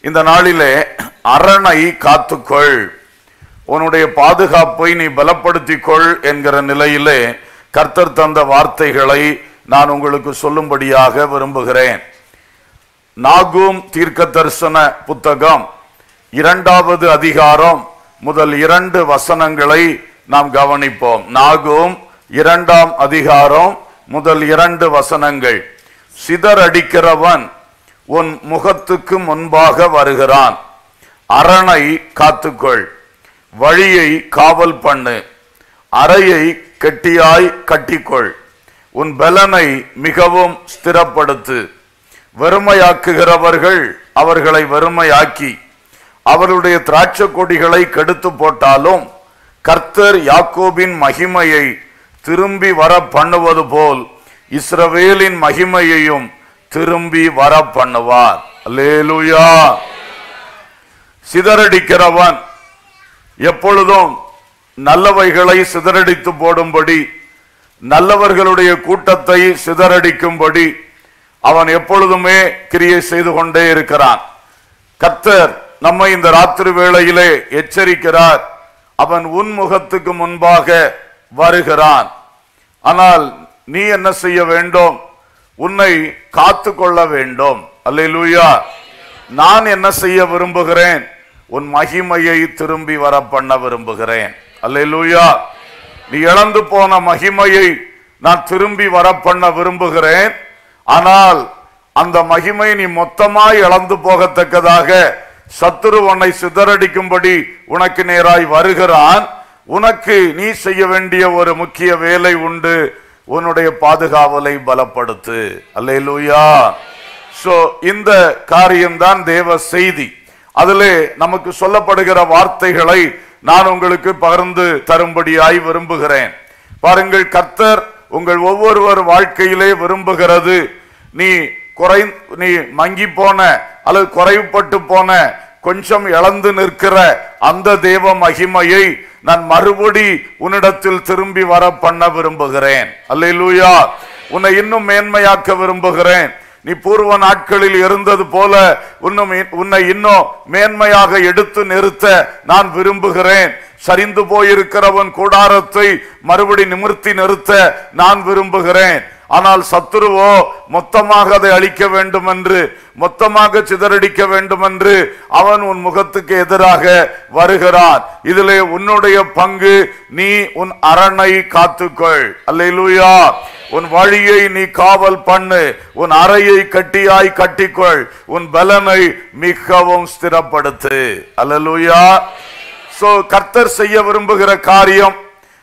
இந்த நாளிலே அரணை காத்துக்கொள் உன்னுடைய பாதுகாப்பை நீ பலப்படுத்திக் கொள் என்கிற நிலையிலே கர்த்தர் தந்த வார்த்தைகளை நான் உங்களுக்கு சொல்லும்படியாக விரும்புகிறேன் நாகூம் தீர்க்க தரிசன புத்தகம் இரண்டாவது அதிகாரம் முதல் இரண்டு வசனங்களை நாம் கவனிப்போம் நாகூம் இரண்டாம் அதிகாரம் முதல் இரண்டு வசனங்கள் சிதறடிக்கிறவன் உன் முகத்துக்கு முன்பாக வருகிறான் அரணை காத்துக்கொள் வழியை காவல் பண்ணு அறையை கெட்டியாய் கட்டிக்கொள் உன் பலனை மிகவும் ஸ்திரப்படுத்து வெறுமையாக்குகிறவர்கள் அவர்களை வெறுமையாக்கி அவருடைய திராட்சை கொடிகளை கெடுத்து போட்டாலும் கர்த்தர் யாக்கோபின் மகிமையை திரும்பி வர பண்ணுவது போல் இஸ்ரவேலின் மகிமையையும் திரும்பி வர பண்ணுவார் அல்லேலூயா சிதறடிக்கிறவன் எப்பொழுதும் நல்லவைகளை சிதறடித்து போடும்படி நல்லவர்களுடைய கூட்டத்தை சிதறடிக்கும்படி அவன் எப்பொழுதுமே கிரியை செய்து கொண்டே இருக்கிறான் கர்த்தர் நம்மை இந்த ராத்திரி வேளையிலே எச்சரிக்கிறார் அவன் உன் முகத்துக்கு முன்பாக வருகிறான் ஆனால் நீ என்ன செய்ய வேண்டும் உன்னை காத்து கொள்ள வேண்டும் அல்லேலூயா நான் என்ன செய்ய விரும்புகிறேன் உன் மகிமையை திரும்பி வர பண்ண விரும்புகிறேன் அல்லேலூயா நீ இழந்து போன மகிமையை நான் திரும்பி வர பண்ண விரும்புகிறேன் ஆனால் அந்த மகிமை நீ மொத்தமாய் இழந்து போகத்தக்கதாக சத்துரு உன்னை சிதறடிக்கும்படி உனக்கு நேராய் வருகிறான் உனக்கு நீ செய்ய வேண்டிய ஒரு முக்கிய வேலை உண்டு உன்னுடைய பாதுகாவலை பலப்படுத்து அல்லேலூயா சோ இந்த காரியம்தான் தேவ செய்தி அதிலே நமக்கு சொல்லப்படுகிற வார்த்தைகளை நான் உங்களுக்கு பகிர்ந்து தரும்படியாய் விரும்புகிறேன் பாருங்கள் கர்த்தர் உங்கள் ஒவ்வொருவர் வாழ்க்கையிலே விரும்புகிறது நீ குறை நீ மங்கி போன அல்லது குறைவுபட்டு போன கொஞ்சம் இழந்து நிற்கிற அந்த தேவ மகிமையை நான் மறுபடி உன்னிடத்தில் திரும்பி வர பண்ண விரும்புகிறேன் அல்லேலூயா உன்னை இன்னும் மேன்மையாக்க விரும்புகிறேன் நீ பூர்வ நாட்களில் இருந்தது போல இன்னும் உன்னை இன்னும் மேன்மையாக எடுத்து நிறுத்த நான் விரும்புகிறேன் சரிந்து போயிருக்கிறவன் கூடாரத்தை மறுபடி நிமிர்த்தி நிறுத்த நான் விரும்புகிறேன் ஆனால் சத்துருவோ மொத்தமாக அதை அழிக்க வேண்டும் என்று மொத்தமாக சிதறடிக்க வேண்டும் என்று அவன் உன் முகத்துக்கு எதிராக வருகிறான் இதிலே உன்னுடைய பங்கு நீ உன் அரணை காத்துக்கொள் அல்லேலூயா உன் வழியை நீ காவல் பண்ணு உன் அறையை கட்டியாய் கட்டிக்கொள் உன் பலனை மிகவும் ஸ்திரப்படுத்து அல்லேலூயா சோ கர்த்தர் செய்ய விரும்புகிற காரியம்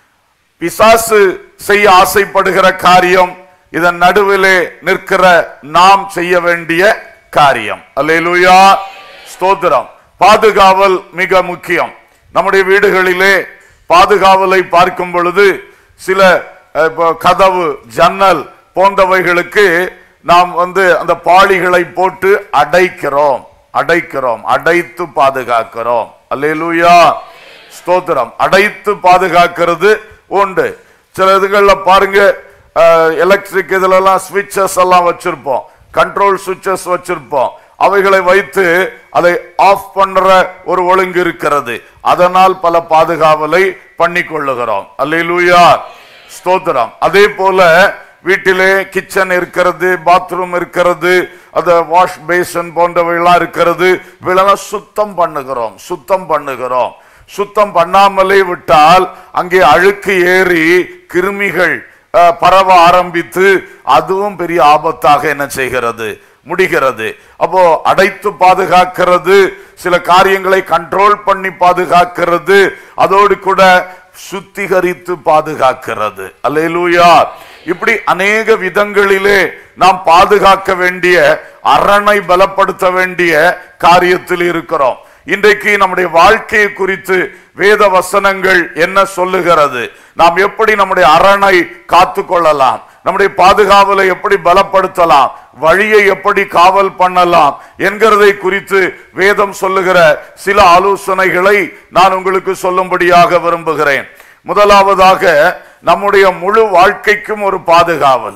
பிசாசு செய்ய ஆசைப்படுகிற காரியம் இதன் நடுவிலே நிற்கிற நாம் செய்ய வேண்டிய காரியம் அல்லேலூயா ஸ்தோத்திரம் பாதுகாவல் மிக முக்கியம் நம்முடைய வீடுகளிலே பாதுகாவலை பார்க்கும் பொழுது சில அஹ், இப்போ கதவு ஜன்னல் போன்றவைகளுக்கு நாம் வந்து அந்த பாளிகளை போட்டு அடைக்கிறோம் அடைக்கிறோம் அடைத்து பாதுகாக்கிறோம் அல்லேலூயா ஸ்தோத்திரம் அடைத்து பாதுகாக்கிறது உண்டு சில இதுகள்ல பாருங்க எலக்ட்ரிக் இதுல எல்லாம் ஸ்விட்சஸ் எல்லாம் வச்சிருப்போம் கண்ட்ரோல் சுவிட்சஸ் வச்சிருப்போம் அவைகளை வைத்து அதை ஆஃப் பண்ற ஒரு ஒழுங்கு இருக்கிறது அதனால் பல பாதுகாவலை பண்ணி கொள்ளுகிறோம் அல்லேலூயா ஸ்தோத்திரம் அதே போல வீட்டிலே கிச்சன் இருக்கிறது பாத்ரூம் இருக்கிறது அந்த வாஷ் பேசன் போன்றவையெல்லாம் இருக்கிறது இவையெல்லாம் சுத்தம் பண்ணுகிறோம் சுத்தம் பண்ணுகிறோம் சுத்தம் பண்ணாமலே விட்டால் அங்கே அழுக்கு ஏறி கிருமிகள் அஹ், பரவ ஆரம்பித்து அதுவும் பெரிய ஆபத்தாக என்ன செய்கிறது முடிகிறது அப்போ அடைத்து பாதுகாக்கிறது சில காரியங்களை கண்ட்ரோல் பண்ணி பாதுகாக்கிறது அதோடு கூட சுத்திகரித்து பாதுகாக்கிறது அல்லேலூயா இப்படி அநேக விதங்களிலே நாம் பாதுகாக்க வேண்டிய அரணை பலப்படுத்த வேண்டிய காரியத்தில் இருக்கிறோம் இன்றைக்கு நம்முடைய வாழ்க்கையை குறித்து வேத வசனங்கள் என்ன சொல்லுகிறது நாம் எப்படி நம்முடைய அரணை காத்து கொள்ளலாம் நம்முடைய பாதுகாவலை எப்படி பலப்படுத்தலாம் வழியை எப்படி காவல் பண்ணலாம் என்கிறதை குறித்து வேதம் சொல்லுகிற சில ஆலோசனைகளை நான் உங்களுக்கு சொல்லும்படியாக விரும்புகிறேன் முதலாவதாக நம்முடைய முழு வாழ்க்கைக்கும் ஒரு பாதுகாவல்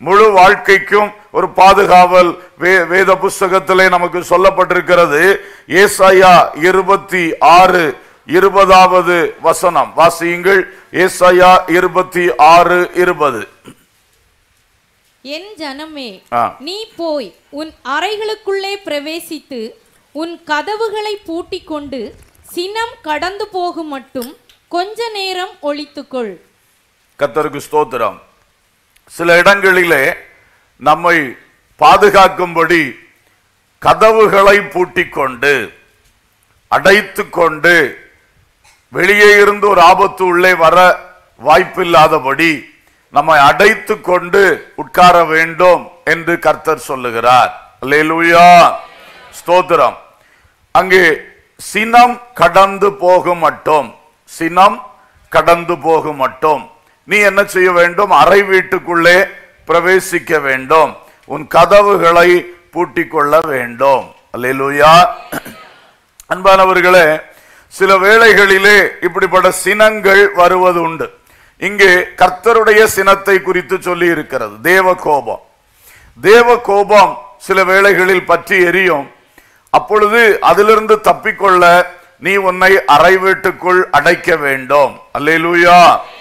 முழு வாழ்க்கைக்கும் ஒரு பாதுகாவல் வே- வேத புஸ்தகத்திலே நமக்கு சொல்லப்பட்டிருக்கிறது ஏசாயா இருபத்தி ஆறு இருபதாவது வசனம் வாசியுங்கள் ஏசாயா இருபத்தி ஆறு இருபது என் ஜனமே ஆ. நீ போய் உன் அறைகளுக்குள்ளே பிரவேசித்து உன் கதவுகளை பூட்டிக் கொண்டு சினம் கடந்து போகும் மட்டும் கொஞ்ச நேரம் ஒளித்துக்கொள் கத்தருக்கு ஸ்தோத்திரம் சில இடங்களிலே நம்மை பாதுகாக்கும்படி கதவுகளை பூட்டிக் கொண்டு அடைத்து கொண்டு வெளியே இருந்து ஒரு ஆபத்து உள்ளே வர வாய்ப்பில்லாதபடி நம்மை அடைத்து கொண்டு உட்கார வேண்டும் என்று கர்த்தர் சொல்லுகிறார் அல்லேலூயா ஸ்தோத்திரம் அங்கே சினம் கடந்து போகும் மட்டும் சினம் கடந்து போகும் மட்டும் நீ என்ன செய்ய வேண்டும் அறை வீட்டுக்குள்ளே பிரவேசிக்க வேண்டும் உன் கதவுகளை பூட்டிக் கொள்ள வேண்டும் அல்லேலூயா அன்பானவர்களே சில வேளைகளிலே இப்படிப்பட்ட சினங்கள் வருவது உண்டு இங்கே கர்த்தருடைய சினத்தை குறித்து சொல்லி இருக்கிறது தேவ கோபம் தேவ கோபம் சில வேளைகளில் பற்றி எரியும் அப்பொழுது அதிலிருந்து தப்பிக்கொள்ள நீ உன்னை அறை வீட்டுக்குள் அடைக்க வேண்டும் அல்லேலூயா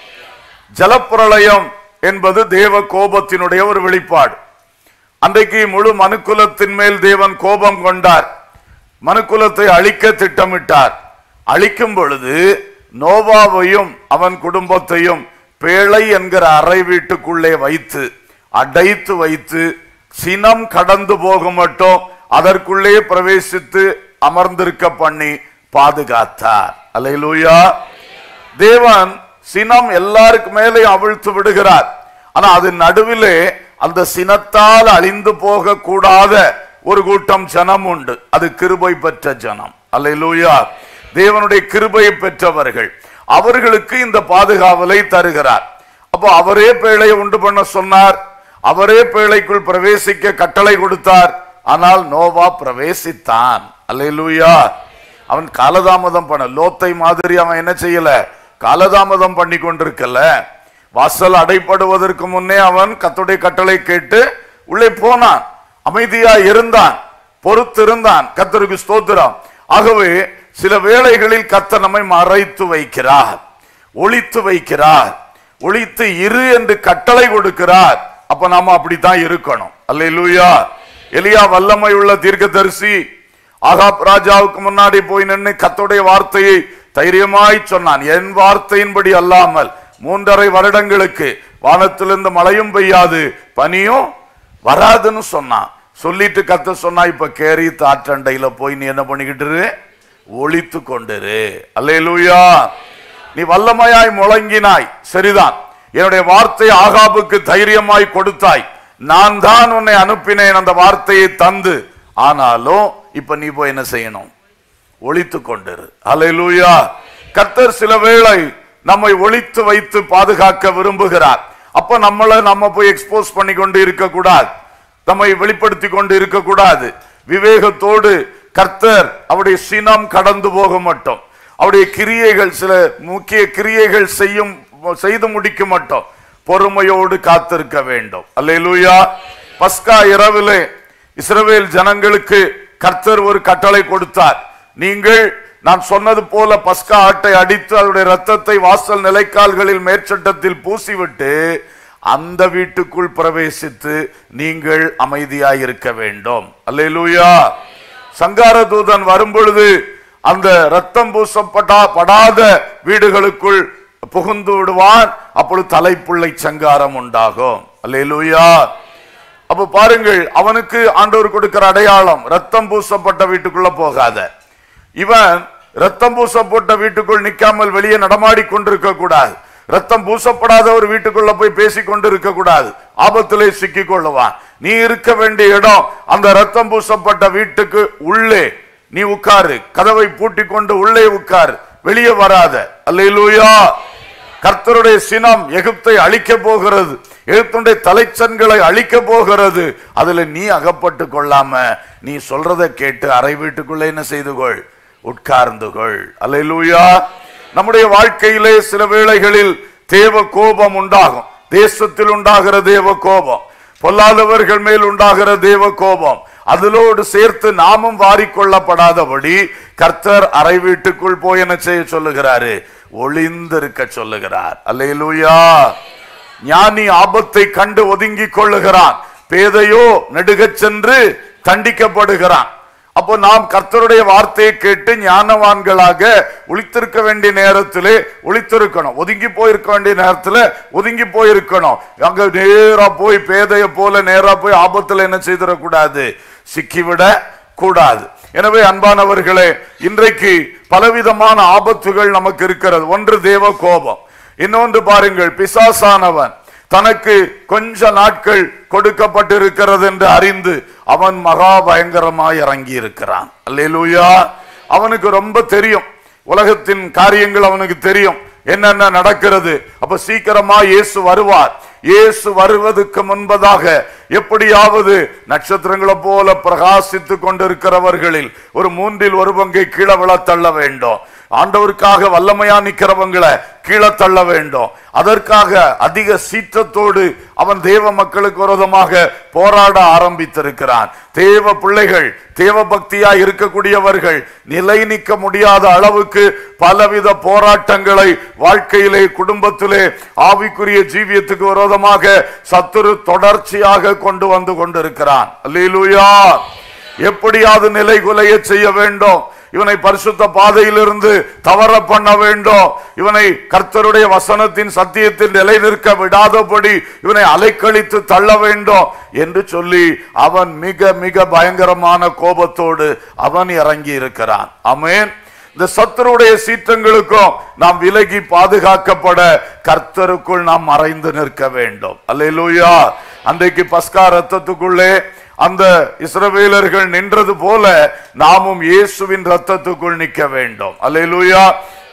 ஜலப்பிரளயம் என்பது தேவ கோபத்தினுடைய ஒரு வெளிப்பாடு அன்றைக்கு முழு மனுக்குலத்தின் மேல் தேவன் கோபம் கொண்டார் மனுக்குலத்தை அழிக்க திட்டமிட்டார் அழிக்கும் பொழுது நோவாவையும் அவன் குடும்பத்தையும் பேழை என்கிற அறை வீட்டுக்குள்ளே வைத்து அடைத்து வைத்து சினம் கடந்து போக மட்டும் அதற்குள்ளே பிரவேசித்து அமர்ந்திருக்க பண்ணி பாதுகாத்தார் அல்லேலூயா தேவன் சினம் எல்லாருக்கு மேலே அவிழ்த்து விடுகிறார் ஆனா அது நடுவிலே அந்த சினத்தால் அழிந்து போக கூடாத ஒரு கூட்டம் ஜனம் உண்டு அது கிருபை பெற்ற ஜனம் அல்லேலூயா தேவனுடைய கிருபையை பெற்றவர்கள் அவர்களுக்கு இந்த பாதுகாவலை தருகிறார் அப்போ அவரே பேழையை உண்டு பண்ண சொன்னார் அவரே பேழைக்குள் பிரவேசிக்க கட்டளை கொடுத்தார் ஆனால் நோவா பிரவேசித்தான் அல்லேலூயா அவன் காலதாமதம் பண்ண லோத்தை மாதிரி அவன் என்ன செய்யல காலதாமதம் பண்ணி கொண்டிருக்கல வாசல் அடைப்படுவதற்கு முன்னே அவன் கத்துடைய கட்டளை கேட்டு உள்ளே போனான் அமைதியா இருந்தான் பொறுத்திருந்தான் கத்தருக்கு ஸ்தோத்திரம் ஆகவே சில வேளைகளில் கத்தர் நம்மை மறைத்து வைக்கிறார் ஒளித்து வைக்கிறார் ஒளித்து இரு என்று கட்டளை கொடுக்கிறார் அப்ப நாம அப்படித்தான் இருக்கணும் அல்லேலூயா எலியா வல்லமை உள்ள தீர்க்கதரிசி ஆகாப் ராஜாவுக்கு முன்னாடி போய் நின்று கத்தோடைய வார்த்தையை தைரியமாய் சொன்னான் என் வார்த்தையின்படி அல்லாமல் மூன்றரை வருடங்களுக்கு வானத்திலிருந்து மழையும் பெய்யாது பனியும் வராதுன்னு சொன்னான் சொல்லிட்டு கத்த சொன்னா இப்ப கேரி தாற்றண்டையில போய் நீ என்ன பண்ணிக்கிட்டு இரு? ஒளித்து கொண்டிரு அல்லேலூயா நீ வல்லமையாய் முழங்கினாய் சரிதான் என்னுடைய வார்த்தை ஆகாபுக்கு தைரியமாய் கொடுத்தாய் நான் தான் உன்னை அனுப்பினேன் அந்த வார்த்தையை தந்து ஆனாலும் இப்ப நீ போய் என்ன செய்யணும் ஒளித்து கொண்டிரு அல்லேலூயா கர்த்தர் சில வேளை நம்மை ஒளித்து வைத்து பாதுகாக்க விரும்புகிறார் அப்ப நம்மள நம்ம போய் எக்ஸ்போஸ் பண்ணி கொண்டு இருக்க கூடாது நம்மை வெளிப்படுத்தி கொண்டு இருக்க கூடாது விவேகத்தோடு கர்த்தர் அவருடைய சினம் கடந்து போக மாட்டோம் அவருடைய கிரியைகள் சில முக்கிய கிரியைகள் செய்யும் செய்து முடிக்க மாட்டோம் பொறுமையோடு காத்திருக்க வேண்டும் அல்லேலூயா பஸ்கா இரவிலே இஸ்ரவேல் ஜனங்களுக்கு கர்த்தர் ஒரு கட்டளை கொடுத்தார் நீங்கள் நான் சொன்னது போல பஸ்கா ஆட்டை அடித்து அதனுடைய ரத்தத்தை வாசல் நிலைக்கால்களில் மேற்சட்டத்தில் பூசிவிட்டு அந்த வீட்டுக்குள் பிரவேசித்து நீங்கள் அமைதியாய் இருக்க வேண்டும் அல்லேலூயா சங்கார தூதன் வரும்பொழுது அந்த ரத்தம் பூசப்பட்டா படாத வீடுகளுக்குள் புகுந்து விடுவான் அப்பொழுது தலைப்புள்ளை சங்காரம் உண்டாகும் அல்லேலூயா அப்ப பாருங்கள் அவனுக்கு ஆண்டவர் கொடுக்கிற அடையாளம் ரத்தம் பூசப்பட்ட வீட்டுக்குள்ள போகாத இவன் ரத்தம் பூசப்பட்ட வீட்டுக்குள் நிக்காமல் வெளியே நடமாடி கொண்டிருக்க கூடாது ரத்தம் பூசப்படாத ஒரு வீட்டுக்குள்ள போய் பேசிக் கொண்டு இருக்க கூடாது ஆபத்திலே சிக்கிக் கொள்ளுவான் நீ இருக்க வேண்டிய இடம் அந்த ரத்தம் பூசப்பட்ட வீட்டுக்கு உள்ளே நீ உட்காரு கதவை பூட்டி கொண்டு உள்ளே உட்காரு வெளியே வராத அல்லேலூயா கர்த்தருடைய சினம் எகிப்தை அழிக்க போகிறது எகிப்துடைய தலைச்சன்களை அழிக்க போகிறது அதுல நீ அகப்பட்டு கொள்ளாம நீ சொல்றதை கேட்டு அறை வீட்டுக்குள்ள என்ன செய்து கொள் உட்கார்ந்து கொள் அல்லேலூயா நம்முடைய வாழ்க்கையிலே சில வேளைகளில் தேவ கோபம் உண்டாகும் தேசத்தில் உண்டாகிற தேவ கோபம் பொல்லாதவர்கள் மேல் உண்டாகிற தேவ கோபம் அதிலோடு சேர்த்து நாமும் வாரிக்கொள்ளப்படாதபடி கர்த்தர் அறை வீட்டுக்குள் போய் என்ன செய்ய சொல்லுகிறாரு ஒளிந்திருக்க சொல்லுகிறார் அல்லேலூயா ஞானி ஆபத்தை கண்டு ஒதுங்கிக் கொள்ளுகிறான் பேதையோ நெடுகச் சென்று தண்டிக்கப்படுகிறான் அப்போ நாம் கர்த்தருடைய வார்த்தையை கேட்டு ஞானவான்களாக ஒளித்திருக்க வேண்டிய நேரத்திலே ஒளித்திருக்கணும் ஒதுங்கி போயிருக்க வேண்டிய நேரத்துல ஒதுங்கி போயிருக்கணும் அங்க நேரா போய் பேதைய போல நேரா போய் ஆபத்துல என்ன செய்திடக்கூடாது சிக்கிவிட கூடாது எனவே அன்பானவர்களே இன்றைக்கு பலவிதமான ஆபத்துகள் நமக்கு இருக்கிறது ஒன்று தேவ கோபம் இன்னொன்று பாருங்கள் பிசாசானவன் தனக்கு கொஞ்ச நாட்கள் கொடுக்கப்பட்டிருக்கிறது என்று அறிந்து அவன் மகா பயங்கரமாய் இறங்கி இருக்கிறான் அல்லேலூயா அவனுக்கு ரொம்ப தெரியும் உலகத்தின் காரியங்கள் அவனுக்கு தெரியும் என்னென்ன நடக்கிறது அப்ப சீக்கிரமா இயேசு வருவார் இயேசு வருவதற்கு முன்பதாக எப்படியாவது நட்சத்திரங்களை போல பிரகாசித்து கொண்டிருக்கிறவர்களில் ஒரு மூன்றில் ஒரு பங்கை கீழே விழத் தள்ள வேண்டும் ஆண்டவருக்காக வல்லமையா நிக்கிறவங்களை கீழே தள்ள வேண்டும் அதற்காக அதிக சீற்றத்தோடு அவன் தேவ மக்களுக்கு விரோதமாக போராட ஆரம்பித்திருக்கிறான் தேவ பிள்ளைகள் தேவ பக்தியா இருக்கக்கூடியவர்கள் நிலை நிற்க முடியாத அளவுக்கு பலவித போராட்டங்களை வாழ்க்கையிலே குடும்பத்திலே ஆவிக்குரிய ஜீவியத்துக்கு விரோதமாக சத்துரு தொடர்ச்சியாக கொண்டு வந்து கொண்டிருக்கிறான் அல்லேலூயா எப்படியாவது நிலை குலைய செய்ய வேண்டும் இவனை பரிசுத்த பாதையிலிருந்து தவற பண்ண வேண்டும் இவனை கர்த்தருடைய வசனத்தின் சத்தியத்தில் நிலை நிற்க விடாதபடி இவனை அலைக்கழித்து தள்ள வேண்டும் என்று சொல்லி அவன் மிக மிக பயங்கரமான கோபத்தோடு அவன் இறங்கி இருக்கிறான் அமேன் இந்த சத்துருடைய சீற்றங்களுக்கும் நாம் விலகி பாதுகாக்கப்பட கர்த்தருக்குள் நாம் மறைந்து நிற்க வேண்டும் அல்லேலூயா அன்றைக்கு பஸ்கா ரத்தத்துக்குள்ளே அந்த இஸ்ரவேலர்கள் நின்றது போல நாமும் இயேசுவின் ரத்தத்துக்குள் நிற்க வேண்டும் அல்லேலூயா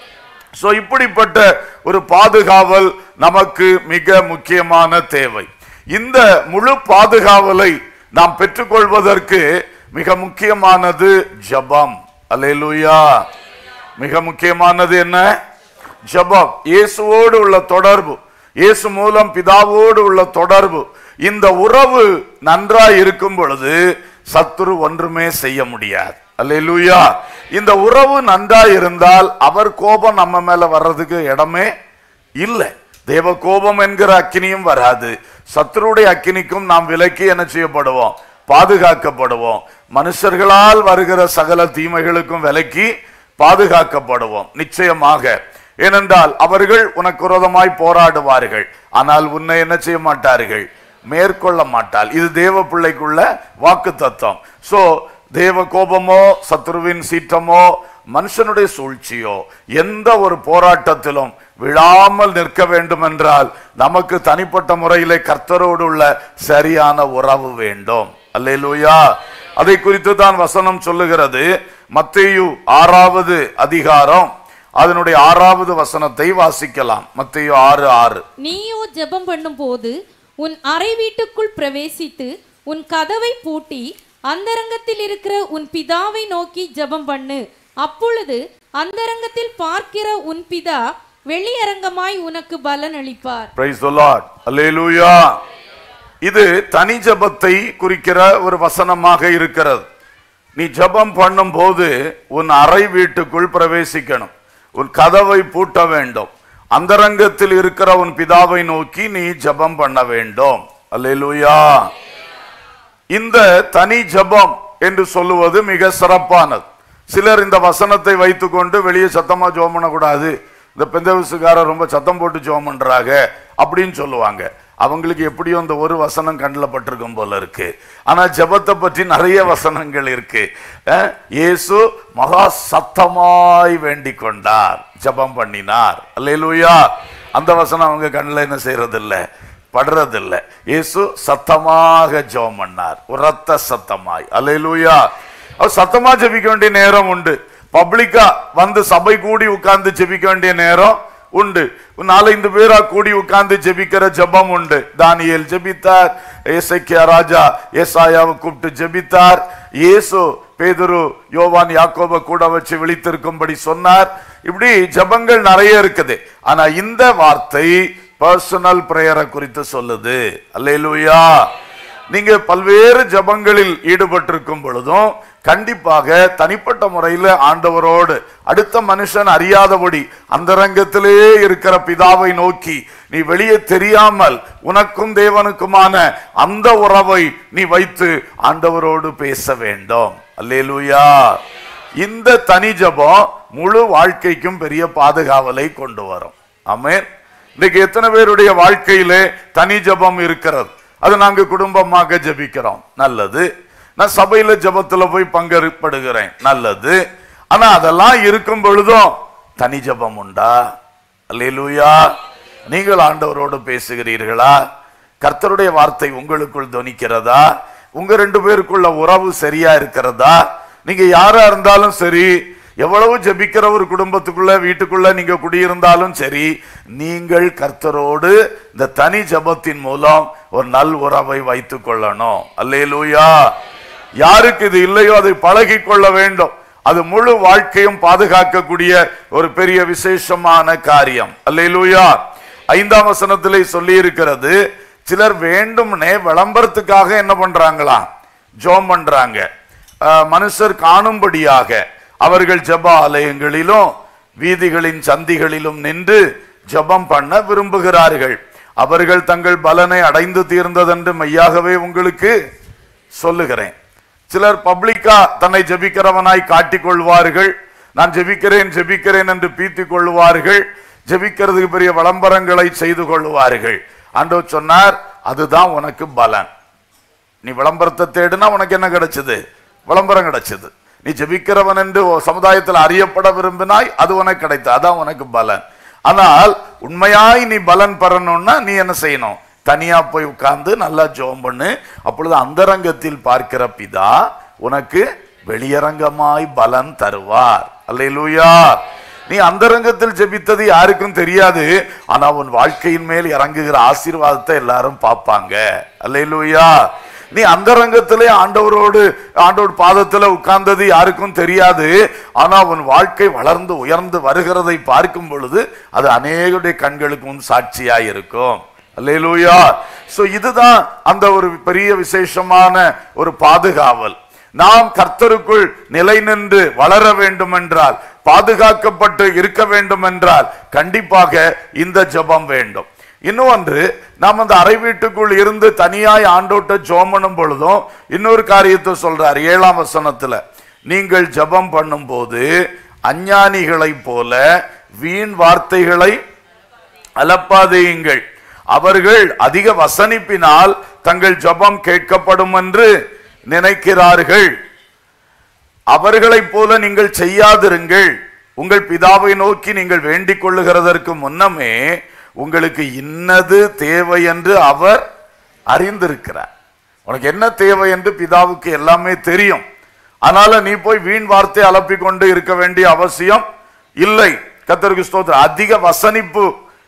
சோ இப்படிப்பட்ட ஒரு பாதுகாவல் நமக்கு மிக முக்கியமான தேவை இந்த முழு பாதுகாவலை நாம் பெற்றுக்கொள்வதற்கு மிக முக்கியமானது ஜபம் அல்லேலூயா மிக முக்கியமானது என்ன ஜபம் இயேசுவோடு உள்ள தொடர்பு இயேசு மூலம் பிதாவோடு உள்ள தொடர்பு இந்த உறவு நன்றாய் இருக்கும் பொழுது சத்துரு ஒன்றுமே செய்ய முடியாது அல்லேலூயா இந்த உறவு நன்றாய் இருந்தால் அவர் கோபம் நம்ம மேல வர்றதுக்கு இடமே இல்லை தேவ கோபம் என்கிற அக்கினியும் வராது சத்துருடைய அக்கினிக்கும் நாம் விலக்கி என்ன செய்யப்படுவோம் பாதுகாக்கப்படுவோம் மனுஷர்களால் வருகிற சகல தீமைகளுக்கும் விலக்கி பாதுகாக்கப்படுவோம் நிச்சயமாக ஏனென்றால் அவர்கள் உனக்கு விரோதமாய் போராடுவார்கள் ஆனால் உன்னை என்ன செய்ய மாட்டார்கள் மேற்கொள்ள மாட்டாள் இது தேவ பிள்ளைக்குள்ள வாக்கு தத்துவம் சோ தேவ கோபமோ சத்ருவின் சீற்றமோ மனுஷனுடைய சூழ்ச்சியோ எந்த ஒரு போராட்டத்திலும் விழாமல் நிற்க வேண்டும் என்றால் நமக்கு தனிப்பட்ட முறையிலே கர்த்தரோடு உள்ள சரியான உறவு வேண்டும் அல்லேலூயா அதை குறித்து தான் வசனம் சொல்லுகிறது மத்தேயு ஆறாவது அதிகாரம் அதனுடைய ஆறாவது வசனத்தை வாசிக்கலாம் மத்தேயு ஆறு ஆறு நீயோ ஜெபம் பண்ணும்போது உன் அறை வீட்டுக்குள் பிரவேசித்து உன் கதவை பூட்டி அந்தரங்கத்தில் இருக்கிற உன் பிதாவை நோக்கி ஜெபம் பண்ணு அப்பொழுது அந்தரங்கத்தில் பார்க்கிற உன் பிதா வெளியரங்கமாய் உனக்கு பலன் அளிப்பார் பிரைஸ் the Lord அல்லேலூயா இது தனி ஜெபத்தை குறிக்கிற ஒரு வசனமாக இருக்கிறது நீ ஜெபம் பண்ணும்போது உன் அறை வீட்டுக்குள் பிரவேசிக்கணும் உன் கதவை பூட்ட வேண்டும் அந்தரங்கத்தில் இருக்கிற உன் பிதாவை நோக்கி நீ ஜெபம் பண்ண வேண்டும் அல்லேலூயா இந்த தனி ஜெபம் என்று சொல்லுவது மிக சிறப்பானது சிலர் இந்த வசனத்தை வைத்துக்கொண்டு வெளியே சத்தமா ஜெபம் பண்ணக்கூடாது இந்த பெந்தவிசுக்காரர் ரொம்ப சத்தம் போட்டு ஜெபம் பண்றாங்க அப்படின்னு சொல்லுவாங்க அவங்களுக்கு எப்படியும் இந்த ஒரு வசனம் கண்ணில் பட்டிருக்கும் போல இருக்கு ஆனா ஜெபத்தை பற்றி நிறைய வசனங்கள் இருக்கு அஹ், இயேசு மகா சத்தமாய் வேண்டிக் கொண்டார் ஜெபம் பண்ணினார் அல்லேலூயா அந்த வசனம் அவங்க கண்ணில் என்ன செய்யறதில்ல படுறதில்ல இயேசு சத்தமாக ஜெபம் பண்ணார் உரத்த சத்தமாய் அல்லேலூயா அவர் சத்தமா ஜெபிக்க வேண்டிய நேரம் உண்டு பப்ளிக்கா வந்து சபை கூடி உட்கார்ந்து ஜெபிக்க வேண்டிய நேரம் உண்டு நாலஞ்சு பேரா கூடி உட்கார்ந்து ஜெபிக்கிற ஜெபம் உண்டு தானியேல் ஜெபித்தார் ஏசைக்கியா ராஜா ஏசாயாவை கூப்பிட்டு ஜெபித்தார் இயேசு பேதுரு யோவான் யாக்கோப கூட வச்சு விழித்திருக்கும்படி சொன்னார் இப்படி ஜெபங்கள் நிறைய இருக்குது ஆனா இந்த வார்த்தை பர்சனல் பிரேயரை குறித்து சொல்லுது அல்லேலூயா நீங்க பல்வேறு ஜபங்களில் ஈடுபட்டிருக்கும் பொழுதும் கண்டிப்பாக தனிப்பட்ட முறையில் ஆண்டவரோடு அடுத்த மனுஷன் அறியாதபடி அந்தரங்கத்திலே இருக்கிற பிதாவை நோக்கி நீ வெளியே தெரியாமல் உனக்கும் தேவனுக்குமான அந்த உறவை நீ வைத்து ஆண்டவரோடு பேச வேண்டும் அல்லேலூயா இந்த தனி ஜபம் முழு வாழ்க்கைக்கும் பெரிய பாதுகாவலை கொண்டு வரும் ஆமென் இன்னைக்கு எத்தனை பேருடைய வாழ்க்கையிலே தனி ஜபம் இருக்கிறது அது நாங்க குடும்பமாக ஜெபிக்கிறோம் நல்லது நான் சபையில ஜபத்துல போய் பங்கேற்படுகிறேன் நல்லது ஆனா அதெல்லாம் இருக்கும் பொழுதும் தனி ஜபம் உண்டா அல்லேலூயா நீங்கள் ஆண்டவரோடு பேசுகிறீர்களா கர்த்தருடைய வார்த்தை உங்களுக்குள் துணிக்கிறதா உங்க ரெண்டு பேருக்குள்ள உறவு சரியா இருக்கிறதா நீங்க யாரா இருந்தாலும் சரி எவ்வளவு ஜெபிக்கிற ஒரு குடும்பத்துக்குள்ள வீட்டுக்குள்ள நீங்க குடியிருந்தாலும் சரி நீங்கள் கர்த்தரோடு இந்த தனி ஜபத்தின் மூலம் ஒரு நல் உறவை வைத்துக் கொள்ளணும் அல்லேலூயா யாருக்கு இது இல்லையோ அதை பழகி கொள்ள வேண்டும் அது முழு வாழ்க்கையும் பாதுகாக்கக்கூடிய ஒரு பெரிய விசேஷமான காரியம் அல்லேலூயா ஐந்தாம் வசனத்திலே சொல்லி இருக்கிறது சிலர் வேண்டும்னே விளம்பரத்துக்காக என்ன பண்றாங்களா ஜோம் பண்றாங்க அஹ், மனுஷர் காணும்படியாக அவர்கள் ஜெப ஆலயங்களிலும் வீதிகளின் சந்திகளிலும் நின்று ஜெபம் பண்ண விரும்புகிறார்கள் அவர்கள் தங்கள் பலனை அடைந்து தீர்ந்ததென்று மெய்யாகவே உங்களுக்கு சொல்லுகிறேன் சிலர் பப்ளிக்கா தன்னை ஜெபிக்கிறவனாய் காட்டிக் கொள்வார்கள் நான் ஜெபிக்கிறேன் ஜெபிக்கிறேன் என்று பீத்திக் கொள்வார்கள் ஜெபிக்கிறதுக்கு பெரிய விளம்பரங்களை செய்து கொள்வார்கள் ஆண்டவர் சொன்னார் அதுதான் உனக்கு பலன் நீ விளம்பரத்தை தேடுனா உனக்கு என்ன கிடைச்சது விளம்பரம் கிடைச்சது நீ ஜெபிக்கிறவன் என்று உன் சமுதாயத்தில் அறியப்பட விரும்பினாய் அது உனக்கு கிடைத்தது அதான் உனக்கு பலன் ஆனால் உண்மையாய் நீ பலன் பெறணும்னா நீ என்ன செய்யணும் தனியா போய் உட்கார்ந்து நல்லா ஜெபம் பண்ணு அப்பொழுது அந்தரங்கத்தில் பார்க்கிற பிதா உனக்கு வெளியரங்கமாய் பலன் தருவார் அல்லேலூயா நீ அந்தரங்கத்தில் ஜெபித்தது யாருக்கும் தெரியாது ஆனா உன் வாழ்க்கையின் மேல் இறங்குகிற ஆசீர்வாதத்தை எல்லாரும் பார்ப்பாங்க அல்லேலூயா நீ அந்தரங்கத்திலே ஆண்டவரோடு ஆண்டவர் பாதத்துல உட்கார்ந்தது யாருக்கும் தெரியாது ஆனா உன் வாழ்க்கை வளர்ந்து உயர்ந்து வருகிறதை பார்க்கும் பொழுது அது அநேகருடைய கண்களுக்கும் சாட்சியாய் இருக்கும் அல்லேலூயா சோ இதுதான் அந்த ஒரு பெரிய விசேஷமான ஒரு பாதுகாவல் நாம் கர்த்தருக்குள் நிலை நின்று வளர வேண்டும் என்றால் பாதுகாக்கப்பட்டு இருக்க வேண்டும் என்றால் கண்டிப்பாக இந்த ஜெபம் வேண்டும் இன்னும் ஒன்று நாம் அந்த அறை வீட்டுக்குள் இருந்து தனியாய் ஆண்டோட்ட ஜோமனும் பொழுதும் இன்னொரு காரியத்தை சொல்றார் ஏழாம் வசனத்துல நீங்கள் ஜெபம் பண்ணும்போது அஞ்ஞானிகளைப் போல வீண் வார்த்தைகளை அலப்பாதேயுங்கள் அவர்கள் அதிக வசனிப்பினால் தங்கள் ஜெபம் கேட்கப்படும் என்று நினைக்கிறார்கள் அவர்களைப் போல நீங்கள் செய்யாதிருங்கள் உங்கள் பிதாவை நோக்கி நீங்கள் வேண்டிக் கொள்ளுகிறதற்கு முன்னமே உங்களுக்கு இன்னது தேவை என்று அவர் அறிந்திருக்கிறார் உனக்கு என்ன தேவை என்று பிதாவுக்கு எல்லாமே தெரியும் அதனால நீ போய் வீண் வார்த்தை அலப்பிக் கொண்டு இருக்க வேண்டிய அவசியம் இல்லை கத்தருக்கு ஸ்தோத்திரம் அதிக வசனிப்பு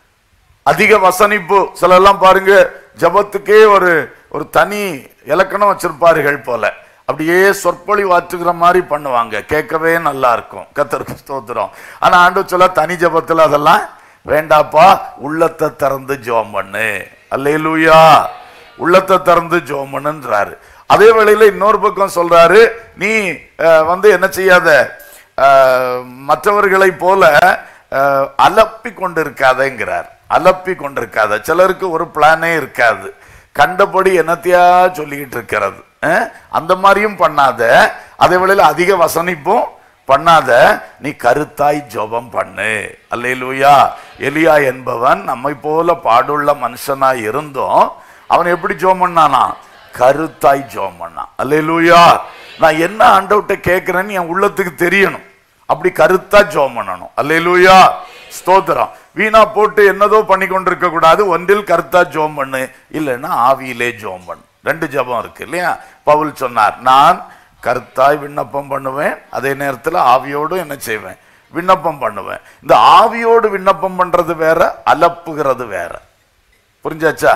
அதிக வசனிப்பு சிலர்லாம் பாருங்க ஜபத்துக்கே ஒரு ஒரு தனி இலக்கணம் வச்சிருப்பார்கள் போல அப்படியே சொற்பொழி வாற்றுகிற மாதிரி பண்ணுவாங்க கேட்கவே நல்லா இருக்கும் கத்தருக்கு ஸ்தோத்திரம் ஆனா ஆண்டு சொல்ல தனி ஜபத்துல அதெல்லாம் வேண்டாப்பா உள்ளத்தை திறந்து ஜோம் பண்ணு அல்லேலூயா உள்ளத்தை திறந்து ஜோம் பண்ணுன்றாரு அதே வேளையில இன்னொரு பக்கம் சொல்றாரு நீ அஹ், வந்து என்ன செய்யாத அஹ், மற்றவர்களைப் போல அஹ், அலப்பி கொண்டிருக்காதேங்கிறார் அலப்பி கொண்டிருக்காத சிலருக்கு ஒரு பிளானே இருக்காது கண்டபடி என்னத்தையா சொல்லிக்கிட்டு இருக்கிறது அஹ், அந்த மாதிரியும் பண்ணாத அதே வேளையில அதிக வசனிப்பும் பண்ணாத நீ கருத்தாய் ஜெபம் பண்ணு அல்லேலூயா எலியா என்பவன் நம்மை போல பாடுள்ள மனுஷனாய் இருந்தும் அவன் எப்படி ஜெபம் பண்ணானா கருத்தாய் ஜெபம் பண்ணான் அல்லேலூயா நான் என்ன ஆண்டவர்கிட்ட கேட்கிறேன்னு என் உள்ளத்துக்கு தெரியணும் அப்படி கருத்தா ஜெபம் பண்ணணும் அல்லேலூயா ஸ்தோத்திரம் வீணா போட்டு என்னதோ பண்ணி கொண்டிருக்க கூடாது ஒன்றில் கருத்தா ஜெபம் பண்ணு இல்லைன்னா ஆவியிலே ஜெபம் பண்ணு ரெண்டு ஜெபம் இருக்கு இல்லையா பவுல் சொன்னார் நான் கருத்தாய் விண்ணப்பம் பண்ணுவேன் அதே நேரத்தில் ஆவியோடு என்ன செய்வேன் விண்ணப்பம் பண்ணுவேன் இந்த ஆவியோடு விண்ணப்பம் பண்றது வேற அலப்புகிறது வேற புரிஞ்சாச்சா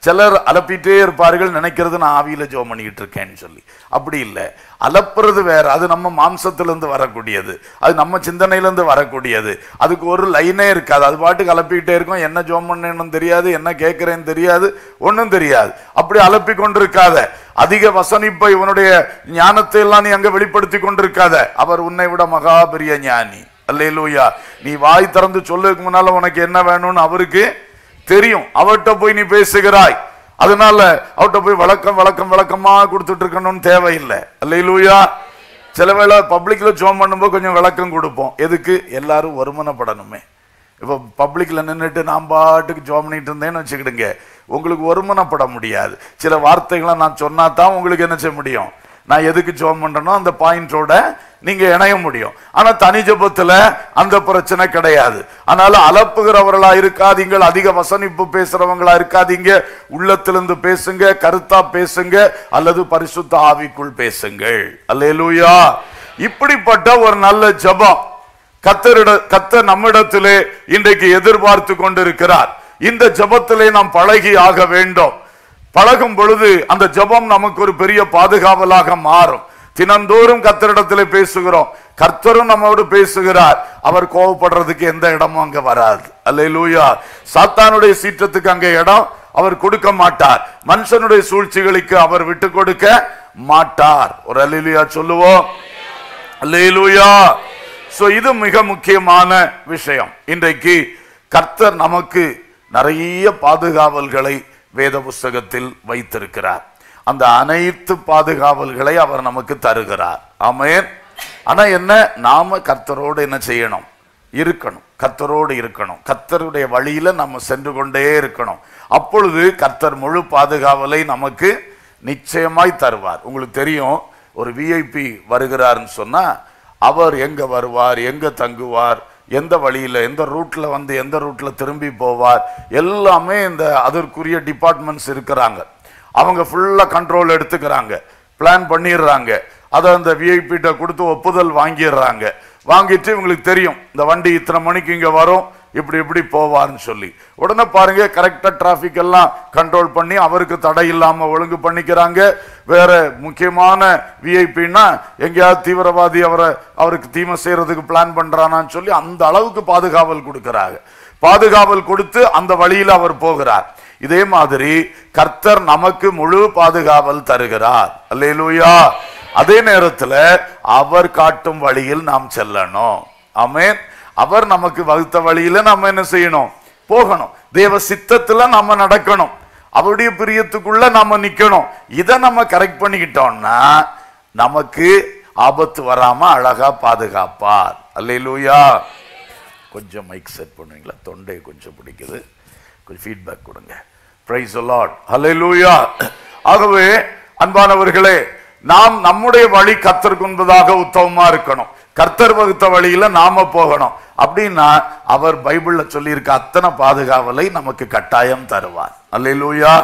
சிலர் அலப்பிட்டே இருப்பார்கள் நினைக்கிறது நான் ஆவியில ஜோம் பண்ணிக்கிட்டு இருக்கேன்னு சொல்லி அப்படி இல்லை அலப்புறது வேற அது நம்ம மாம்சத்திலிருந்து வரக்கூடியது அது நம்ம சிந்தனையிலிருந்து வரக்கூடியது அதுக்கு ஒரு லைனே இருக்காது அது பாட்டுக்கு அலப்பிக்கிட்டே இருக்கும் என்ன ஜோம் பண்ணேன்னு தெரியாது என்ன கேட்கிறேன்னு தெரியாது ஒன்றும் தெரியாது அப்படி அலப்பி கொண்டிருக்காத அதிக வசனிப்பை உன்னுடைய ஞானத்தை எல்லாம் நீ அங்க வெளிப்படுத்தி கொண்டிருக்காத அவர் உன்னை விட மகா பெரிய ஞானி அல்லேலூயா நீ வாய் திறந்து சொல்லுக்கு முன்னால உனக்கு என்ன வேணும்னு அவருக்கு தெரியும் அவர்கிட்ட போய் நீ பேசுகிறாய் அதனால அவர்கிட்ட போய் வழக்கம் வழக்கம் வழக்கமா கொடுத்துட்டு இருக்கணும்னு தேவையில்லை அல்லையிலூயா சில வேளை பப்ளிக்ல ஜோம் பண்ணும்போது கொஞ்சம் விளக்கம் கொடுப்போம் எதுக்கு எல்லாரும் ஒருமனப்படணுமே இப்போ பப்ளிக்ல நின்றுட்டு நான் பாட்டுக்கு ஜோம் பண்ணிட்டு இருந்தேன்னு வச்சுக்கிடுங்க உங்களுக்கு ஒருமனப்பட முடியாது சில வார்த்தைகளை நான் சொன்னா தான் உங்களுக்கு என்ன செய்ய முடியும் நான் எதுக்கு ஜோம் பண்றேனோ அந்த பாயிண்டோட நீங்க இணைய முடியும் ஆனா தனி ஜெபத்துல அந்த பிரச்சனை கிடையாது அதனால அலப்புகிறவர்களா இருக்காதீங்கள் அதிக வசனிப்பு பேசுறவங்களா இருக்காதீங்க உள்ளத்திலிருந்து பேசுங்க கருத்தா பேசுங்க அல்லது பரிசுத்த ஆவிக்குள் பேசுங்கள் அல்லேலூயா இப்படிப்பட்ட ஒரு நல்ல ஜெபம் கத்தரிட கத்தர் நம்மிடத்திலே இன்றைக்கு எதிர்பார்த்து கொண்டிருக்கிறார் இந்த ஜெபத்திலே நாம் பழகி ஆக வேண்டும் பழகும் பொழுது அந்த ஜெபம் நமக்கு ஒரு பெரிய பாதுகாவலாக மாறும் தினந்தோறும் கத்தரிடத்திலே பேசுகிறோம் கர்த்தரும் நம்மோடு பேசுகிறார் அவர் கோவப்படுறதுக்கு எந்த இடமும் அங்க வராது அல்லேலூயா சாத்தானுடைய சீற்றத்துக்கு அங்க இடம் அவர் கொடுக்க மாட்டார் மனுஷனுடைய சூழ்ச்சிகளுக்கு அவர் விட்டு கொடுக்க மாட்டார் ஒரு அல்லேலூயா சொல்லுவோம் அல்லேலூயா சோ இது மிக முக்கியமான விஷயம் இன்றைக்கு கர்த்தர் நமக்கு நிறைய பாதுகாவல்களை வேத புஸ்தகத்தில் வைத்திருக்கிறார் அந்த அனைத்து பாதுகாவல்களை அவர் நமக்கு தருகிறார் ஆமென் ஆனா என்ன நாம கர்த்தரோடு என்ன செய்யணும் இருக்கணும் கர்த்தரோடு இருக்கணும் கர்த்தருடைய வழியில நம்ம சென்று கொண்டே இருக்கணும் அப்பொழுது கர்த்தர் முழு பாதுகாவலை நமக்கு நிச்சயமாய் தருவார் உங்களுக்கு தெரியும் ஒரு விஐபி வருகிறார்னு சொன்னா அவர் எங்க வருவார் எங்க தங்குவார் எந்த வழியில எந்த ரூட்ல வந்து எந்த ரூட்ல திரும்பி போவார் எல்லாமே இந்த அதற்குரிய டிபார்ட்மெண்ட்ஸ் இருக்கிறாங்க அவங்க ஃபுல்லா கண்ட்ரோல் எடுத்துக்கிறாங்க பிளான் பண்ணிடுறாங்க அதை அந்த விஐபிட்ட கொடுத்து ஒப்புதல் வாங்கிடுறாங்க வாங்கிட்டு இவங்களுக்கு தெரியும் இந்த வண்டி இத்தனை மணிக்கு இங்க வரும் இப்படி இப்படி போவார்னு சொல்லி உடனே பாருங்க கரெக்டா டிராபிக் எல்லாம் கண்ட்ரோல் பண்ணி அவருக்கு தடை இல்லாம ஒழுங்கு பண்ணிக்கிறாங்க வேற முக்கியமான விஐபின்னா எங்கேயாவது தீவிரவாதி அவரை அவருக்கு தீமை செய்யறதுக்கு பிளான் பண்றானான்னு சொல்லி அந்த அளவுக்கு பாதுகாவல் கொடுக்கறாங்க பாதுகாவல் கொடுத்து அந்த வழியில அவர் போகிறார் இதே மாதிரி கர்த்தர் நமக்கு முழு பாதுகாவல் தருகிறார் அல்லேலூயா அதே நேரத்துல அவர் காட்டும் வழியில் நாம் செல்லணும் ஆமென் அவர் நமக்கு வகுத்த வழியில நம்ம என்ன செய்யணும் போகணும் தேவ சித்தத்துல நம்ம நடக்கணும் அவருடைய பிரியத்துக்குள்ள நம்ம நிக்கணும் இதை நம்ம கரெக்ட் பண்ணிக்கிட்டோம்னா நமக்கு ஆபத்து வராம அழகா பாதுகாப்பார் அல்லேலூயா கொஞ்சம் மைக் செட் பண்ணுவீங்களா தொண்டை கொஞ்சம் பிடிக்குது கொஞ்சம் ஃபீட்பேக் கொடுங்க பிரைஸ் லார்ட் ஹalleluya ஆகவே அன்பானவர்களே நாம் நம்முடைய வழி கர்த்தருக்கு முன்பதாக உத்தமமா இருக்கணும் கர்த்தர் வகுத்த வழியில நாம போகணும் அப்படின்னா அவர் பைபிள்ல சொல்லியிருக்க அத்தனை பாதுகாவலை நமக்கு கட்டாயம் தருவார் அல்லேலூயா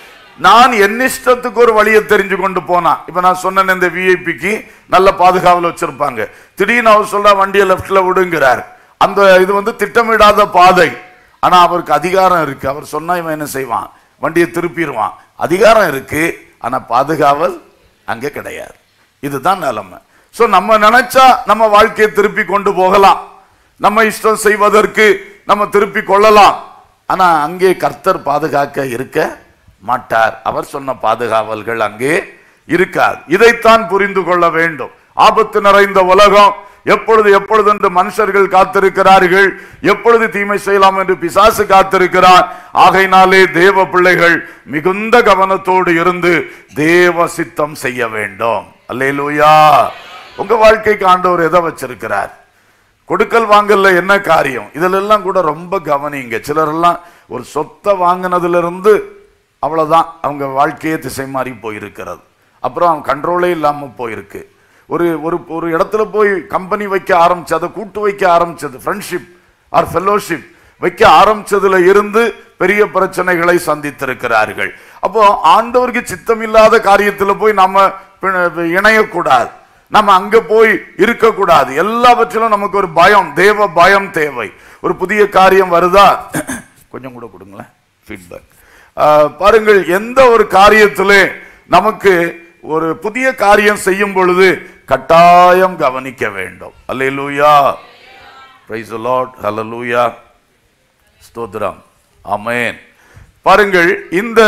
நான் என் இஷ்டத்துக்கு ஒரு வழியை தெரிஞ்சு கொண்டு போனா இப்ப நான் சொன்னேன் இந்த விஐபிக்கு நல்ல பாதுகாவல் வச்சிருப்பாங்க திடீர்னு அவர் சொல்றா வண்டியை லெப்ட்ல விடுங்கிறார் அந்த இது வந்து திட்டமிடாத பாதை ஆனா அவருக்கு அதிகாரம் இருக்கு அவர் சொன்னா இவன் என்ன செய்வான் வண்டியை திருப்பிடுவான் அதிகாரம் இருக்கு ஆனா பாதுகாவல் அங்க கிடையாது இதுதான் நிலைமை சோ நம்ம நினைச்சா நம்ம வாழ்க்கையை திருப்பி கொண்டு போகலாம் நம்ம இஷ்டம் செய்வதற்கு நம்ம திருப்பி கொள்ளலாம் ஆனா அங்கே கர்த்தர் பாதுகாக்க இருக்க மாட்டார் அவர் சொன்ன பாதுகாவல்கள் அங்கே இருக்காது இதைத்தான் புரிந்து கொள்ள வேண்டும் ஆபத்து நிறைந்த உலகம் எப்பொழுது எப்பொழுது என்று மனுஷர்கள் காத்திருக்கிறார்கள் எப்பொழுது தீமை செய்யலாம் என்று பிசாசு காத்திருக்கிறான் ஆகையினாலே தேவ பிள்ளைகள் மிகுந்த கவனத்தோடு இருந்து தேவ சித்தம் செய்ய வேண்டும் அல்லேலூயா உங்க வாழ்க்கைக்கு ஆண்டவர் எதை வச்சிருக்கிறார் கொடுக்கல் வாங்கல்ல என்ன காரியம் இதுல எல்லாம் கூட ரொம்ப கவனிங்க சிலர் எல்லாம் ஒரு சொத்தை வாங்கினதுல இருந்து அவ்வளவுதான் அவங்க வாழ்க்கையே திசை மாறி போயிருக்கிறது அப்புறம் அவங்க கண்ட்ரோலே இல்லாம போயிருக்கு ஒரு ஒரு ஒரு இடத்துல போய் கம்பெனி வைக்க ஆரம்பிச்சு அதை கூட்டு வைக்க ஆரம்பிச்சது ஃப்ரெண்ட்ஷிப் ஆர் ஃபெல்லோஷிப் வைக்க ஆரம்பிச்சதுல இருந்து பெரிய பிரச்சனைகளை சந்தித்திருக்கிறார்கள் அப்போ ஆண்டவருக்கு சித்தமில்லாத காரியத்துல போய் நம்ம பிண- இணையக்கூடாது நம்ம அங்க போய் இருக்கக்கூடாது எல்லாவற்றிலும் நமக்கு ஒரு பயம் தேவ பயம் தேவை ஒரு புதிய காரியம் வருதா கொஞ்சம் கூட கொடுங்களேன் ஃபீட்பேக் ஆஹ், பாருங்கள் எந்த ஒரு காரியத்திலே நமக்கு ஒரு புதிய காரியம் செய்யும் பொழுது கட்டாயம் கவனிக்க வேண்டும் அல்லேலூயா பிரைஸ் லார்ட் ஹalleluya ஸ்தோத்திரம் ஆமென் பாருங்கள் இந்த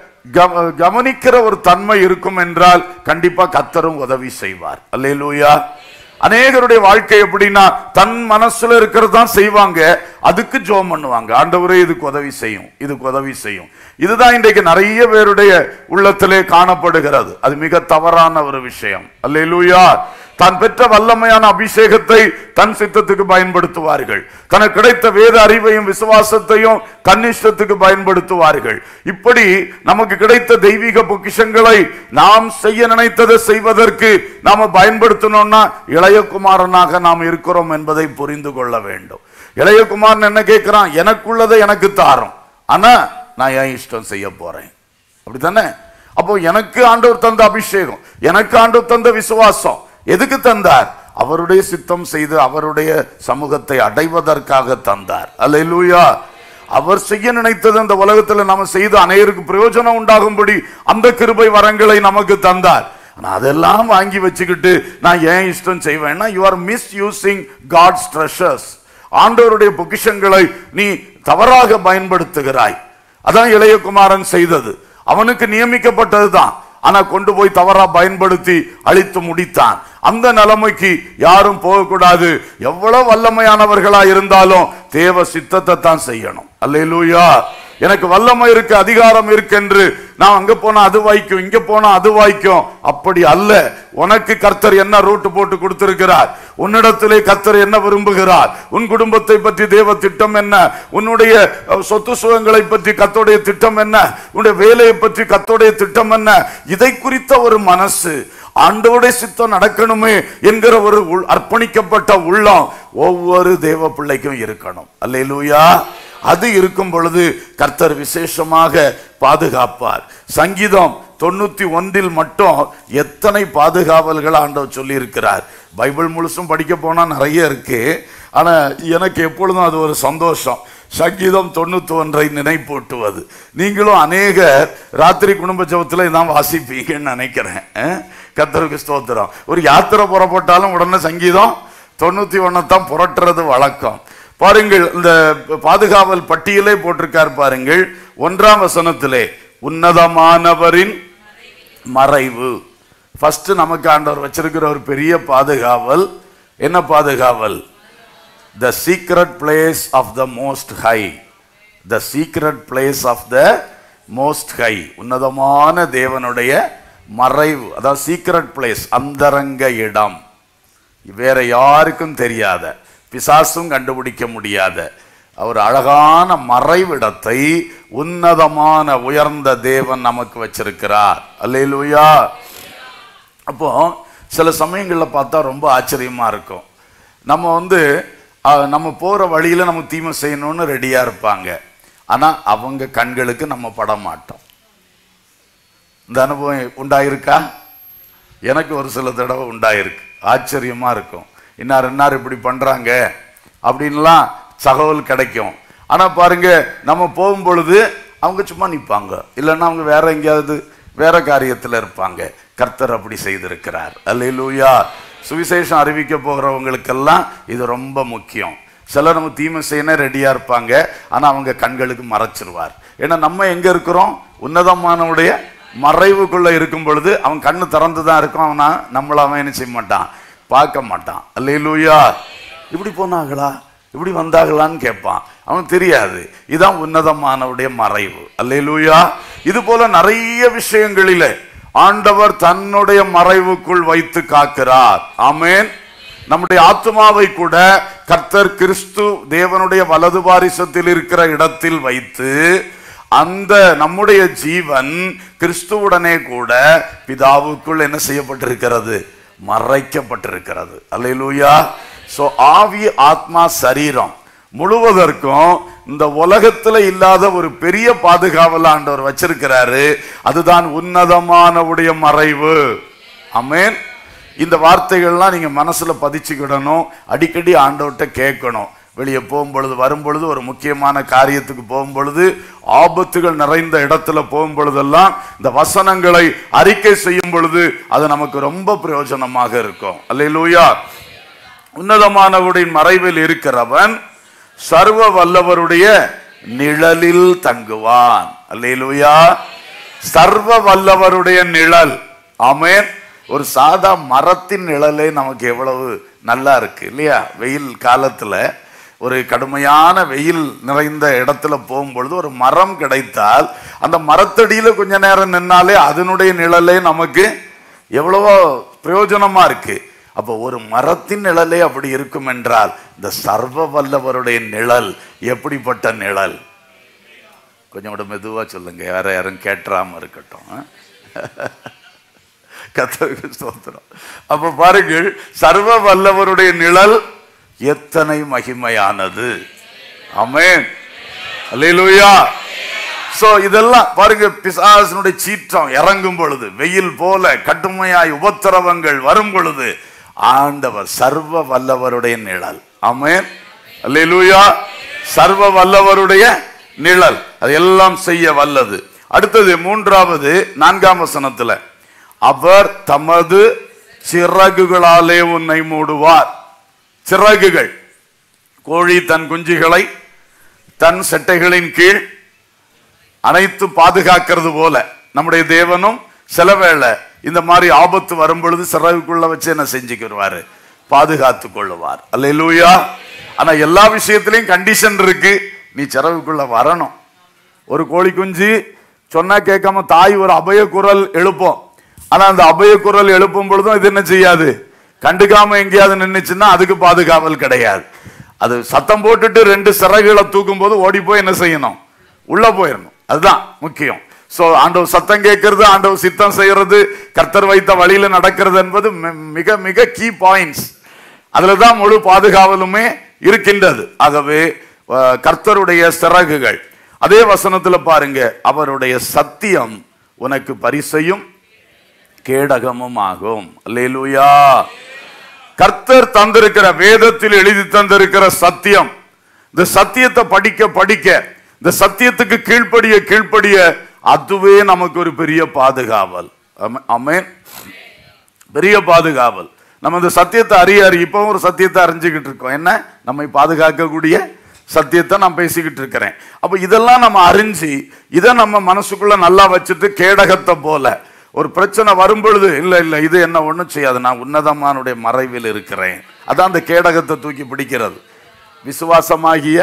கவ- கவனிக்கிற ஒரு தன்மை இருக்கும் என்றால் கண்டிப்பா கத்தரும் உதவி செய்வார் அல்லேலூயா அநேகருடைய வாழ்க்கை எப்படின்னா தன் மனசுல இருக்கிறது தான் செய்வாங்க அதுக்கு ஜோம் பண்ணுவாங்க ஆண்டவரே இதுக்கு உதவி செய்யும் இதுக்கு உதவி செய்யும் இதுதான் இன்றைக்கு நிறைய பேருடைய உள்ளத்திலே காணப்படுகிறது அது மிக தவறான ஒரு விஷயம் அல்லேலூயா தான் பெற்ற வல்லமையான அபிஷேகத்தை தன் சித்தத்துக்கு பயன்படுத்துவார்கள் தனக்கு கிடைத்த வேத அறிவையும் விசுவாசத்தையும் தன்னிஷ்டத்துக்கு பயன்படுத்துவார்கள் இப்படி நமக்கு கிடைத்த தெய்வீக பொக்கிஷங்களை நாம் செய்ய நினைத்ததை செய்வதற்கு நாம பயன்படுத்தணும்னா இளையகுமாரனாக நாம் இருக்கிறோம் என்பதை புரிந்து கொள்ள வேண்டும் இளையகுமாரன் என்ன கேட்கிறான் எனக்குள்ளதை எனக்கு தாரும் ஆனா நான் என் இஷ்டம் செய்ய போறேன் அப்படித்தானே அப்போ எனக்கு ஆண்டவர் தந்த அபிஷேகம் எனக்கு ஆண்டவர் தந்த விசுவாசம் எதுக்கு தந்தார் அவருடைய சித்தம் செய்து அவருடைய சமூகத்தை அடைவதற்காக தந்தார் அல்லேலூயா அவர் செய்ய நினைத்தது அந்த உலகத்தில் நாம செய்து அநேகருக்கு பிரயோஜனம் உண்டாகும்படி அந்த கிருபை வரங்களை நமக்கு தந்தார் ஆனா அதெல்லாம் வாங்கி வச்சுக்கிட்டு நான் ஏன் இஷ்டம் செய்வேன்னா you are misusing God's treasures ஆண்டவருடைய பொக்கிஷங்களை நீ தவறாக பயன்படுத்துகிறாய் அதான் இளையகுமாரன் செய்தது அவனுக்கு நியமிக்கப்பட்டதுதான் ஆனா கொண்டு போய் தவறா பயன்படுத்தி அழித்து முடித்தான் அந்த நிலைமைக்கு யாரும் போகக்கூடாது எவ்வளவு வல்லமையானவர்களா இருந்தாலும் தேவ சித்தத்தை தான் செய்யணும் அல்லேலூயா எனக்கு வல்லமை இருக்கு அதிகாரம் இருக்கு என்று நான் அங்க போனா அது வாய்க்கும் இங்க போனா அது வாய்க்கும் அப்படி அல்ல உனக்கு கர்த்தர் என்ன ரூட் போட்டு கொடுத்திருக்கிறார் உன்னிடத்திலே கர்த்தர் என்ன விரும்புகிறார் உன் குடும்பத்தை பற்றி தேவ திட்டம் என்ன உன்னுடைய அஹ், சொத்து சுகங்களை பற்றி கத்தோடைய திட்டம் என்ன உன்னுடைய வேலையை பற்றி கத்தோடைய திட்டம் என்ன இதை குறித்த ஒரு மனசு ஆண்டவருடைய சித்தம் நடக்கணுமே என்கிற ஒரு உள்- அர்ப்பணிக்கப்பட்ட உள்ளம் ஒவ்வொரு தேவ பிள்ளைக்கும் இருக்கணும் அல்லேலூயா அது இருக்கும் பொழுது கர்த்தர் விசேஷமாக பாதுகாப்பார் சங்கீதம் தொண்ணூத்தி ஒன்றில் மட்டும் எத்தனை பாதுகாவல்கள் ஆண்டவர் சொல்லி இருக்கிறார் பைபிள் முழுசும் படிக்க போனா நிறைய இருக்கு ஆனா எனக்கு எப்பொழுதும் அது ஒரு சந்தோஷம் சங்கீதம் தொண்ணூத்தி ஒன்றை நினைப்பூட்டுவது நீங்களும் அநேக ராத்திரி குடும்ப ஜபத்துல இதான் வாசிப்பீங்கன்னு நினைக்கிறேன் அஹ்? கர்த்தருக்கு ஸ்தோத்திரம் ஒரு யாத்திரை புறப்பட்டாலும் உடனே சங்கீதம் தொண்ணூத்தி ஒன்னைத்தான் புரட்டுறது வழக்கம் பாருங்கள் இந்த பாதுகாவல் பட்டியலே போட்டிருக்கார் பாருங்கள் ஒன்றாம் வசனத்திலே உன்னதமானவரின் மறைவு ஃபர்ஸ்ட் நமக்கு ஆண்டவர் வச்சிருக்கிற ஒரு பெரிய பாதுகாவல் என்ன பாதுகாவல் the secret place of the most high the secret place of the most high உன்னதமான தேவனுடைய மறைவு அதாவது சீக்ரெட் பிளேஸ் அந்தரங்க இடம் வேற யாருக்கும் தெரியாத பிசாசும் கண்டுபிடிக்க முடியாத ஒரு அழகான மறைவிடத்தை உன்னதமான உயர்ந்த தேவன் நமக்கு வச்சிருக்கிறார் அல்லேலூயா அப்போ சில சமயங்களில் பார்த்தா ரொம்ப ஆச்சரியமா இருக்கும் நம்ம வந்து அஹ், நம்ம போற வழியில நம்ம தீமை செய்யணும்னு ரெடியா இருப்பாங்க ஆனா அவங்க கண்களுக்கு நம்ம பட மாட்டோம் இந்த அனுபவம் உண்டாயிருக்கா எனக்கு ஒரு சில தடவை உண்டாயிருக்கு ஆச்சரியமா இருக்கும் இன்னார் இன்னார் இப்படி பண்றாங்க அப்படின்லாம் தகவல் கிடைக்கும் ஆனா பாருங்க நம்ம போகும் பொழுது அவங்க சும்மா நிற்பாங்க இல்லைன்னா அவங்க வேற எங்கேயாவது வேற காரியத்துல இருப்பாங்க கர்த்தர் அப்படி செய்திருக்கிறார் அல்லேலூயா சுவிசேஷம் அறிவிக்க போகிறவங்களுக்கெல்லாம் இது ரொம்ப முக்கியம் சிலர் நம்ம தீமை செய்யணும் ரெடியா இருப்பாங்க ஆனா அவங்க கண்களுக்கு மறைச்சிருவார் ஏன்னா நம்ம எங்க இருக்கிறோம் உன்னதமானவுடைய மறைவுக்குள்ள இருக்கும் பொழுது அவன் கண்ணு திறந்து தான் இருக்கும் அவனா நம்மள அவன் என்ன செய்ய மாட்டான் பார்க்க மாட்டான் அல்லேலூயா இப்படி போனாங்களா இப்படி வந்தாங்களான்னு கேட்பான் அவன் தெரியாது இதான் உன்னதமானவுடைய மறைவு அல்லேலூயா இது போல நிறைய விஷயங்களிலே ஆண்டவர் தன்னுடைய மறைவுக்குள் வைத்து காக்கிறார் ஆமென் நம்முடைய ஆத்மாவை கூட கர்த்தர் கிறிஸ்து தேவனுடைய வலது பாரிசத்தில் இருக்கிற இடத்தில் வைத்து அந்த நம்முடைய ஜீவன் கிறிஸ்துவுடனே கூட பிதாவுக்குள் என்ன செய்யப்பட்டிருக்கிறது மறைக்கப்பட்டிருக்கிறது அல்லேலூயா சோ ஆவி ஆத்மா சரீரம் முழுவதற்கும் இந்த உலகத்துல இல்லாத ஒரு பெரிய பாதுகாவல் ஆண்டவர் வச்சிருக்கிறாரு அதுதான் உன்னதமானவுடைய மறைவு ஆமென் இந்த வார்த்தைகள்லாம் நீங்க மனசுல பதிச்சுக்கிடணும் அடிக்கடி ஆண்டவர்கிட்ட கேட்கணும் வெளியே போகும் பொழுது வரும் பொழுது ஒரு முக்கியமான காரியத்துக்கு போகும் பொழுது ஆபத்துகள் நிறைந்த இடத்துல போகும் பொழுதெல்லாம் இந்த வசனங்களை அறிக்கை செய்யும் பொழுது அது நமக்கு ரொம்ப பிரயோஜனமாக இருக்கும் அல்லேலூயா உன்னதமானவருடைய மறைவில் இருக்கிறவன் சர்வ வல்லவருடைய நிழலில் தங்குவான் அல்லேலூயா சர்வ வல்லவருடைய நிழல் ஆமென் ஒரு சாதா மரத்தின் நிழலே நமக்கு எவ்வளவு நல்லா இருக்கு இல்லையா வெயில் காலத்துல ஒரு கடுமையான வெயில் நிறைந்த இடத்துல போகும்பொழுது ஒரு மரம் கிடைத்தால் அந்த மரத்தடியில கொஞ்ச நேரம் நின்னாலே அதனுடைய நிழலே நமக்கு எவ்வளவோ பிரயோஜனமா இருக்கு அப்போ ஒரு மரத்தின் நிழலே அப்படி இருக்கும் என்றால் இந்த சர்வ வல்லவருடைய நிழல் எப்படிப்பட்ட நிழல் கொஞ்சம் கூட மெதுவா சொல்லுங்க யார யாரும் கேட்டுறாம இருக்கட்டும் ஆ? கர்த்தருக்கு ஸ்தோத்திரம் அப்ப பாருங்கள் சர்வ வல்லவருடைய நிழல் எத்தனை மகிமையானது ஆமென் அல்லேலூயா சோ இதெல்லாம் பாருங்க பிசாசனுடைய சீற்றம் இறங்கும் பொழுது வெயில் போல கடுமையாய் உபத்திரவங்கள் வரும் பொழுது ஆண்டவர் சர்வ வல்லவருடைய நிழல் ஆமென் அல்லேலூயா சர்வ வல்லவருடைய நிழல் அது எல்லாம் செய்ய வல்லது அடுத்தது மூன்றாவது நான்காம் வசனத்துல அவர் தமது சிறகுகளாலே உன்னை மூடுவார் சிறகுகள் கோழி தன் குஞ்சுகளை தன் செட்டைகளின் கீழ் அனைத்து பாதுகாக்கிறது போல நம்முடைய தேவனும் சில வேளை இந்த மாதிரி ஆபத்து வரும் பொழுது சிறகுக்குள்ள வச்சு என்ன செஞ்சுக்கிடுவாரு பாதுகாத்து கொள்ளுவார் அல்லேலூயா ஆனா எல்லா விஷயத்திலையும் கண்டிஷன் இருக்கு நீ சிறகுக்குள்ள வரணும் ஒரு கோழி குஞ்சு சொன்னா கேட்காம தாய் ஒரு அபய குரல் எழுப்போம் ஆனா அந்த அபய குரல் எழுப்பும் பொழுதும் இது என்ன செய்யாது கண்டுக்காம எங்கேயாவது நின்னுச்சுன்னா அதுக்கு பாதுகாவல் கிடையாது அது சத்தம் போட்டுட்டு ரெண்டு சிறகுகளை தூக்கும் போது ஓடி போய் என்ன செய்யணும் உள்ள போயிடணும் அதுதான் முக்கியம் சோ ஆண்டவர் சத்தம் கேட்கறது ஆண்டவர் சித்தம் செய்யறது கர்த்தர் வைத்த வழியில நடக்கிறது என்பது மி- மிக மிக கீ பாயிண்ட்ஸ் அதுல தான் முழு பாதுகாவலுமே இருக்கின்றது ஆகவே அஹ், கர்த்தருடைய சிறகுகள் அதே வசனத்துல பாருங்க அவருடைய சத்தியம் உனக்கு பரிசையும் கேடகமும் ஆகும் அல்லேலூயா கர்த்தர் தந்திருக்கிற வேதத்தில் எழுதி தந்திருக்கிற சத்தியம் இந்த சத்தியத்தை படிக்க படிக்க இந்த சத்தியத்துக்கு கீழ்ப்படிய கீழ்ப்படிய அதுவே நமக்கு ஒரு பெரிய பாதுகாவல் ஆமெ- ஆமென் பெரிய பாதுகாவல் நம்ம இந்த சத்தியத்தை அறிய அறிய இப்போ ஒரு சத்தியத்தை அறிஞ்சுக்கிட்டு இருக்கோம் என்ன நம்மை பாதுகாக்கக்கூடிய சத்தியத்தை நான் பேசிக்கிட்டு இருக்கிறேன் அப்போ இதெல்லாம் நம்ம அறிஞ்சு இதை நம்ம மனசுக்குள்ள நல்லா வச்சுட்டு கேடகத்தை போல ஒரு பிரச்சனை வரும் பொழுது இல்லை இல்லை இது என்ன ஒன்றும் செய்யாது நான் உன்னதமானுடைய மறைவில் இருக்கிறேன் அதான் அந்த கேடகத்தை தூக்கி பிடிக்கிறது விசுவாசமாகிய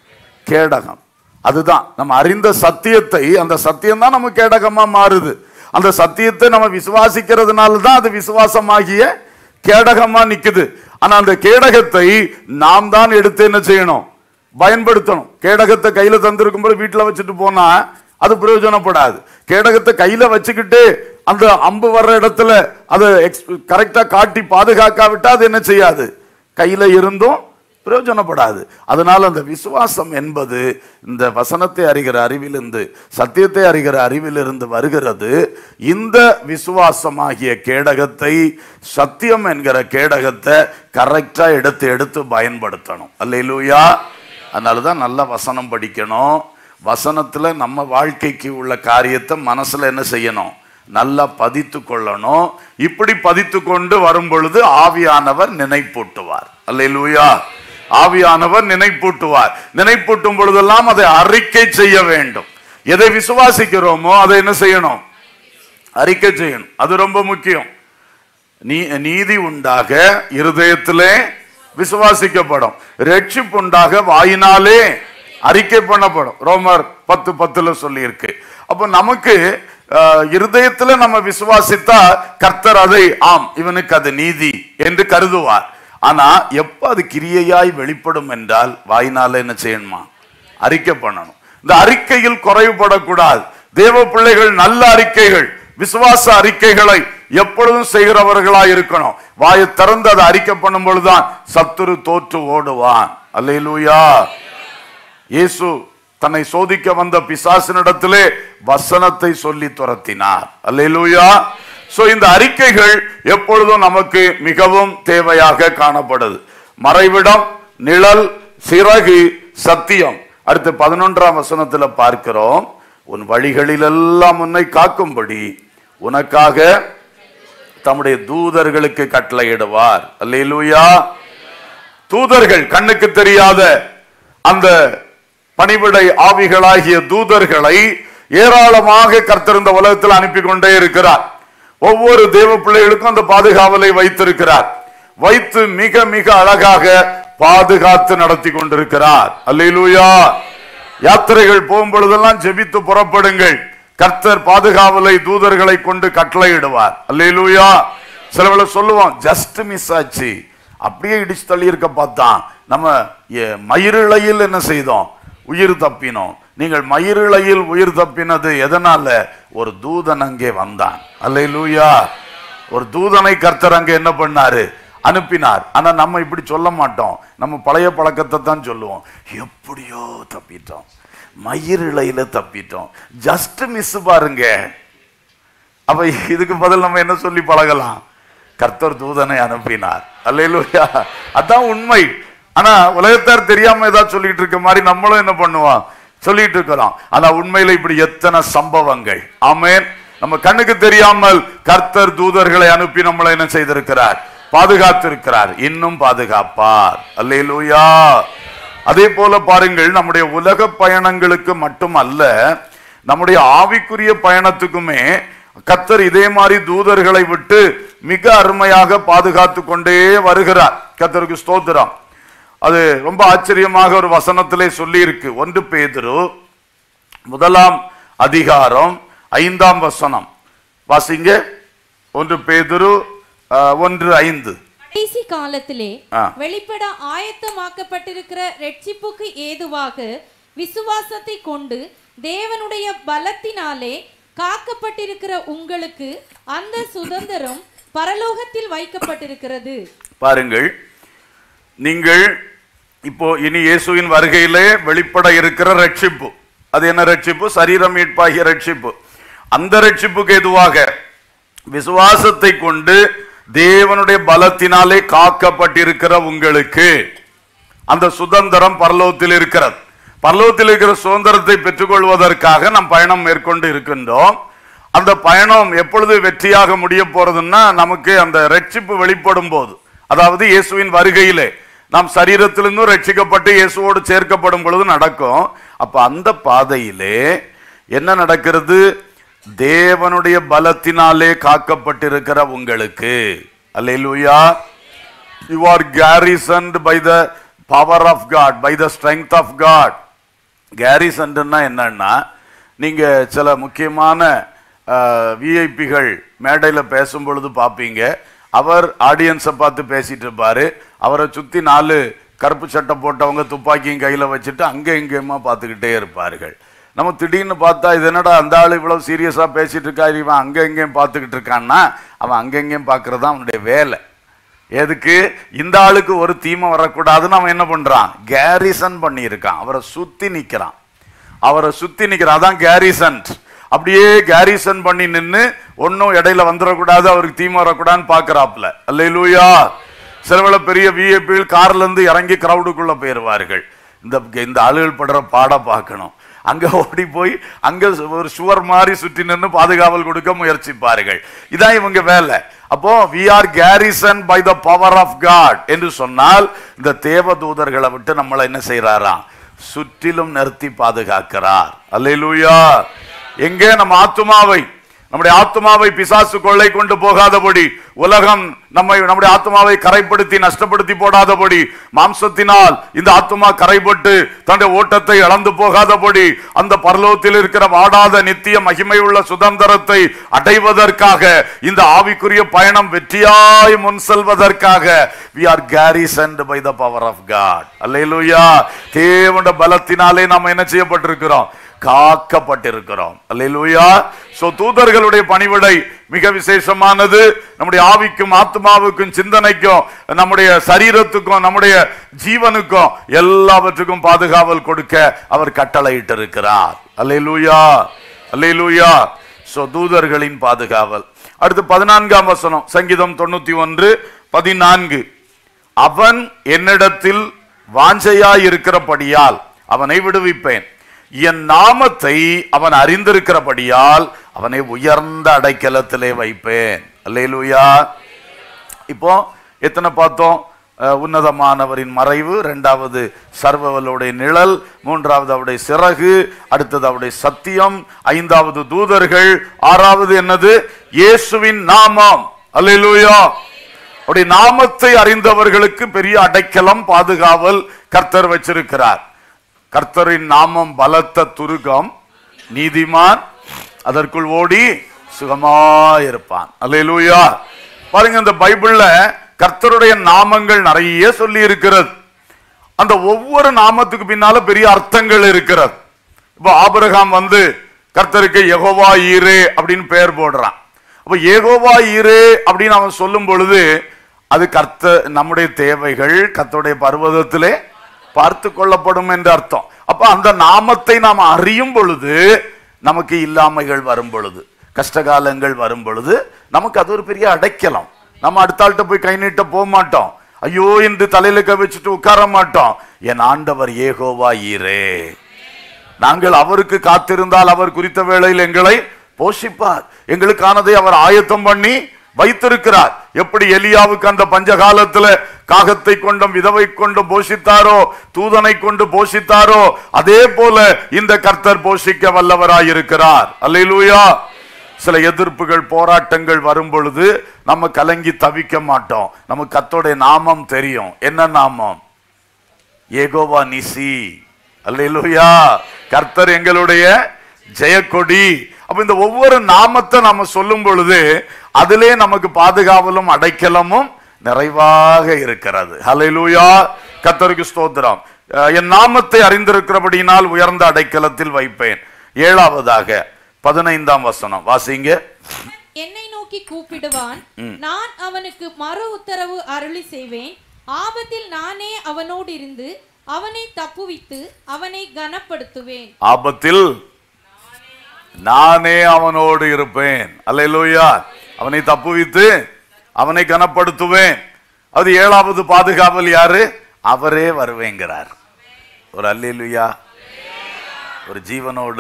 கேடகம் அதுதான் நம்ம அறிந்த சத்தியத்தை அந்த சத்தியம் தான் நம்ம கேடகமா மாறுது அந்த சத்தியத்தை நம்ம விசுவாசிக்கிறதுனால தான் அது விசுவாசமாகிய கேடகமா நிக்குது ஆனா அந்த கேடகத்தை நாம் தான் எடுத்து என்ன செய்யணும் பயன்படுத்தணும் கேடகத்தை கையில தந்திருக்கும் போது வீட்டுல வச்சுட்டு போனா அது பிரயோஜனப்படாது கேடகத்தை கையில வச்சுக்கிட்டு அந்த அம்பு வர்ற இடத்துல அதை கரெக்டா காட்டி பாதுகாக்காவிட்டா அது என்ன செய்யாது கையில இருந்தும் பிரயோஜனப்படாது அதனால் அந்த விசுவாசம் என்பது இந்த வசனத்தை அறிகிற அறிவிலிருந்து சத்தியத்தை அறிகிற அறிவிலிருந்து வருகிறது இந்த விசுவாசமாகிய கேடகத்தை சத்தியம் என்கிற கேடகத்தை கரெக்டா எடுத்து எடுத்து பயன்படுத்தணும் அல்லேலூயா அதனால தான் நல்ல வசனம் படிக்கணும் வசனத்துல நம்ம வாழ்க்கைக்கு உள்ள காரியத்தை மனசுல என்ன செய்யணும் நல்லா பதித்து கொள்ளணும் இப்படி பதித்து கொண்டு வரும் பொழுது ஆவியானவர் நினைப்பூட்டுவார் அல்லேலூயா ஆவியானவர் நினைப்பூட்டுவார் நினைப்பூட்டும் பொழுதெல்லாம் அதை அறிக்கை செய்ய வேண்டும் எதை விசுவாசிக்கிறோமோ அதை என்ன செய்யணும் அறிக்கை செய்யணும் அது ரொம்ப முக்கியம் நீ நீதி உண்டாக இருதயத்திலே விசுவாசிக்கப்படும் ரட்சிப்பு உண்டாக வாயினாலே அறிக்கை பண்ணப்படும் ரோமர் பத்து பத்துல சொல்லி இருக்கு அப்போ நமக்கு அஹ், இருதயத்துல நம்ம விசுவாசித்தா கர்த்தர் அதை ஆம் இவனுக்கு அது நீதி என்று கருதுவார் ஆனா எப்ப அது கிரியையாய் வெளிப்படும் என்றால் வாயினால என்ன செய்யணுமா அறிக்கை பண்ணணும் இந்த அறிக்கையில் குறைவுபடக்கூடாது தேவ பிள்ளைகள் நல்ல அறிக்கைகள் விசுவாச அறிக்கைகளை எப்பொழுதும் செய்கிறவர்களாய் இருக்கணும் வாயை திறந்து அதை அறிக்கை பண்ணும் பொழுதுதான் சத்துரு தோற்று ஓடுவான் அல்லேலூயா இயேசு தன்னை சோதிக்க வந்த பிசாசினிடத்திலே வசனத்தை சொல்லி துரத்தினார் அல்லேலூயா சோ இந்த அறிக்கைகள் எப்பொழுதும் நமக்கு மிகவும் தேவையாக காணப்படுது மறைவிடம் நிழல் சிறகு சத்தியம் அடுத்து பதினொன்றாம் வசனத்துல பார்க்கிறோம் உன் வழிகளிலெல்லாம் உன்னை காக்கும்படி உனக்காக தம்முடைய தூதர்களுக்கு கட்டளையிடுவார் அல்லேலூயா தூதர்கள் கண்ணுக்கு தெரியாத அந்த பணிவிடை ஆவிகளாகிய தூதர்களை ஏராளமாக கர்த்தர் உலகத்தில் அனுப்பி கொண்டே இருக்கிறார் ஒவ்வொரு தேவ பிள்ளைகளுக்கும் அந்த பாதுகாவலை வைத்திருக்கிறார் வைத்து மிக மிக அழகாக பாதுகாத்து நடத்தி கொண்டிருக்கிறார் அல்லேலூயா யாத்திரைகள் போகும் பொழுதெல்லாம் ஜெபித்து புறப்படுங்கள் கர்த்தர் பாதுகாவலை தூதர்களை கொண்டு கட்டளையிடுவார் அல்லேலூயா சிலவள சொல்லுவோம் ஜஸ்ட் மிஸ் ஆச்சு அப்படியே இடிச்சு தள்ளி இருக்க பார்த்தான் நம்ம எ- மயிரிழையில் என்ன செய்தோம் உயிர் தப்பினோம் நீங்கள் மயிரிழையில் உயிர் தப்பினது எதனால ஒரு தூதன் அங்கே வந்தான் அல்லேலூயா ஒரு தூதனை கர்த்தர் அங்கே என்ன பண்ணாரு அனுப்பினார் ஆனா நம்ம இப்படி சொல்ல மாட்டோம் நம்ம பழைய பழக்கத்தை தான் சொல்லுவோம் எப்படியோ தப்பிட்டோம் மயிரிழையில தப்பிட்டோம் ஜஸ்ட் மிஸ் பாருங்க அப்ப இதுக்கு பதில் நம்ம என்ன சொல்லி பழகலாம் கர்த்தர் தூதனை அனுப்பினார் அல்லேலூயா அதான் உண்மை ஆனா உலகத்தார் தெரியாம ஏதாவது சொல்லிட்டு இருக்க மாதிரி நம்மளும் என்ன பண்ணுவோம் சொல்லிட்டு இருக்கிறோம் ஆனா உண்மையில இப்படி எத்தனை சம்பவங்கள் ஆமென் நம்ம கண்ணுக்கு தெரியாமல் கர்த்தர் தூதர்களை அனுப்பி நம்மளை என்ன செய்திருக்கிறார் பாதுகாத்திருக்கிறார் இன்னும் பாதுகாப்பார் அல்லேலூயா அதே போல பாருங்கள் நம்முடைய உலக பயணங்களுக்கு மட்டுமல்ல நம்முடைய ஆவிக்குரிய பயணத்துக்குமே கத்தர் இதே மாதிரி தூதர்களை விட்டு மிக அருமையாக பாதுகாத்து கொண்டே வருகிறார் கத்தருக்கு ஸ்தோத்திரம் அது ரொம்ப ஆச்சரியமாக ஒரு வசனத்திலே சொல்லி இருக்கு ஒன்று பேதுரு முதலாம் அதிகாரம் ஐந்தாம் வசனம் வாசிங்க ஒன்று பேதுரு அஹ், ஒன்று ஐந்து கடைசி காலத்திலே ஆ. வெளிப்பட ஆயத்தமாக்கப்பட்டிருக்கிற ரட்சிப்புக்கு ஏதுவாக விசுவாசத்தை கொண்டு தேவனுடைய பலத்தினாலே காக்கப்பட்டிருக்கிற உங்களுக்கு அந்த சுதந்திரம் பரலோகத்தில் வைக்கப்பட்டிருக்கிறது பாருங்கள் நீங்கள் இப்போ இனி இயேசுவின் வருகையிலே வெளிப்பட இருக்கிற ரட்சிப்பு அது என்ன ரட்சிப்பு சரீரம் மீட்பாகிய ரட்சிப்பு அந்த ரட்சிப்புக்கு எதுவாக விசுவாசத்தை கொண்டு தேவனுடைய பலத்தினாலே காக்கப்பட்டிருக்கிற உங்களுக்கு அந்த சுதந்திரம் பரலோகத்தில் இருக்கிறது பரலோகத்தில் இருக்கிற சுதந்திரத்தை பெற்றுக்கொள்வதற்காக நாம் பயணம் மேற்கொண்டு இருக்கின்றோம் அந்த பயணம் எப்பொழுது வெற்றியாக முடிய போறதுன்னா நமக்கு அந்த ரட்சிப்பு வெளிப்படும் போது அதாவது இயேசுவின் வருகையிலே நாம் சரீரத்திலிருந்தும் ரட்சிக்கப்பட்டு இயேசுவோடு சேர்க்கப்படும் பொழுது நடக்கும் அப்ப அந்த பாதையிலே என்ன நடக்கிறது தேவனுடைய பலத்தினாலே காக்கப்பட்டிருக்கிற உங்களுக்கு அல்லேலூயா you are garrisoned by the power of God, by the strength of God. கேரிசன்ட்னா என்னன்னா நீங்க சில முக்கியமான விஐபிகள் மேடையில் பேசும் பொழுது பார்ப்பீங்க அவர் ஆடியன்ஸை பார்த்து பேசிட்டு இருப்பாரு அவரை சுத்தி நாலு கருப்பு சட்டை போட்டவங்க துப்பாக்கியும் கையில வச்சுட்டு அங்கே இங்கேயுமா பார்த்துக்கிட்டே இருப்பார்கள் நம்ம திடீர்னு பார்த்தா இது என்னடா அந்த ஆள் இவ்வளவு சீரியஸா பேசிட்டு இருக்கா இவன் அங்க இங்கேயும் பார்த்துக்கிட்டு இருக்கான்னா அவன் அங்க இங்கேயும் பார்க்கறது தான் அவனுடைய வேலை எதுக்கு இந்த ஆளுக்கு ஒரு தீமை வரக்கூடாதுன்னு அவன் என்ன பண்றான் கேரிசன் பண்ணியிருக்கான் அவரை சுத்தி நிக்கிறான் அவரை சுத்தி நிக்கிறான் அதான் கேரிசன் அப்படியே கேரிசன் பண்ணி நின்னு ஒன்னும் இடையில வந்துடக்கூடாது அவருக்கு தீமை வரக்கூடாதுன்னு பாக்குறாப்ல அல்லேலூயா சிலவேளை பெரிய விஐபிகள் கார்ல இருந்து இறங்கி கிரவுடுக்குள்ள போயிருவார்கள் இந்த இந்த ஆளுகள் படுற பாட பார்க்கணும் அங்க ஓடி போய் அங்க ஒரு சுவர் மாதிரி சுற்றி நின்று பாதுகாவல் கொடுக்க முயற்சிப்பார்கள் இதான் இவங்க வேலை அப்போ we are garrison by the power of God என்று சொன்னால் இந்த தேவ தூதர்களை விட்டு நம்மளை என்ன செய்யறாராம் சுற்றிலும் நிறுத்தி பாதுகாக்கிறார் அல்லேலூயா எங்கே நம்ம ஆத்துமாவை நம்முடைய ஆத்மாவை பிசாசு கொள்ளை கொண்டு போகாதபடி உலகம் நம்மை நம்முடைய ஆத்மாவை கரைப்படுத்தி நஷ்டப்படுத்தி போடாதபடி மாம்சத்தினால் இந்த ஆத்மா கரைப்பட்டு தன்னுடைய ஓட்டத்தை இழந்து போகாதபடி அந்த பரலோகத்தில் இருக்கிற வாடாத நித்திய மகிமை உள்ள சுதந்திரத்தை அடைவதற்காக இந்த ஆவிக்குரிய பயணம் வெற்றியாய் முன் செல்வதற்காக we are garrisoned by the power of god அல்லேலூயா தேவனுடைய பலத்தினாலே நாம் என்ன செய்யப்பட்டிருக்கிறோம் காக்கப்பட்டிருக்கிறோம் அல்லேலூயா சோ தூதர்களுடைய பணிவிடை மிக விசேஷமானது நம்முடைய ஆவிக்கும் ஆத்மாவுக்கும் சிந்தனைக்கும் நம்முடைய சரீரத்துக்கும் நம்முடைய ஜீவனுக்கும் எல்லாவற்றுக்கும் பாதுகாவல் கொடுக்க அவர் கட்டளையிட்டு இருக்கிறார் அல்லேலூயா அல்லேலூயா சோ தூதர்களின் பாதுகாவல் அடுத்து பதினான்காம் வசனம் சங்கீதம் தொண்ணூத்தி ஒன்று பதினான்கு அவன் என்னிடத்தில் வாஞ்சையாய் இருக்கிறபடியால் அவனை விடுவிப்பேன் என் நாமத்தை அவன் அறிந்திருக்கிறபடியால் அவனை உயர்ந்த அடைக்கலத்திலே வைப்பேன் அல்லேலூயா இப்போ எத்தனை பார்த்தோம் அஹ், உன்னதமானவரின் மறைவு இரண்டாவது சர்வவலுடைய நிழல் மூன்றாவது அவருடைய சிறகு அடுத்தது அவருடைய சத்தியம் ஐந்தாவது தூதர்கள் ஆறாவது என்னது இயேசுவின் நாமம் அல்லேலூயா அவருடைய நாமத்தை அறிந்தவர்களுக்கு பெரிய அடைக்கலம் பாதுகாவல் கர்த்தர் வச்சிருக்கிறார் கர்த்தரின் நாமம் பலத்த துருகம் நீதிமான் அதற்குள் ஓடி சுகமாயிருப்பான் அல்லேலூயா பாருங்க இந்த பைபிள்ல கர்த்தருடைய நாமங்கள் நிறைய சொல்லி இருக்கிறது அந்த ஒவ்வொரு நாமத்துக்கு பின்னால பெரிய அர்த்தங்கள் இருக்கிறது இப்போ ஆபிரகாம் வந்து கர்த்தருக்கு யெகோவா ஈரே அப்படின்னு பெயர் போடுறான் அப்ப யெகோவா ஈரே அப்படின்னு அவன் சொல்லும் பொழுது அது கர்த்த நம்முடைய தேவைகள் கர்த்தருடைய பர்வதத்திலே பார்த்து கொள்ளப்படும் என்று அர்த்தம் அப்ப அந்த நாமத்தை நாம் அறியும் பொழுது நமக்கு இல்லாமைகள் வரும் பொழுது கஷ்டகாலங்கள் வரும் பொழுது நமக்கு அது ஒரு பெரிய அடைக்கலம் நம்ம அடுத்த ஆள்கிட்ட போய் கை நீட்ட போக மாட்டோம் ஐயோ என்று தலையில கை வச்சுட்டு உட்கார மாட்டோம் என் ஆண்டவர் ஏகோவா ஈரே நாங்கள் அவருக்கு காத்திருந்தால் அவர் குறித்த வேளையில் எங்களை போஷிப்பார் எங்களுக்கானதை அவர் ஆயத்தம் பண்ணி வைத்திருக்கிறார் எப்படி எலியாவுக்கு அந்த பஞ்ச காலத்துல காகத்தை கொண்டும் விதவை கொண்டும் போஷித்தாரோ தூதனை கொண்டு போஷித்தாரோ அதே போல இந்த கர்த்தர் போஷிக்க வல்லவராயிருக்கிறார் அல்லேலூயா சில எதிர்ப்புகள் போராட்டங்கள் வரும் பொழுது நம்ம கலங்கி தவிக்க மாட்டோம் நமக்கு கர்த்தருடைய நாமம் தெரியும் என்ன நாமம் ஏகோவா நிசி அல்லேலூயா கர்த்தர் எங்களுடைய ஜெயக்கொடி அப்ப இந்த ஒவ்வொரு நாமத்தை நாம சொல்லும் பொழுது அதிலே நமக்கு பாதுகாவலும் அடைக்கலமும் நிறைவாக இருக்கிறது ஹalleluya கர்த்தருக்கு ஸ்தோத்திரம் அஹ் என் நாமத்தை அறிந்திருக்கிறபடியினால் உயர்ந்த அடைக்கலத்தில் வைப்பேன் ஏழாவதாக பதினைந்தாம் வசனம் வாசிங்க என்னை நோக்கி கூப்பிடுவான் நான் அவனுக்கு மறு உத்தரவு அருளி செய்வேன் ஆபத்தில் நானே அவனோடு இருந்து அவனை தப்புவித்து அவனை கனப்படுத்துவேன் ஆபத்தில் நானே அவனோடு இருப்பேன் அல்லேலூயா அவனை தப்புவித்து அவனை கனப்படுத்துவேன் அது ஏழாவது பாதுகாவல் யாரு அவரே வருவேங்கிறார் ஒரு அல்லேலூயா ஒரு ஜீவனோடு